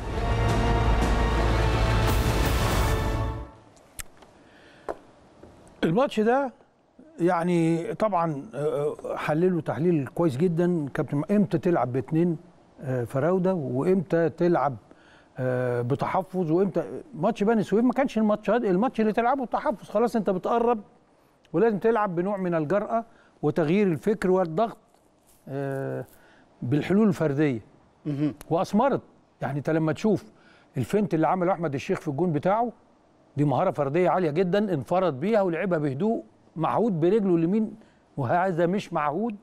الماتش ده يعني طبعا آه، حلله تحليل كويس جدا كابتن امتى تلعب باثنين آه، فراوده وامتى تلعب آه، بتحفظ وامتى ماتش بني سويف ما كانش الماتش الماتش اللي تلعبه تحفظ خلاص انت بتقرب ولازم تلعب بنوع من الجرأة وتغيير الفكر والضغط آه، بالحلول الفرديه واثمرت يعني انت لما تشوف الفنت اللي عمله احمد الشيخ في الجون بتاعه دي مهاره فرديه عاليه جدا انفرد بيها ولعبها بهدوء معهود برجله اليمين وهذا مش معهود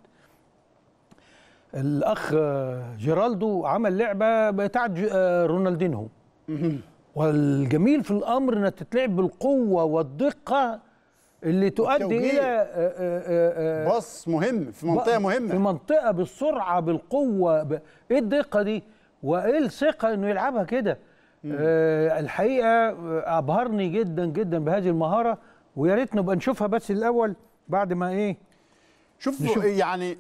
الاخ آه، جيرالدو عمل لعبه بتاعت ج- آه، رونالدينهو والجميل في الامر انها تتلعب بالقوه والدقه اللي تؤدي والتوجيه. الى آه، آه، آه، باص مهم في منطقه ب- مهمه في منطقه بالسرعه بالقوه ب... ايه الدقه دي وايه الثقه انه يلعبها كده آه الحقيقه آه، ابهرني جدا جدا بهذه المهاره ويا ريت نبقى نشوفها بس الاول بعد ما ايه شوف نشوف. يعني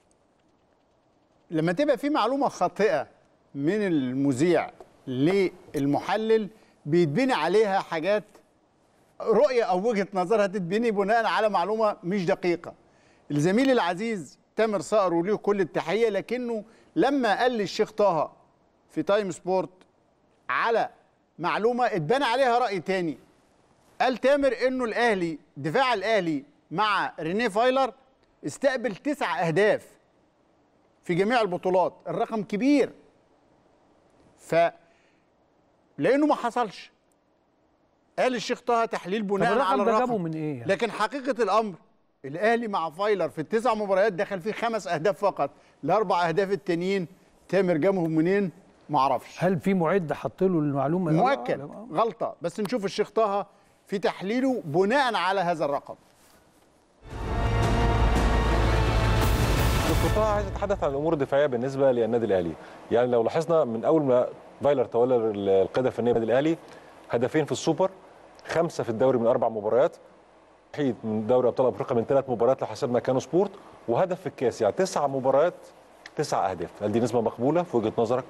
لما تبقى في معلومه خاطئه من المذيع للمحلل بيتبني عليها حاجات رؤيه او وجهه نظرها تتبني بناء على معلومه مش دقيقه الزميل العزيز تامر صقر وله كل التحيه لكنه لما قال للشيخ طه في تايم سبورت على معلومه اتبنى عليها راي تاني قال تامر انه الاهلي دفاع الاهلي مع رينيه فايلر استقبل تسع اهداف في جميع البطولات الرقم كبير ف لانه ما حصلش قال الشيخ طه تحليل بناء الرقم على ده الرقم جابه من إيه يعني؟ لكن حقيقه الامر الاهلي مع فايلر في التسع مباريات دخل فيه خمس اهداف فقط الاربع اهداف التانيين تامر جابهم منين ما اعرفش هل في معد حط له المعلومه مؤكد غلطه بس نشوف الشيخ طه في تحليله بناء على هذا الرقم دكتور طه عايز اتحدث عن الامور الدفاعيه بالنسبه للنادي الاهلي يعني لو لاحظنا من اول ما فايلر تولى القياده الفنيه للنادي الاهلي هدفين في السوبر خمسه في الدوري من اربع مباريات وحيد من دوري ابطال افريقيا من ثلاث مباريات لو حسبنا كانوا سبورت وهدف في الكاس يعني تسع مباريات تسع اهداف هل دي نسبه مقبوله في وجهه نظرك؟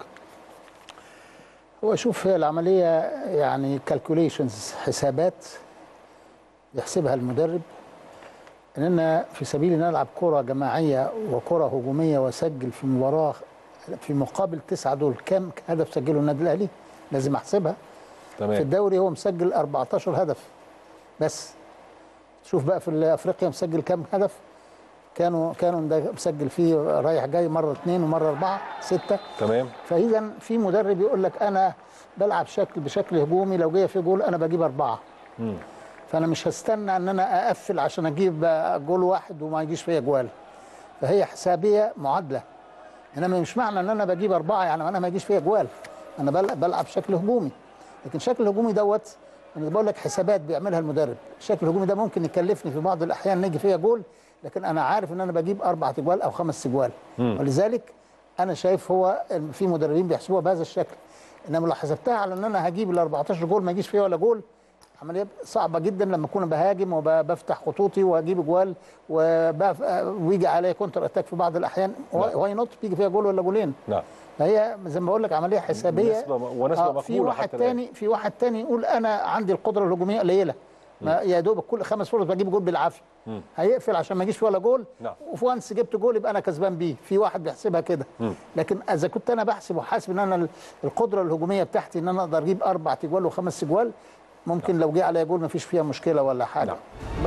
هو شوف هي العملية يعني كالكوليشنز حسابات يحسبها المدرب ان انا في سبيل ان العب كرة جماعية وكرة هجومية واسجل في مباراة في مقابل تسعة دول كام هدف سجله النادي الاهلي لازم احسبها تمام. في الدوري هو مسجل 14 هدف بس شوف بقى في افريقيا مسجل كام هدف كانوا كانوا ده مسجل فيه رايح جاي مره اثنين ومره اربعه سته تمام فاذا في مدرب يقول لك انا بلعب شكل بشكل هجومي لو جاي في جول انا بجيب اربعه مم. فانا مش هستنى ان انا اقفل عشان اجيب جول واحد وما يجيش فيا جوال فهي حسابيه معادله انما مش معنى ان انا بجيب اربعه يعني انا ما يجيش فيا جوال انا بل- بلعب شكل هجومي لكن شكل الهجومي دوت انا بقول لك حسابات بيعملها المدرب الشكل الهجومي ده ممكن يكلفني في بعض الاحيان نيجي فيا جول لكن انا عارف ان انا بجيب اربع اجوال او خمس اجوال مم. ولذلك انا شايف هو في مدربين بيحسبوها بهذا الشكل انما لو حسبتها على ان انا هجيب ال 14 جول ما يجيش فيها ولا جول عمليه صعبه جدا لما اكون بهاجم وبفتح خطوطي واجيب جوال وبف- ويجي عليا كونتر اتاك في بعض الاحيان واي نوت بيجي فيها جول ولا جولين نعم فهي زي ما بقول لك عمليه حسابيه نسبة- ونسبة في مقبولة واحد حتى الآن. تاني في واحد تاني يقول انا عندي القدره الهجوميه قليله ما يا دوب كل خمس فرص بجيب جول بالعافيه مم. هيقفل عشان ما يجيش فيه ولا جول نعم. وفي وانس جبت جول يبقى انا كسبان بيه في واحد بيحسبها كده مم. لكن اذا كنت انا بحسب وحاسب ان انا القدره الهجوميه بتاعتي ان انا اقدر اجيب اربع تجوال وخمس تجوال ممكن لو جه عليا جول ما فيش فيها مشكله ولا حاجه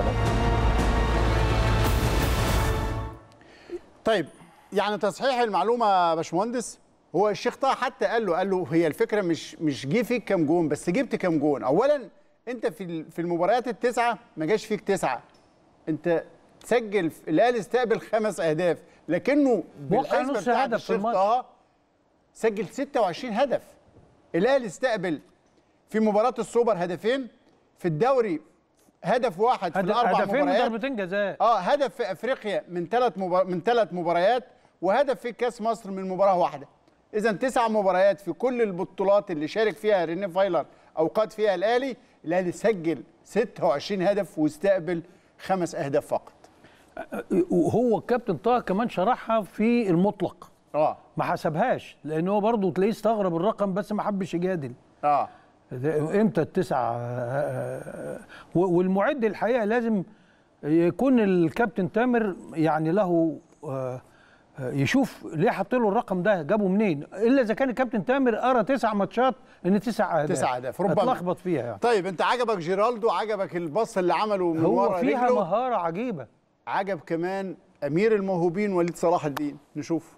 طيب يعني تصحيح المعلومه يا باشمهندس هو الشيخ طه حتى قال له قال له هي الفكره مش مش جه فيك كام جون بس جبت كام جون اولا انت في ال- في المباريات التسعه ما جاش فيك تسعه انت تسجل في- الاهلي استقبل خمس اهداف لكنه وقع بالحسبه نص بتاعت هدف في الشيخ الماتش. طه سجل 26 هدف الاهلي استقبل في مباراه السوبر هدفين في الدوري هدف واحد في هد- الاربع هدفين مباريات وضربتين جزاء اه هدف في افريقيا من ثلاث مبار... من ثلاث مباريات وهدف في كاس مصر من مباراه واحده اذا تسع مباريات في كل البطولات اللي شارك فيها ريني فايلر او قاد فيها الاهلي الاهلي سجل 26 هدف واستقبل خمس اهداف فقط وهو الكابتن طه كمان شرحها في المطلق اه ما حسبهاش لان هو برضه تلاقيه استغرب الرقم بس ما حبش يجادل اه ده امتى التسعه آه، و- والمعد الحقيقه لازم يكون الكابتن تامر يعني له آه، آه، يشوف ليه حط له الرقم ده جابه منين الا اذا كان الكابتن تامر قرا تسع ماتشات ان تسع اهداف تسع اهداف ربما اتلخبط فيها يعني طيب انت عجبك جيرالدو عجبك الباص اللي عمله من هو ورا فيها رجله مهاره عجيبه عجب كمان امير الموهوبين وليد صلاح الدين نشوف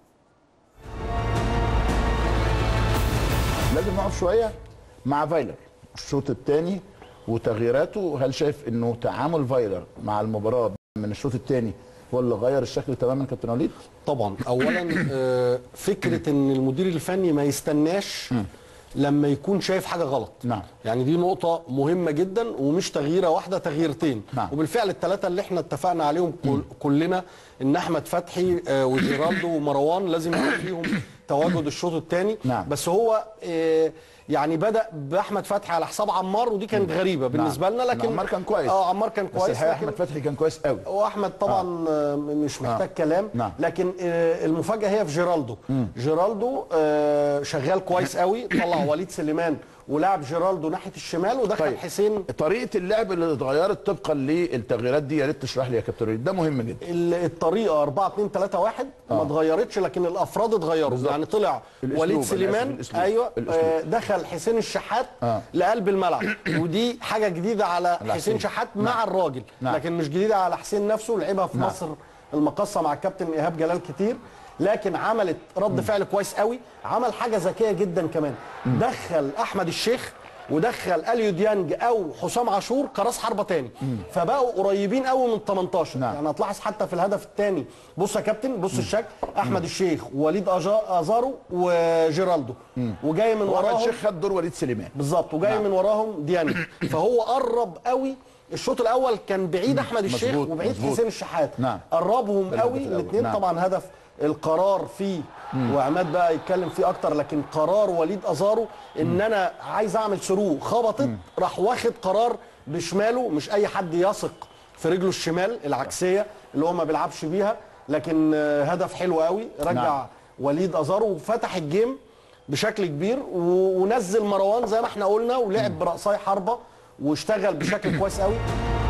لازم نقف شويه مع فايلر الشوط الثاني وتغييراته هل شايف انه تعامل فايلر مع المباراه من الشوط الثاني هو اللي غير الشكل تماما كابتن وليد؟ طبعا اولا آه، فكره ان المدير الفني ما يستناش لما يكون شايف حاجه غلط نعم يعني دي نقطة مهمة جدا ومش تغييرة واحدة تغييرتين نعم. وبالفعل الثلاثة اللي احنا اتفقنا عليهم كل كلنا ان احمد فتحي آه، وجيرالدو ومروان لازم يكون فيهم تواجد الشوط الثاني نعم. بس هو آه، يعني بدأ بأحمد فتحي على حساب عمار ودي كانت غريبة بالنسبة لنا لكن عمار كان كويس اه عمار كان بس كويس الحقيقه لكن احمد فتحي كان كويس قوي واحمد طبعا آه. مش محتاج آه. كلام نعم. لكن آه، المفاجاه هي في جيرالدو جيرالدو آه، شغال كويس قوي طلع وليد سليمان ولعب جيرالدو ناحيه الشمال ودخل طيب. حسين طريقه اللعب اللي اتغيرت طبقا للتغييرات دي يا ريت تشرح لي يا كابتن وليد ده مهم جدا ال- الطريقه 4 2 3 1 ما آه. اتغيرتش لكن الافراد اتغيروا بالظبط. يعني طلع الأسلوب، وليد أنا آسف، سليمان الأسلوب. ايوه الأسلوب. آه، دخل حسين الشحات آه. لقلب الملعب ودي حاجه جديده على على حسين حسين. شحات نعم. مع الراجل نعم. لكن مش جديده على حسين نفسه لعبها في نعم. مصر المقصه مع الكابتن ايهاب جلال كتير لكن عملت رد فعل كويس قوي عمل حاجه ذكيه جدا كمان دخل احمد الشيخ ودخل اليو ديانج او حسام عاشور كراس حربه تاني فبقوا قريبين قوي من 18 نعم. يعني هتلاحظ حتى في الهدف الثاني بص يا كابتن بص الشكل احمد الشيخ ووليد أجا- ازارو وجيرالدو وجاي من واحمد وراهم الشيخ خد دور وليد سليمان بالظبط وجاي نعم. من وراهم ديانج فهو قرب قوي الشوط الاول كان بعيد احمد الشيخ مظبوط، وبعيد مظبوط. حسين الشحات نعم. قربهم ده الهدف قوي الأول. الاثنين نعم. طبعا هدف القرار فيه وعماد بقى يتكلم فيه اكتر لكن قرار وليد ازارو ان انا عايز اعمل ثرو خبطت راح واخد قرار بشماله مش اي حد يثق في رجله الشمال العكسيه اللي هو ما بيلعبش بيها لكن آه، هدف حلو قوي رجع نعم. وليد ازارو وفتح الجيم بشكل كبير و- ونزل مروان زي ما احنا قلنا ولعب برأساي حربه واشتغل بشكل كويس قوي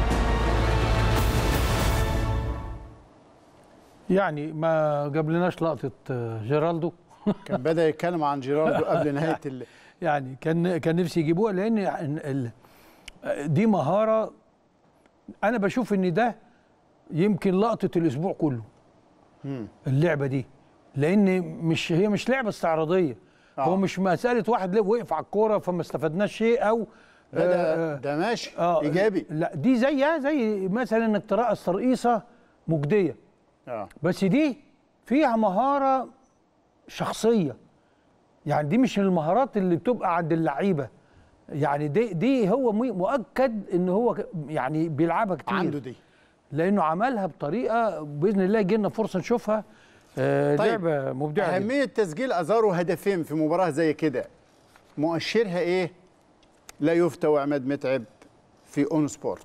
يعني ما جابلناش لقطه آه، جيرالدو كان بدا يتكلم عن جيرالدو قبل نهايه ال... يعني كان كان نفسي يجيبوها لان ال- ال- دي مهاره انا بشوف ان ده يمكن لقطه الاسبوع كله اللعبه دي لان مش هي مش لعبه استعراضيه آه. هو مش مساله واحد ليه وقف على الكوره فما استفدناش شيء او لا ده آه، ده ماشي آه ايجابي لا دي زيها زي مثلا انك ترقص ترقيصه مجديه اه بس دي فيها مهاره شخصيه يعني دي مش المهارات اللي بتبقى عند اللعيبه يعني دي دي هو مي- مؤكد ان هو ك- يعني بيلعبها كتير عنده دي لانه عملها بطريقه باذن الله يجي لنا فرصه نشوفها آه طيب، لعبه مبدعه جداً. أهمية تسجيل أزارو هدفين في مباراة زي كده مؤشرها إيه؟ لا يفتى وعماد متعب في أون سبورت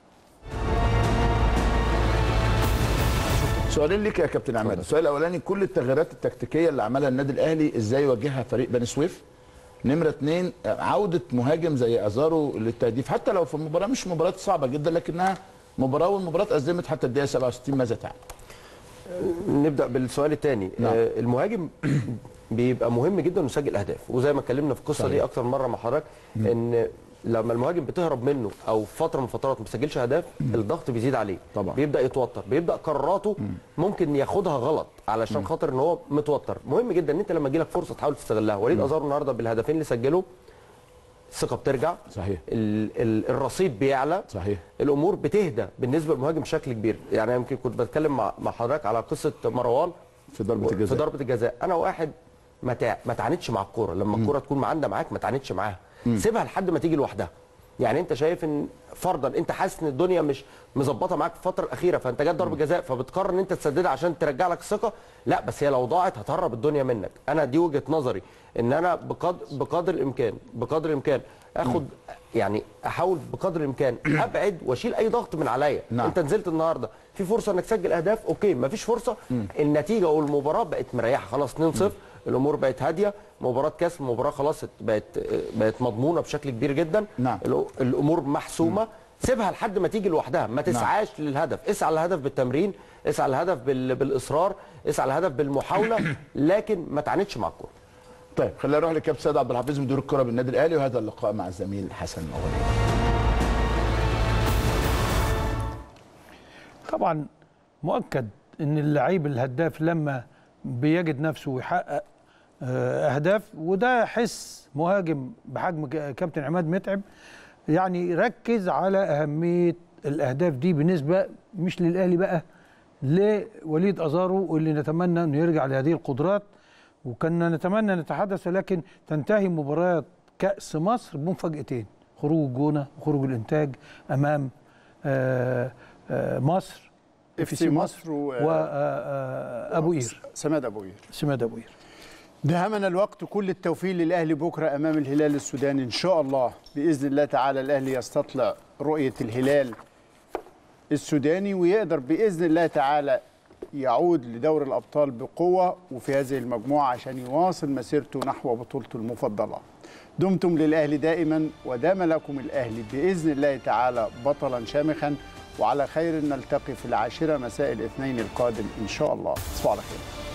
سؤالين ليك يا كابتن عماد السؤال الاولاني كل التغييرات التكتيكيه اللي عملها النادي الاهلي ازاي يواجهها فريق بني سويف نمره اثنين عوده مهاجم زي ازارو للتهديف حتى لو في مباراه مش مباراه صعبه جدا لكنها مباراه والمباراه ازمت حتى الدقيقه 67 ماذا تعمل؟ نبدا بالسؤال الثاني نعم. آه المهاجم بيبقى مهم جدا انه يسجل اهداف وزي ما اتكلمنا في القصه صحيح. دي اكتر مره مع حضرتك ان لما المهاجم بتهرب منه او في فتره من الفترات ما بيسجلش اهداف الضغط بيزيد عليه طبعا. بيبدا يتوتر بيبدا قراراته ممكن ياخدها غلط علشان خاطر ان هو متوتر مهم جدا ان انت لما يجيلك فرصه تحاول تستغلها وليد مم. ازارو النهارده بالهدفين اللي سجله الثقه بترجع صحيح ال ال الرصيد بيعلى صحيح الامور بتهدى بالنسبه للمهاجم بشكل كبير يعني يمكن كنت بتكلم مع مع حضرتك على قصه مروان في ضربه في الجزاء ضربه الجزاء انا واحد ما تع... ما تعاندش مع الكوره لما الكوره تكون معانده معاك ما تعاندش معاها مم. سيبها لحد ما تيجي لوحدها يعني انت شايف ان فرضا انت حاسس ان الدنيا مش مظبطه معاك في الفتره الاخيره فانت جات ضربه جزاء فبتقرر ان انت تسددها عشان ترجع لك الثقه لا بس هي لو ضاعت هتهرب الدنيا منك انا دي وجهه نظري ان انا بقدر بقدر الامكان بقدر الامكان اخد يعني احاول بقدر الامكان ابعد واشيل اي ضغط من عليا نعم. انت نزلت النهارده في فرصه انك تسجل اهداف اوكي مفيش فرصه النتيجه والمباراه بقت مريحه خلاص 2-0 الامور بقت هاديه مباراه كاس مباراه خلاص بقت بقت مضمونه بشكل كبير جدا نعم. الأ- الامور محسومه سيبها لحد ما تيجي لوحدها ما تسعاش للهدف اسعى للهدف بالتمرين اسعى للهدف بال... بالاصرار اسعى للهدف بالمحاوله لكن ما تعاندش مع الكوره طيب خلينا نروح لكابتن سيد عبد الحفيظ مدير الكره بالنادي الاهلي وهذا اللقاء مع الزميل حسن الاولاني طبعا مؤكد ان اللعيب الهداف لما بيجد نفسه ويحقق آه، اهداف وده حس مهاجم بحجم ك- كابتن عماد متعب يعني ركز على اهميه الاهداف دي بالنسبه مش للاهلي بقى لوليد ازارو واللي نتمنى انه يرجع لهذه القدرات وكنا نتمنى نتحدث لكن تنتهي مباراه كاس مصر بمفاجاتين خروج الجونه وخروج الانتاج امام آه، آه، مصر اف سي مصر و- وابو قير سماد ابو قير سماد ابو قير دهمنا الوقت كل التوفيق للاهلي بكره امام الهلال السوداني ان شاء الله باذن الله تعالى الاهلي يستطلع رؤيه الهلال السوداني ويقدر باذن الله تعالى يعود لدور الابطال بقوه وفي هذه المجموعه عشان يواصل مسيرته نحو بطولته المفضله. دمتم للاهلي دائما ودام لكم الاهلي باذن الله تعالى بطلا شامخا وعلى خير نلتقي في العاشره مساء الاثنين القادم ان شاء الله. تصبحوا على خير.